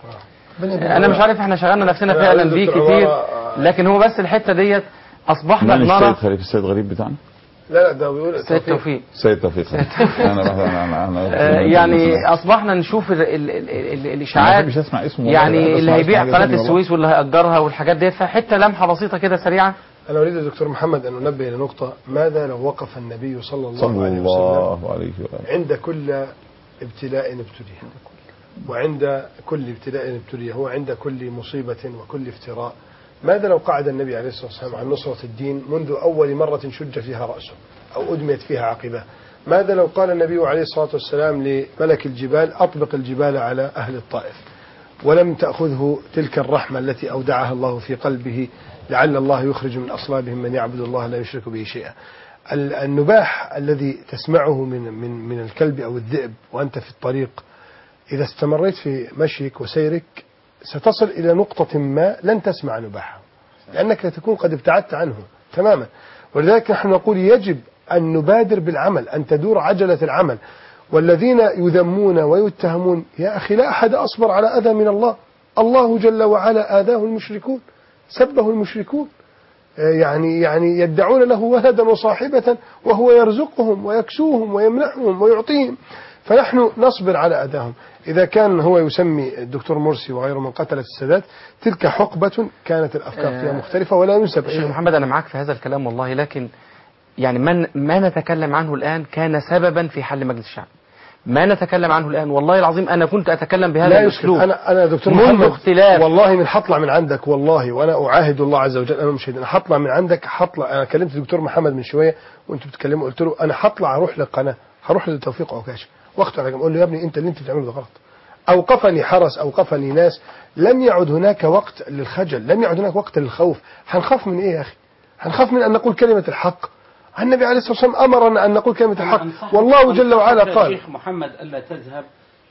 انا مش عارف احنا شغلنا نفسنا أنا فعلا عايز بيه دكتور كتير عمارة، لكن هو بس الحته ديت اصبحنا من السيد بنرى خليفه السيد غريب بتاعنا لا لا ده بيقول السيد توفيق سيد توفيق انا انا انا, أنا آه، يعني اصبحنا نشوف ال ال ال ال أنا الاشاعات مش هسمع اسمه والله، يعني أنا اللي بسمع هيبيع اسمه حاجة قناه تانية والله. السويس واللي هيأجرها والحاجات ديت فحته لمحه بسيطه كده سريعه أنا أريد يا دكتور محمد أن ننبه لنقطة ماذا لو وقف النبي صلى الله صلى عليه وسلم الله عليه وآله عند كل ابتلاء ابتلي وعند كل ابتلاء ابتلي هو عند كل مصيبة وكل افتراء ماذا لو قعد النبي عليه الصلاة والسلام عن نصرة الدين منذ أول مرة شج فيها رأسه أو أدميت فيها عقباه ماذا لو قال النبي عليه الصلاة والسلام لملك الجبال أطبق الجبال على أهل الطائف ولم تأخذه تلك الرحمة التي أودعها الله في قلبه لعل الله يخرج من أصلابهم من يعبد الله لا يشرك به شيئا ال- النباح الذي تسمعه من من من الكلب أو الذئب وأنت في الطريق إذا استمريت في مشيك وسيرك ستصل إلى نقطة ما لن تسمع نباحه لأنك تكون قد ابتعدت عنه تماما ولذلك نحن نقول يجب أن نبادر بالعمل أن تدور عجلة العمل والذين يذمون ويتهمون يا أخي لا أحد أصبر على أذى من الله الله جل وعلا آذاه المشركون سبه المشركون آه، يعني يعني يدعون له ولدا وصاحبة وهو يرزقهم ويكسوهم ويمنحهم ويعطيهم فنحن نصبر على أذاهم إذا كان هو يسمي الدكتور مرسي وغيره من قتلة السادات تلك حقبة كانت الأفكار فيها آه، مختلفة ولا ينسب شيخ إليه محمد انا معاك في هذا الكلام والله لكن يعني من ما نتكلم عنه الان كان سببا في حل مجلس الشعب ما نتكلم عنه الان والله العظيم انا كنت اتكلم بهذا لا يسكت الاسلوب انا انا يا دكتور منذ محمد اختلاف والله من حطلع من عندك والله وانا اعاهد الله عز وجل انا مش انا حطلع من عندك حطلع انا كلمت الدكتور محمد من شويه وانتوا بتتكلموا قلت له انا حطلع اروح للقناه هروح لتوفيق عكاشه واخته على جنب اقول له يا ابني انت اللي انت بتعمله ده غلط اوقفني حرس اوقفني ناس لم يعد هناك وقت للخجل لم يعد هناك وقت للخوف هنخاف من ايه يا اخي هنخاف من ان نقول كلمه الحق النبي عليه الصلاه والسلام امرنا ان نقول كلمه الحق والله جل وعلا يا قال شيخ محمد ألا تذهب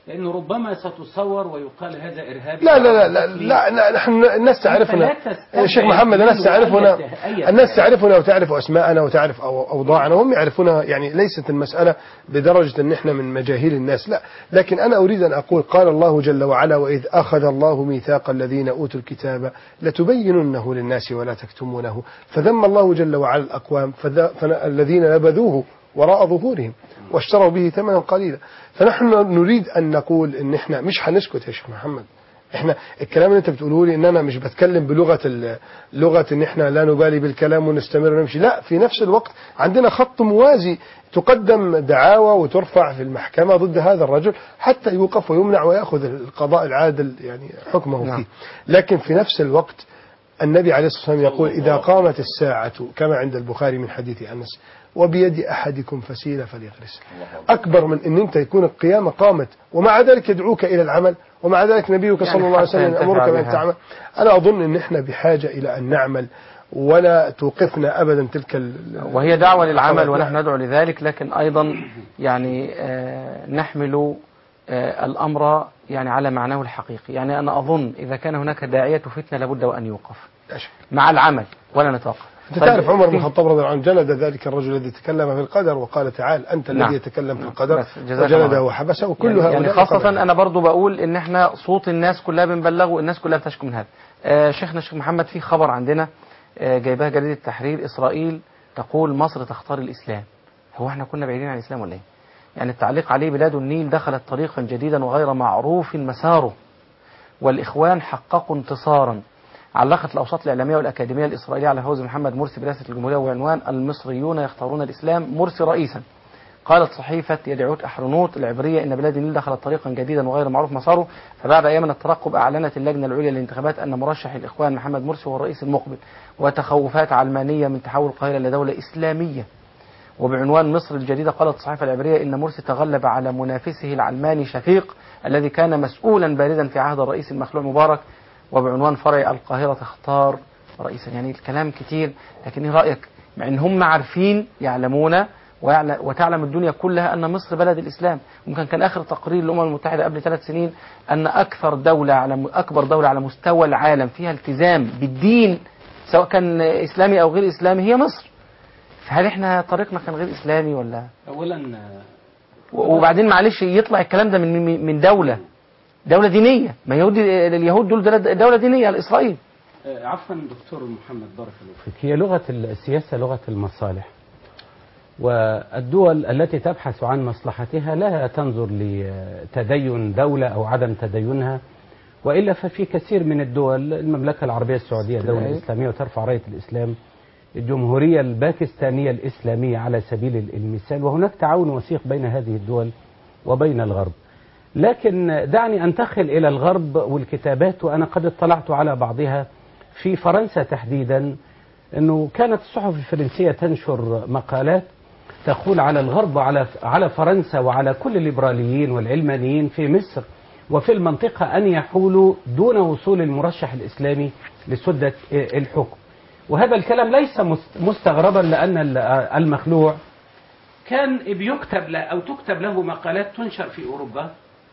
لأنه ربما ستصور ويقال هذا إرهابي لا لا لا لا, لا, لا نحن الناس تعرفنا أنت لا تستبعد يا شيخ محمد الناس منه تعرفنا أي- أي- الناس تعرفنا وتعرف اسماءنا وتعرف أو- اوضاعنا وهم يعرفونها يعني ليست المساله بدرجه ان احنا من مجاهيل الناس لا لكن انا اريد ان اقول قال الله جل وعلا واذ اخذ الله ميثاق الذين اوتوا الكتاب لتبيننه للناس ولا تكتمونه فذم الله جل وعلا الاقوام فذ- فن- الذين نبذوه وراء ظهورهم واشتروا به ثمنا قليلا فنحن نريد ان نقول ان احنا مش هنسكت يا شيخ محمد احنا الكلام اللي انت بتقوله لي ان انا مش بتكلم بلغه ال- لغه ان احنا لا نبالي بالكلام ونستمر ونمشي لا في نفس الوقت عندنا خط موازي تقدم دعاوى وترفع في المحكمه ضد هذا الرجل حتى يوقف ويمنع وياخذ القضاء العادل يعني حكمه نعم. فيه لكن في نفس الوقت النبي عليه الصلاه والسلام يقول اذا قامت الساعه كما عند البخاري من حديث انس وبيد احدكم فسيله فليغرس اكبر من ان انت يكون القيامه قامت ومع ذلك يدعوك الى العمل ومع ذلك نبيك يعني صلى الله عليه حتى وسلم ينتفع يامرك بان بها. تعمل انا اظن ان احنا بحاجه الى ان نعمل ولا توقفنا ابدا تلك ال- وهي دعوة للعمل نعم. ونحن ندعو لذلك لكن أيضا يعني آه، نحمل آه، الأمر يعني على معناه الحقيقي يعني أنا أظن إذا كان هناك داعية فتنة لابد وأن يوقف مع العمل ولا نتوقف انت طيب، تعرف عمر بن في- الخطاب رضي الله عنه جلد ذلك الرجل الذي تكلم في القدر وقال تعال انت نعم. الذي يتكلم في القدر بس جزاك الله وجلده خير. وحبسه وكل يعني, هؤلاء يعني خاصة قبل. أنا برضو بقول إن إحنا صوت الناس كلها بنبلغه الناس كلها بتشكو من هذا آه شيخنا الشيخ محمد في خبر عندنا آه جايبها جريدة التحرير إسرائيل تقول مصر تختار الإسلام هو احنا كنا بعيدين عن الإسلام ولا إيه؟ يعني التعليق عليه بلاد النيل دخلت طريقا جديدا وغير معروف مساره والإخوان حققوا انتصارا علقت الأوساط الإعلامية والأكاديمية الإسرائيلية على فوز محمد مرسي برئاسة الجمهورية وعنوان المصريون يختارون الإسلام مرسي رئيسا قالت صحيفة يدعوت أحرنوت العبرية إن بلاد النيل دخلت طريقا جديدا وغير معروف مساره فبعد أيام من الترقب أعلنت اللجنة العليا للانتخابات أن مرشح الإخوان محمد مرسي هو الرئيس المقبل وتخوفات علمانية من تحول القاهرة لدولة إسلامية وبعنوان مصر الجديدة قالت الصحيفة العبرية إن مرسي تغلب على منافسه العلماني شفيق الذي كان مسؤولا باردا في عهد الرئيس المخلوع مبارك وبعنوان فرع القاهرة تختار رئيسا يعني الكلام كتير لكن ايه رأيك مع ان هم عارفين يعلمون ويعل- وتعلم الدنيا كلها أن مصر بلد الإسلام ممكن كان آخر تقرير للأمم المتحدة قبل ثلاث سنين أن أكثر دولة على أكبر دولة على مستوى العالم فيها التزام بالدين سواء كان إسلامي أو غير إسلامي هي مصر فهل احنا طريقنا كان غير إسلامي ولا أولا وبعدين معلش يطلع الكلام ده من من- من دولة دولة دينية ما يهود اليهود دول دولة- دولة دينية الإسرائيل آه، عفوا دكتور محمد بارك الله فيك هي لغة السياسة لغة المصالح والدول التي تبحث عن مصلحتها لا تنظر لتدين دولة أو عدم تدينها وإلا ففي كثير من الدول المملكة العربية السعودية دولة أيوة. إسلامية وترفع راية الإسلام الجمهورية الباكستانية الإسلامية على سبيل المثال وهناك تعاون وثيق بين هذه الدول وبين الغرب لكن دعني أنتقل إلى الغرب والكتابات وأنا قد اطلعت على بعضها في فرنسا تحديدا أنه كانت الصحف الفرنسية تنشر مقالات تقول على الغرب وعلى على فرنسا وعلى كل الليبراليين والعلمانيين في مصر وفي المنطقة أن يحولوا دون وصول المرشح الإسلامي لسدة الحكم وهذا الكلام ليس مست- مستغربا لأن ال- المخلوع كان بيكتب له أو تكتب له مقالات تنشر في أوروبا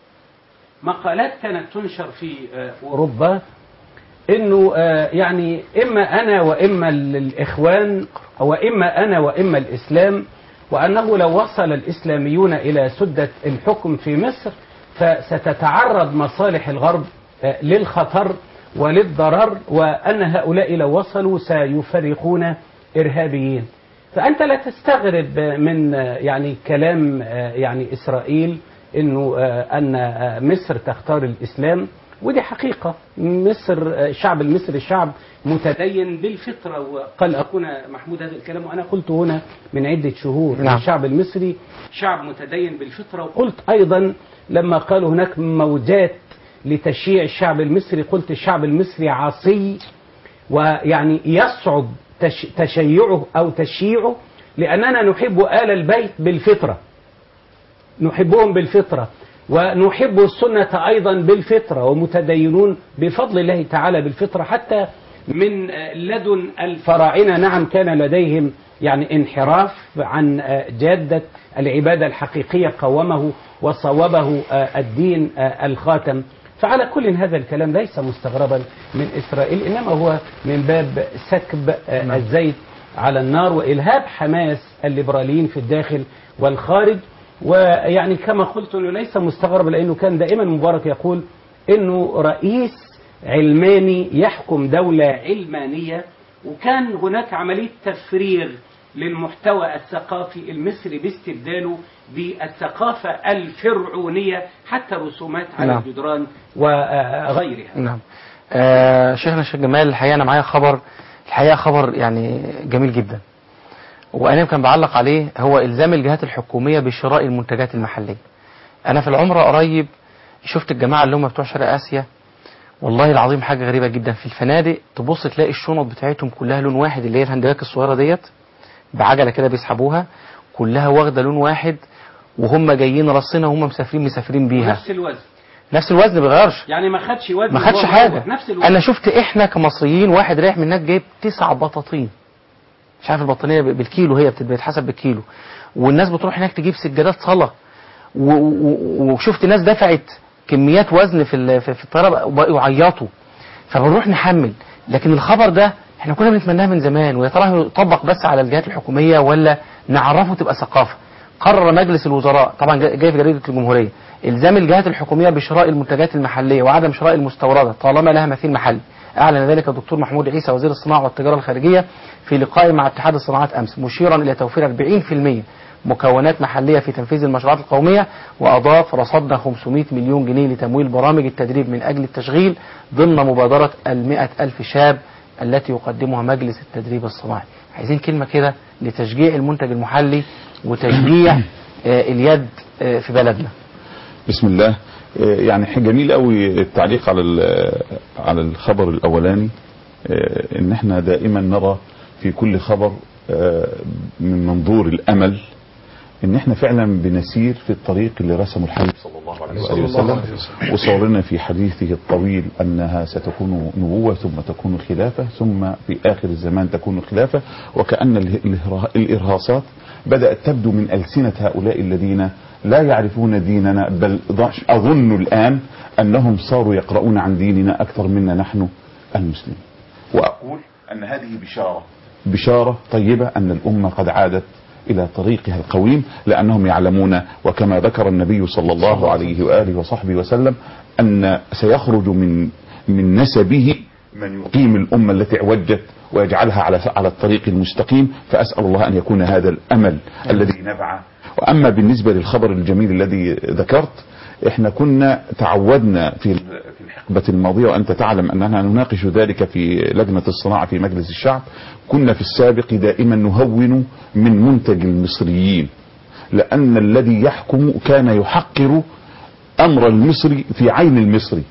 مقالات كانت تنشر في آه، أوروبا انه آه، يعني اما انا واما ال- الاخوان واما انا واما الاسلام وانه لو وصل الاسلاميون الى سده الحكم في مصر فستتعرض مصالح الغرب آه، للخطر وللضرر وان هؤلاء لو وصلوا سيفرقون ارهابيين فانت لا تستغرب من آه، يعني كلام آه، يعني اسرائيل انه آه، ان آه، مصر تختار الاسلام ودي حقيقة مصر الشعب المصري شعب متدين بالفطرة وقال أخونا محمود هذا الكلام وأنا قلت هنا من عدة شهور نعم. الشعب المصري شعب متدين بالفطرة وقلت أيضا لما قالوا هناك موجات لتشييع الشعب المصري قلت الشعب المصري عصي ويعني يصعب تش- تشيعه أو تشييعه لأننا نحب آل البيت بالفطرة نحبهم بالفطرة ونحب السنة أيضا بالفطرة ومتدينون بفضل الله تعالى بالفطرة حتى من لدن الفراعنة نعم كان لديهم يعني انحراف عن آه، جادة العبادة الحقيقية قومه وصوبه آه، الدين آه، الخاتم فعلى كل هذا الكلام ليس مستغربا من إسرائيل إنما هو من باب سكب آه، الزيت على النار وإلهاب حماس الليبراليين في الداخل والخارج ويعني كما قلت انه ليس مستغرب لانه كان دائما مبارك يقول انه رئيس علماني يحكم دولة علمانية وكان هناك عملية تفريغ للمحتوى الثقافي المصري باستبداله بالثقافة الفرعونية حتى رسومات على نعم. الجدران وغيرها نعم آه شيخنا الشيخ جمال الحقيقة أنا معايا خبر الحقيقة خبر يعني جميل جدا وأنا كان بعلق عليه هو إلزام الجهات الحكومية بشراء المنتجات المحلية أنا في العمرة قريب شفت الجماعة اللي هم بتوع شرق آسيا والله العظيم حاجة غريبة جدا في الفنادق تبص تلاقي الشنط بتاعتهم كلها لون واحد اللي هي الهندباك الصغيرة ديت بعجلة كده بيسحبوها كلها واخدة لون واحد وهم جايين رصنا وهم مسافرين مسافرين بيها نفس الوزن نفس الوزن ما بيغيرش يعني ما خدش وزن ما خدش وهو حاجة مروح. نفس الوزن انا شفت احنا كمصريين واحد رايح من هناك جايب تسع بطاطين مش عارف البطانية بالكيلو هي بتت- بتتحسب بالكيلو والناس بتروح هناك تجيب سجادات صلاة و- و- وشفت ناس دفعت كميات وزن في ال- في في الطيارة وبقوا يعيطوا فبنروح نحمل لكن الخبر ده احنا كنا بنتمناه من زمان ويا ترى يطبق بس على الجهات الحكومية ولا نعرفه تبقى ثقافة قرر مجلس الوزراء طبعا جا- جاي في جريدة الجمهورية إلزام الجهات الحكومية بشراء المنتجات المحلية وعدم شراء المستوردة طالما لها مثيل محلي أعلن ذلك الدكتور محمود عيسى وزير الصناعة والتجارة الخارجية في لقاء مع اتحاد الصناعات أمس مشيرا إلى توفير 40% مكونات محلية في تنفيذ المشروعات القومية وأضاف رصدنا 500 مليون جنيه لتمويل برامج التدريب من أجل التشغيل ضمن مبادرة المئة ألف شاب التي يقدمها مجلس التدريب الصناعي عايزين كلمة كده لتشجيع المنتج المحلي وتشجيع آه، اليد آه، في بلدنا بسم الله آه، يعني ح- جميل قوي التعليق على ال- على الخبر الاولاني آه، ان احنا دائما نرى في كل خبر آه، من منظور الامل ان احنا فعلا بنسير في الطريق اللي رسمه الحبيب صلى الله عليه صلى وآله الله وسلم عليه وسلم. وصور لنا في حديثه الطويل انها ستكون نبوه ثم تكون خلافه ثم في اخر الزمان تكون خلافه وكان اله- الإرها- الارهاصات بدات تبدو من السنه هؤلاء الذين لا يعرفون ديننا بل ض- اظن الان انهم صاروا يقرؤون عن ديننا اكثر منا نحن المسلمين. واقول ان هذه بشاره بشاره طيبه ان الامه قد عادت الى طريقها القويم لانهم يعلمون وكما ذكر النبي صلى الله عليه واله وصحبه وسلم ان سيخرج من من نسبه من يقيم الامه التي اعوجت ويجعلها على على الطريق المستقيم فاسال الله ان يكون هذا الامل الذي نبع واما بالنسبه للخبر الجميل الذي ذكرت احنا كنا تعودنا في في الحقبة الماضية وأنت تعلم أننا نناقش ذلك في لجنة الصناعة في مجلس الشعب كنا في السابق دائما نهون من منتج المصريين لأن الذي يحكم كان يحقر أمر المصري في عين المصري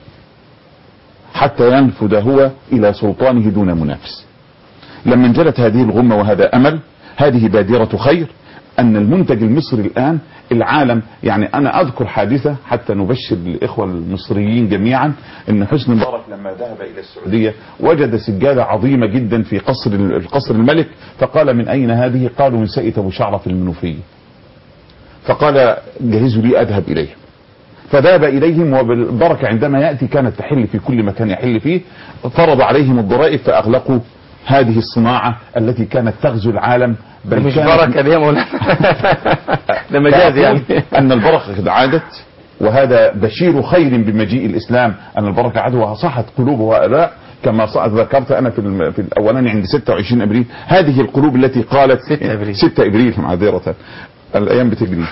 حتى ينفذ هو إلى سلطانه دون منافس لما انجلت هذه الغمة وهذا أمل هذه بادرة خير أن المنتج المصري الآن العالم يعني أنا أذكر حادثة حتى نبشر الإخوة المصريين جميعا أن حسني مبارك لما ذهب إلى السعودية وجد سجادة عظيمة جدا في قصر القصر الملك فقال من أين هذه قالوا من سيئة أبو شعرة في المنوفية فقال جهزوا لي أذهب إليه فذهب إليهم وبالبركة عندما يأتي كانت تحل في كل مكان يحل فيه فرض عليهم الضرائب فأغلقوا هذه الصناعة التي كانت تغزو العالم بل مش كانت- بركة دي يا مولانا ده مجاز يعني أن البركة قد عادت وهذا بشير خير بمجيء الإسلام أن البركة عادت وصحت قلوب هؤلاء كما ص- ذكرت أنا في, الم- في الأولاني عند 26 أبريل هذه القلوب التي قالت 6 أبريل 6 أبريل معذرة الأيام بتجري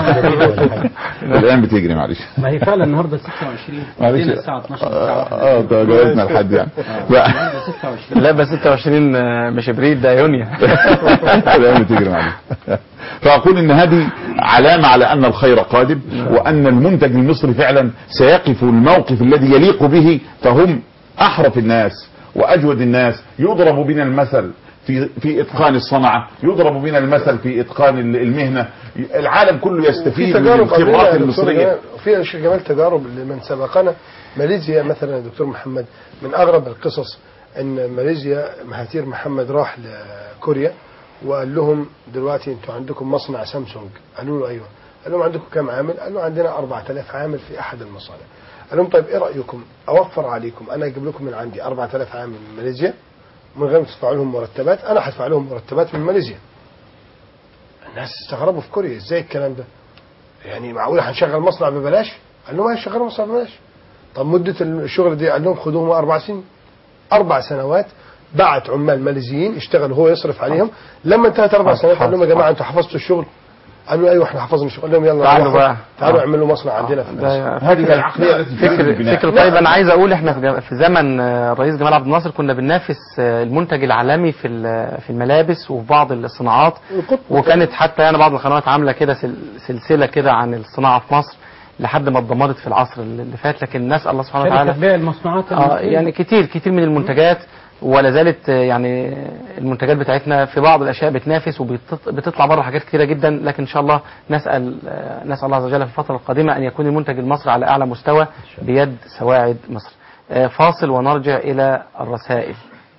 الأيام بتجري معلش ما هي فعلا النهارده 26 معلش. عندنا الساعه 12 الساعه 1 اه ده جايزنا لحد يعني النهارده 26 لا بس 26 آه، مش ابريل ده يونيو الايام بتجري معلش فاقول ان هذه علامه على ان الخير قادم وان المنتج المصري فعلا سيقف الموقف الذي يليق به فهم احرف الناس واجود الناس يضرب بنا المثل في في اتقان الصنعه يضرب بنا المثل في اتقان المهنه العالم كله في يستفيد من تجارب الخبرات قبلنا يا دكتور المصريه جمال وفي يا شيخ جمال تجارب لمن سبقنا ماليزيا مثلا يا دكتور محمد من اغرب القصص ان ماليزيا مهاتير محمد راح لكوريا وقال لهم دلوقتي انتوا عندكم مصنع سامسونج قالوا له ايوه قال لهم عندكم كم عامل قال له عندنا 4000 عامل في احد المصانع قال لهم طيب ايه رايكم اوفر عليكم انا اجيب لكم من عندي 4000 عامل من ماليزيا من غير ما تدفعوا لهم مرتبات انا هدفع لهم مرتبات من ماليزيا الناس استغربوا في كوريا ازاي الكلام ده يعني معقول هنشغل مصنع ببلاش قال لهم هيشغلوا مصنع ببلاش طب مدة الشغل دي قال لهم خدوهم أربع سنين أربع سنوات بعت عمال ماليزيين اشتغلوا هو يصرف عليهم لما انتهت أربع سنوات قال لهم يا جماعة أنتوا حفظتوا الشغل قالوا ايوه احنا حفظنا الشغل قال لهم يلا تعالوا روحوا. بقى. تعالوا آه. اعملوا مصنع عندنا في ده مصر هذه العقلية فكر فكر طيب انا عايز اقول احنا في جم- في زمن آه، الرئيس جمال عبد الناصر كنا بننافس آه، المنتج العالمي في ال- في الملابس وفي بعض الصناعات وكانت حتى يعني بعض القنوات عامله كده سل- سلسله كده عن الصناعه في مصر لحد ما اتدمرت في العصر اللي فات لكن نسال الله سبحانه شركة وتعالى بيع المصنوعات اه المصرية. يعني كتير كتير من المنتجات ولا زالت آه، يعني المنتجات بتاعتنا في بعض الاشياء بتنافس وبتطلع بره حاجات كتيره جدا لكن ان شاء الله نسال آه، نسال الله عز وجل في الفتره القادمه ان يكون المنتج المصري على اعلى مستوى بيد سواعد مصر. آه، فاصل ونرجع الى الرسائل.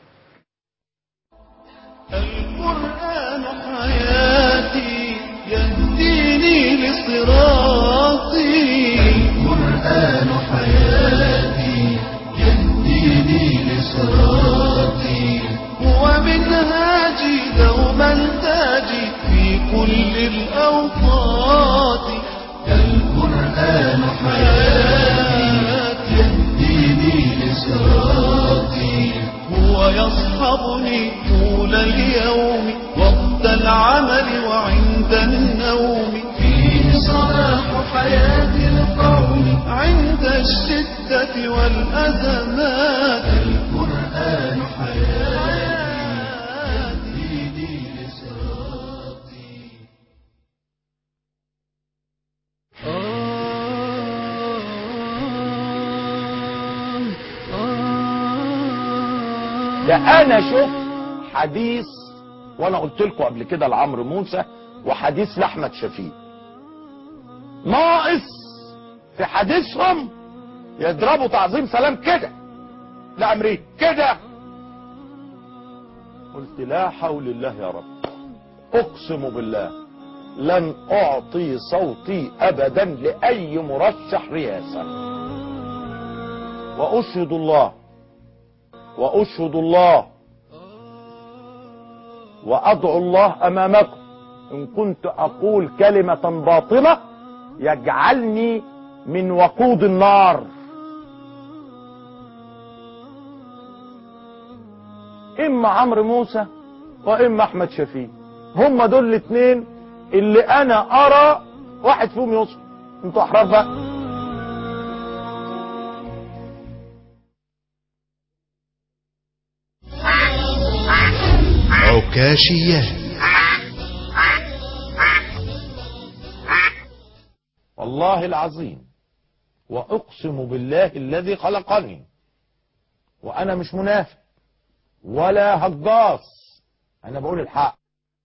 القرآن حياتي يهديني لصراطي القرآن حياتي يهديني لصراطي هو منهاجي دوما تاجي في كل الأوقات القرآن حياتي يهديني لصراطي هو يصحبني طول اليوم وقت العمل وعند النوم فيه صلاح حياة القوم عند الشدة والأزمات القرآن حياتي يهديني لصراطي ده انا شفت حديث وانا قلت لكم قبل كده لعمرو موسى وحديث لاحمد شفيق ناقص في حديثهم يضربوا تعظيم سلام كده لامريكا كده قلت لا حول الله يا رب اقسم بالله لن اعطي صوتي ابدا لاي مرشح رئاسه واشهد الله واشهد الله وادعو الله امامكم ان كنت اقول كلمه باطله يجعلني من وقود النار اما عمرو موسى واما احمد شفيق هم دول الاثنين اللي انا ارى واحد فيهم يوصل انتوا احرار بقى عكاشيات والله العظيم واقسم بالله الذي خلقني وانا مش منافق ولا هجاص انا بقول الحق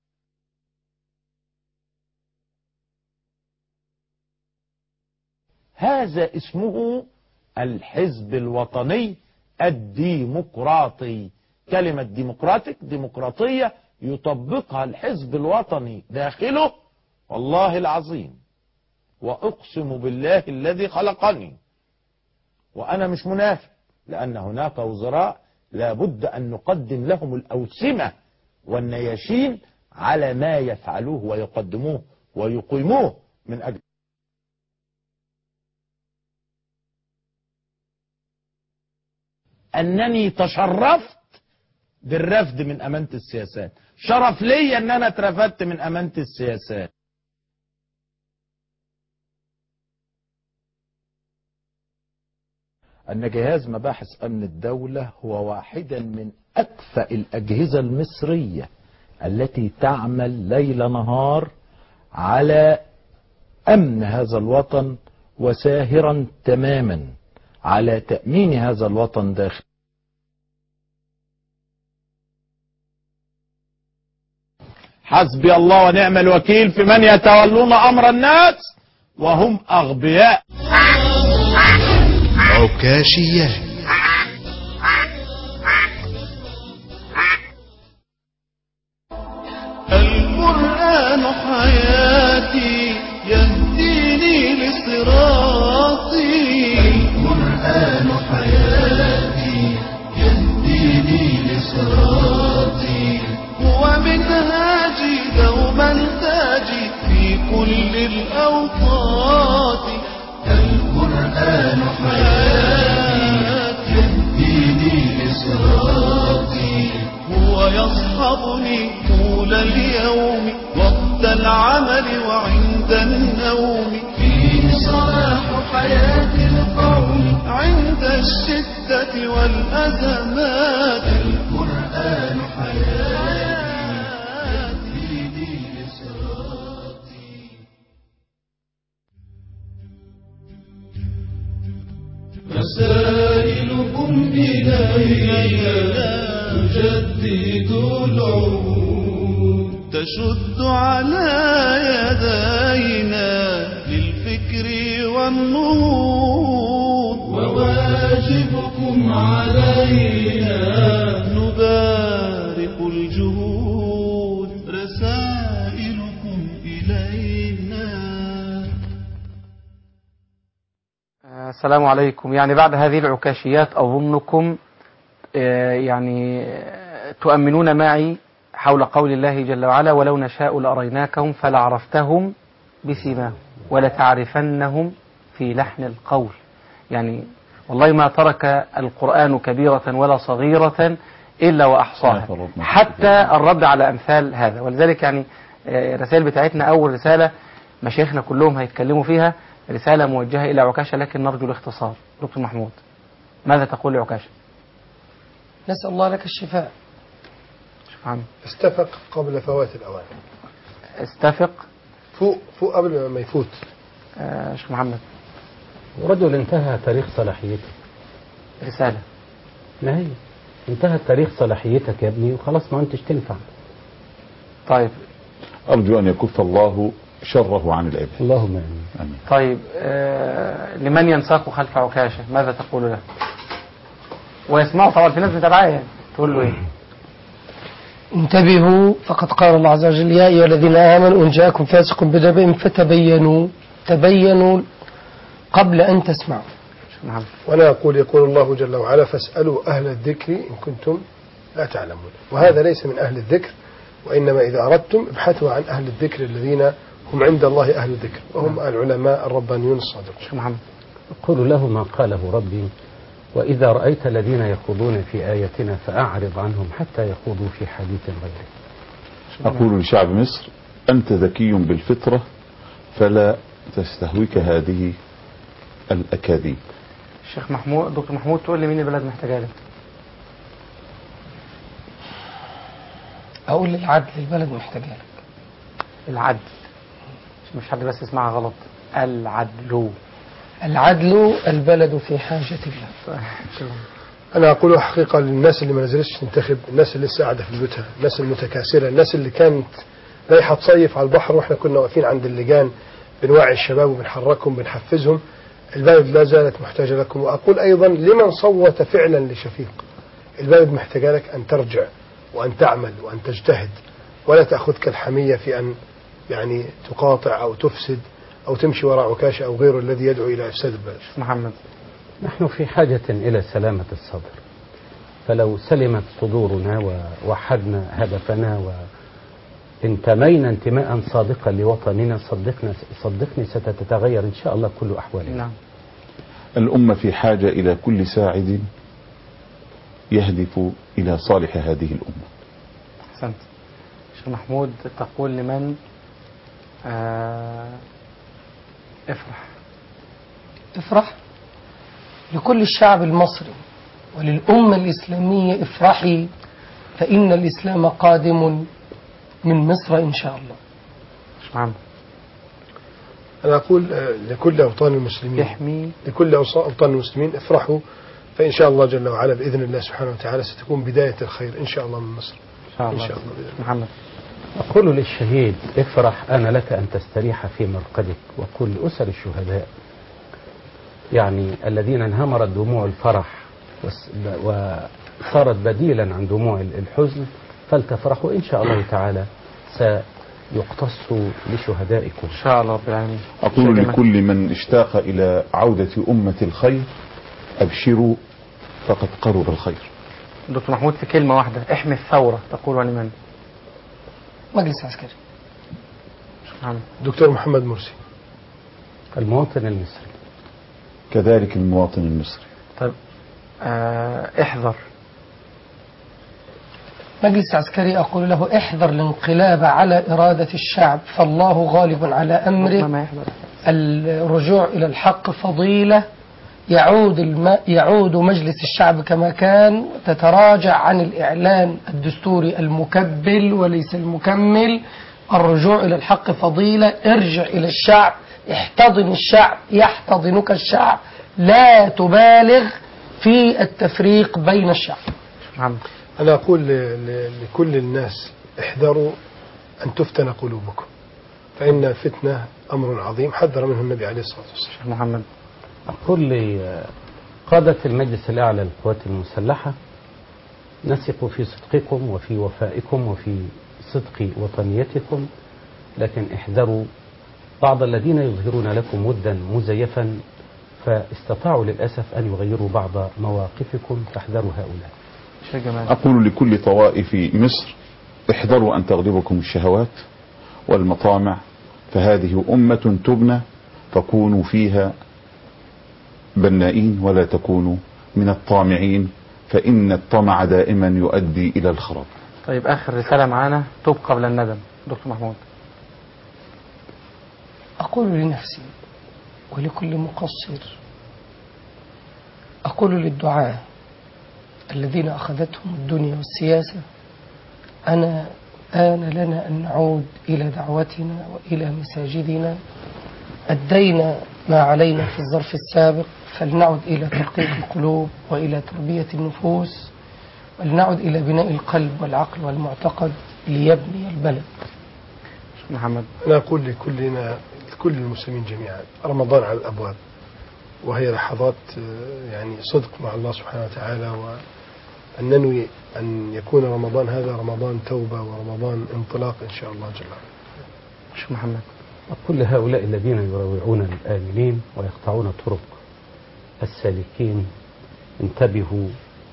هذا اسمه الحزب الوطني الديمقراطي كلمة ديمقراطيك ديمقراطية يطبقها الحزب الوطني داخله والله العظيم وأقسم بالله الذي خلقني وأنا مش منافق لأن هناك وزراء لابد أن نقدم لهم الأوسمة والنياشين على ما يفعلوه ويقدموه ويقيموه من أجل أنني تشرفت بالرفض من أمانة السياسات شرف لي أن أنا اترفدت من أمانة السياسات أن جهاز مباحث أمن الدولة هو واحدا من أكفأ الأجهزة المصرية التي تعمل ليل نهار على أمن هذا الوطن وساهرا تماما على تأمين هذا الوطن داخل حسبي الله ونعم الوكيل في من يتولون أمر الناس وهم أغبياء عكاشيات يصحبني طول اليوم وقت العمل وعند النوم فيه صلاح حياة القوم عند الشدة والأزمات القرآن حياتي دين صراطي رسائلكم إلينا تجدد العهود تشد على يدينا للفكر والنهوض وواجبكم علينا نبارك الجهود رسائلكم إلينا آه، السلام عليكم يعني بعد هذه العكاشيات أظنكم آه، يعني آه، تؤمنون معي حول قول الله جل وعلا ولو نشاء لأريناكهم فلعرفتهم بسيماهم ولتعرفنهم في لحن القول يعني والله ما ترك القرآن كبيرة ولا صغيرة إلا وأحصاها حتى الرد على أمثال هذا ولذلك يعني آه، الرسائل بتاعتنا أول رسالة مشايخنا كلهم هيتكلموا فيها رسالة موجهة إلى عكاشة لكن نرجو الاختصار دكتور محمود ماذا تقول لعكاشة نسأل الله لك الشفاء شوف عم استفق قبل فوات الأوان استفق فوق فوق قبل ما يفوت آه، شيخ محمد رجل انتهى تاريخ صلاحيته رسالة ما هي انتهى تاريخ صلاحيتك يا ابني وخلاص ما انتش تنفع طيب أرجو أن يكف الله شره عن العباد اللهم امين آمين طيب آه لمن ينساق خلف عكاشة ماذا تقول له ويسمعه طبعا في ناس متابعاه يعني تقول له ايه انتبهوا فقد قال الله عز وجل يا أيها الذين آمنوا إن جاءكم فاسق بنبأ فتبينوا تبينوا قبل أن تسمعوا نعم وأنا أقول يقول الله جل وعلا فاسألوا أهل الذكر إن كنتم لا تعلمون وهذا ليس من أهل الذكر وإنما إذا أردتم ابحثوا عن أهل الذكر الذين هم عند الله أهل الذكر وهم العلماء الربانيون الصادقون شيخ محمد قل له ما قاله ربي وإذا رأيت الذين يخوضون في آياتنا فأعرض عنهم حتى يخوضوا في حديث غيره أقول لشعب مصر أنت ذكي بالفطرة فلا تستهويك هذه الأكاذيب الشيخ محمود دكتور محمود تقول لي مين البلد محتاجة لك أقول للعدل البلد محتاجة لك العدل مش حد بس يسمعها غلط العدل العدل البلد في حاجة له أنا أقول حقيقة للناس اللي ما نزلتش تنتخب الناس اللي لسه قاعدة في بيوتها الناس المتكاسلة الناس اللي كانت رايحة تصيف على البحر وإحنا كنا واقفين عند اللجان بنوعي الشباب وبنحركهم بنحفزهم البلد لا زالت محتاجة لكم وأقول أيضا لمن صوت فعلا لشفيق البلد محتاجة لك أن ترجع وأن تعمل وأن تجتهد ولا تأخذك الحمية في أن يعني تقاطع أو تفسد أو تمشي وراء عكاشة أو غيره الذي يدعو إلى إفساد البلد محمد نحن في حاجة إلى سلامة الصدر فلو سلمت صدورنا ووحدنا هدفنا وانتمينا انتماء صادقا لوطننا صدقنا صدقني ستتغير إن شاء الله كل أحوالنا نعم الأمة في حاجة إلى كل ساعد يهدف إلى صالح هذه الأمة أحسنت شيخ محمود تقول لمن آه افرح افرح لكل الشعب المصري وللأمة الإسلامية افرحي فإن الإسلام قادم من مصر إن شاء الله شيخ محمد أنا أقول آه، لكل أوطان المسلمين يحمي لكل أوص- أوطان المسلمين افرحوا فإن شاء الله جل وعلا بإذن الله سبحانه وتعالى ستكون بداية الخير إن شاء الله من مصر إن شاء إن الله شاء الله بإذن الله. محمد أقول للشهيد افرح أنا لك أن تستريح في مرقدك وقل لأسر الشهداء يعني الذين انهمرت دموع الفرح وس- وصارت بديلا عن دموع الحزن فلتفرحوا إن شاء الله تعالى سيقتص لشهدائكم إن شاء الله رب العالمين أقول شيخ جمال. لكل من اشتاق إلى عودة أمة الخير أبشروا فقد قرب الخير دكتور محمود في كلمة واحدة احمي الثورة تقول لمن مجلس عسكري شيخ محمد دكتور محمد مرسي المواطن المصري كذلك المواطن المصري طيب آه احذر مجلس عسكري أقول له احذر الانقلاب على إرادة الشعب فالله غالب على أمره الرجوع إلى الحق فضيلة يعود الم... يعود مجلس الشعب كما كان تتراجع عن الإعلان الدستوري المكبل وليس المكمل الرجوع إلى الحق فضيلة ارجع إلى الشعب احتضن الشعب يحتضنك الشعب لا تبالغ في التفريق بين الشعب أنا أقول ل- ل- لكل الناس احذروا أن تفتن قلوبكم فإن الفتنة أمر عظيم حذر منه النبي عليه الصلاة والسلام محمد أقول لقادة المجلس الأعلى للقوات المسلحة نثق في صدقكم وفي وفائكم وفي صدق وطنيتكم لكن احذروا بعض الذين يظهرون لكم ودا مزيفا فاستطاعوا للأسف أن يغيروا بعض مواقفكم فاحذروا هؤلاء شيء جمال أقول لكل طوائف مصر احذروا أن تغلبكم الشهوات والمطامع فهذه أمة تبنى فكونوا فيها بنائين ولا تكونوا من الطامعين فإن الطمع دائما يؤدي إلى الخراب طيب آخر رسالة معانا توب قبل الندم دكتور محمود أقول لنفسي ولكل مقصر أقول للدعاة الذين أخذتهم الدنيا والسياسة أنا آن لنا أن نعود إلى دعوتنا وإلى مساجدنا أدينا ما علينا في الظرف السابق فلنعد إلى ترقيق القلوب وإلى تربية النفوس ولنعد إلى بناء القلب والعقل والمعتقد ليبني البلد محمد أنا أقول لكلنا لكل المسلمين جميعا رمضان على الأبواب وهي لحظات آه، يعني صدق مع الله سبحانه وتعالى وأن ننوي أن يكون رمضان هذا رمضان توبة ورمضان انطلاق إن شاء الله جل وعلا مش محمد وكل هؤلاء الذين يروعون الآمنين ويقطعون طرق السالكين انتبهوا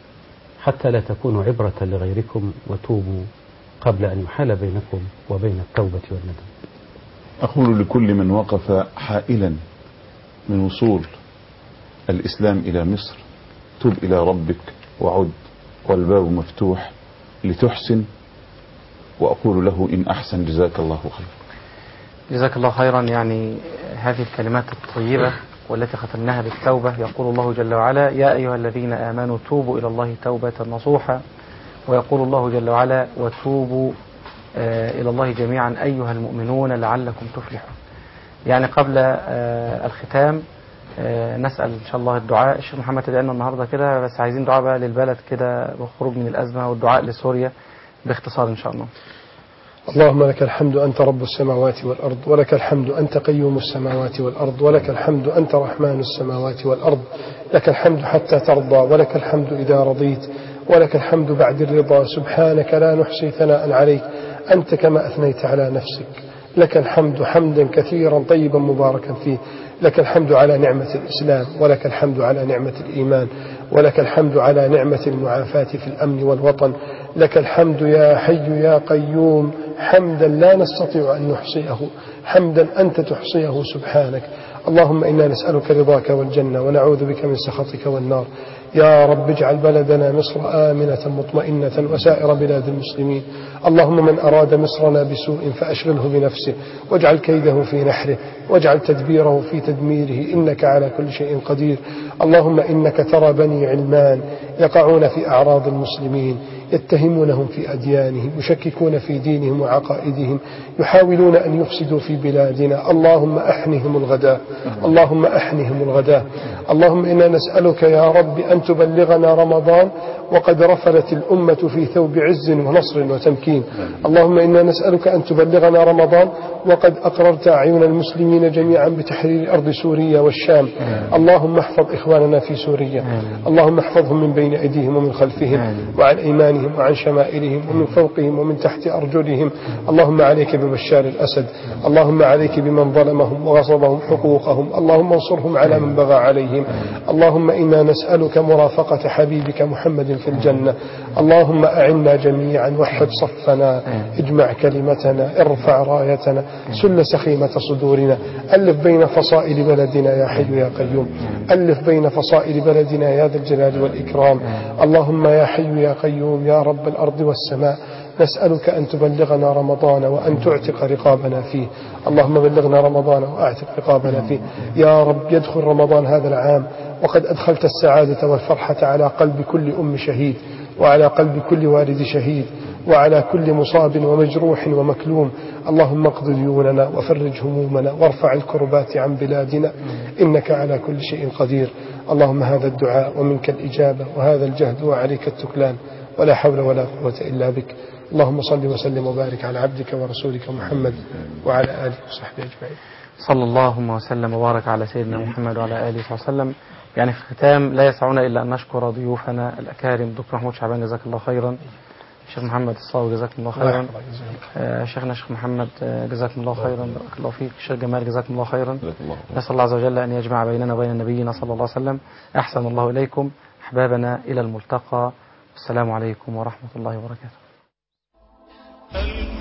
حتى لا تكونوا عبرة لغيركم وتوبوا قبل أن يحال بينكم وبين التوبة والندم أقول لكل من وقف حائلا من وصول الإسلام إلى مصر تب إلى ربك وعد والباب مفتوح لتحسن وأقول له إن أحسن جزاك الله خير جزاك الله خيرا يعني هذه الكلمات الطيبة والتي ختمناها بالتوبة يقول الله جل وعلا يا أيها الذين آمنوا توبوا إلى الله توبة نصوحا ويقول الله جل وعلا وتوبوا آه، إلى الله جميعا أيها المؤمنون لعلكم تفلحون يعني قبل آه، الختام آه، نسأل إن شاء الله الدعاء الشيخ محمد تدعينا النهاردة كده بس عايزين دعاء بقى للبلد كده والخروج من الأزمة والدعاء لسوريا باختصار إن شاء الله اللهم لك الحمد أنت رب السماوات والأرض ولك الحمد أنت قيوم السماوات والأرض ولك الحمد أنت رحمن السماوات والأرض لك الحمد حتى ترضى ولك الحمد إذا رضيت ولك الحمد بعد الرضا سبحانك لا نحصي ثناء عليك أنت كما أثنيت على نفسك لك الحمد حمدا كثيرا طيبا مباركا فيه لك الحمد على نعمة الإسلام ولك الحمد على نعمة الإيمان ولك الحمد على نعمة المعافاة في الأمن والوطن لك الحمد يا حي يا قيوم حمدا لا نستطيع أن نحصيه حمدا أنت تحصيه سبحانك اللهم إنا نسألك رضاك والجنة ونعوذ بك من سخطك والنار يا رب اجعل بلدنا مصر آمنة مطمئنة وسائر بلاد المسلمين اللهم من أراد مصرنا بسوء فأشغله بنفسه واجعل كيده في نحره واجعل تدبيره في تدميره إنك على كل شيء قدير اللهم إنك ترى بني علمان يقعون في أعراض المسلمين يتهمونهم في أديانهم يشككون في دينهم وعقائدهم يحاولون أن يفسدوا في بلادنا اللهم أحنهم الغداء اللهم أحنهم الغداء اللهم إنا نسألك يا رب أن تبلغنا رمضان وقد رفلت الأمة في ثوب عز ونصر وتمكين اللهم إنا نسألك أن تبلغنا رمضان وقد أقررت أعين المسلمين جميعا بتحرير أرض سوريا والشام اللهم احفظ إخواننا في سوريا اللهم احفظهم من بين أيديهم ومن خلفهم وعن أيمانهم وعن شمائلهم ومن فوقهم ومن تحت أرجلهم اللهم عليك ببشار الأسد اللهم عليك بمن ظلمهم وغصبهم حقوقهم اللهم انصرهم على من بغى عليهم اللهم إنا نسألك مرافقة حبيبك محمد في الجنة اللهم أعنا جميعا وحد صفنا اجمع كلمتنا ارفع رايتنا سل سخيمة صدورنا ألف بين فصائل بلدنا يا حي يا قيوم ألف بين فصائل بلدنا يا ذا الجلال والإكرام اللهم يا حي يا قيوم يا رب الأرض والسماء نسألك أن تبلغنا رمضان وأن تعتق رقابنا فيه اللهم بلغنا رمضان وأعتق رقابنا فيه يا رب يدخل رمضان هذا العام وقد أدخلت السعادة والفرحة على قلب كل أم شهيد وعلى قلب كل والد شهيد وعلى كل مصاب ومجروح ومكلوم اللهم اقض ديوننا وفرج همومنا وارفع الكربات عن بلادنا إنك على كل شيء قدير اللهم هذا الدعاء ومنك الإجابة وهذا الجهد وعليك التكلان ولا حول ولا قوة إلا بك اللهم صل وسلم وبارك على عبدك ورسولك محمد وعلى آله وصحبه أجمعين صلى الله وسلم وبارك على سيدنا محمد وعلى اله وصحبه وسلم يعني في الختام لا يسعنا الا ان نشكر ضيوفنا الاكارم دكتور محمود شعبان جزاك الله خيرا الشيخ محمد الصاوي جزاكم الله خيرا آه، شيخنا الشيخ محمد آه، جزاكم الله خيرا بارك الله فيك الشيخ جمال جزاكم الله خيرا نسال الله عز وجل ان يجمع بيننا وبين نبينا صلى الله عليه وسلم احسن الله اليكم احبابنا الى الملتقى السلام عليكم ورحمه الله وبركاته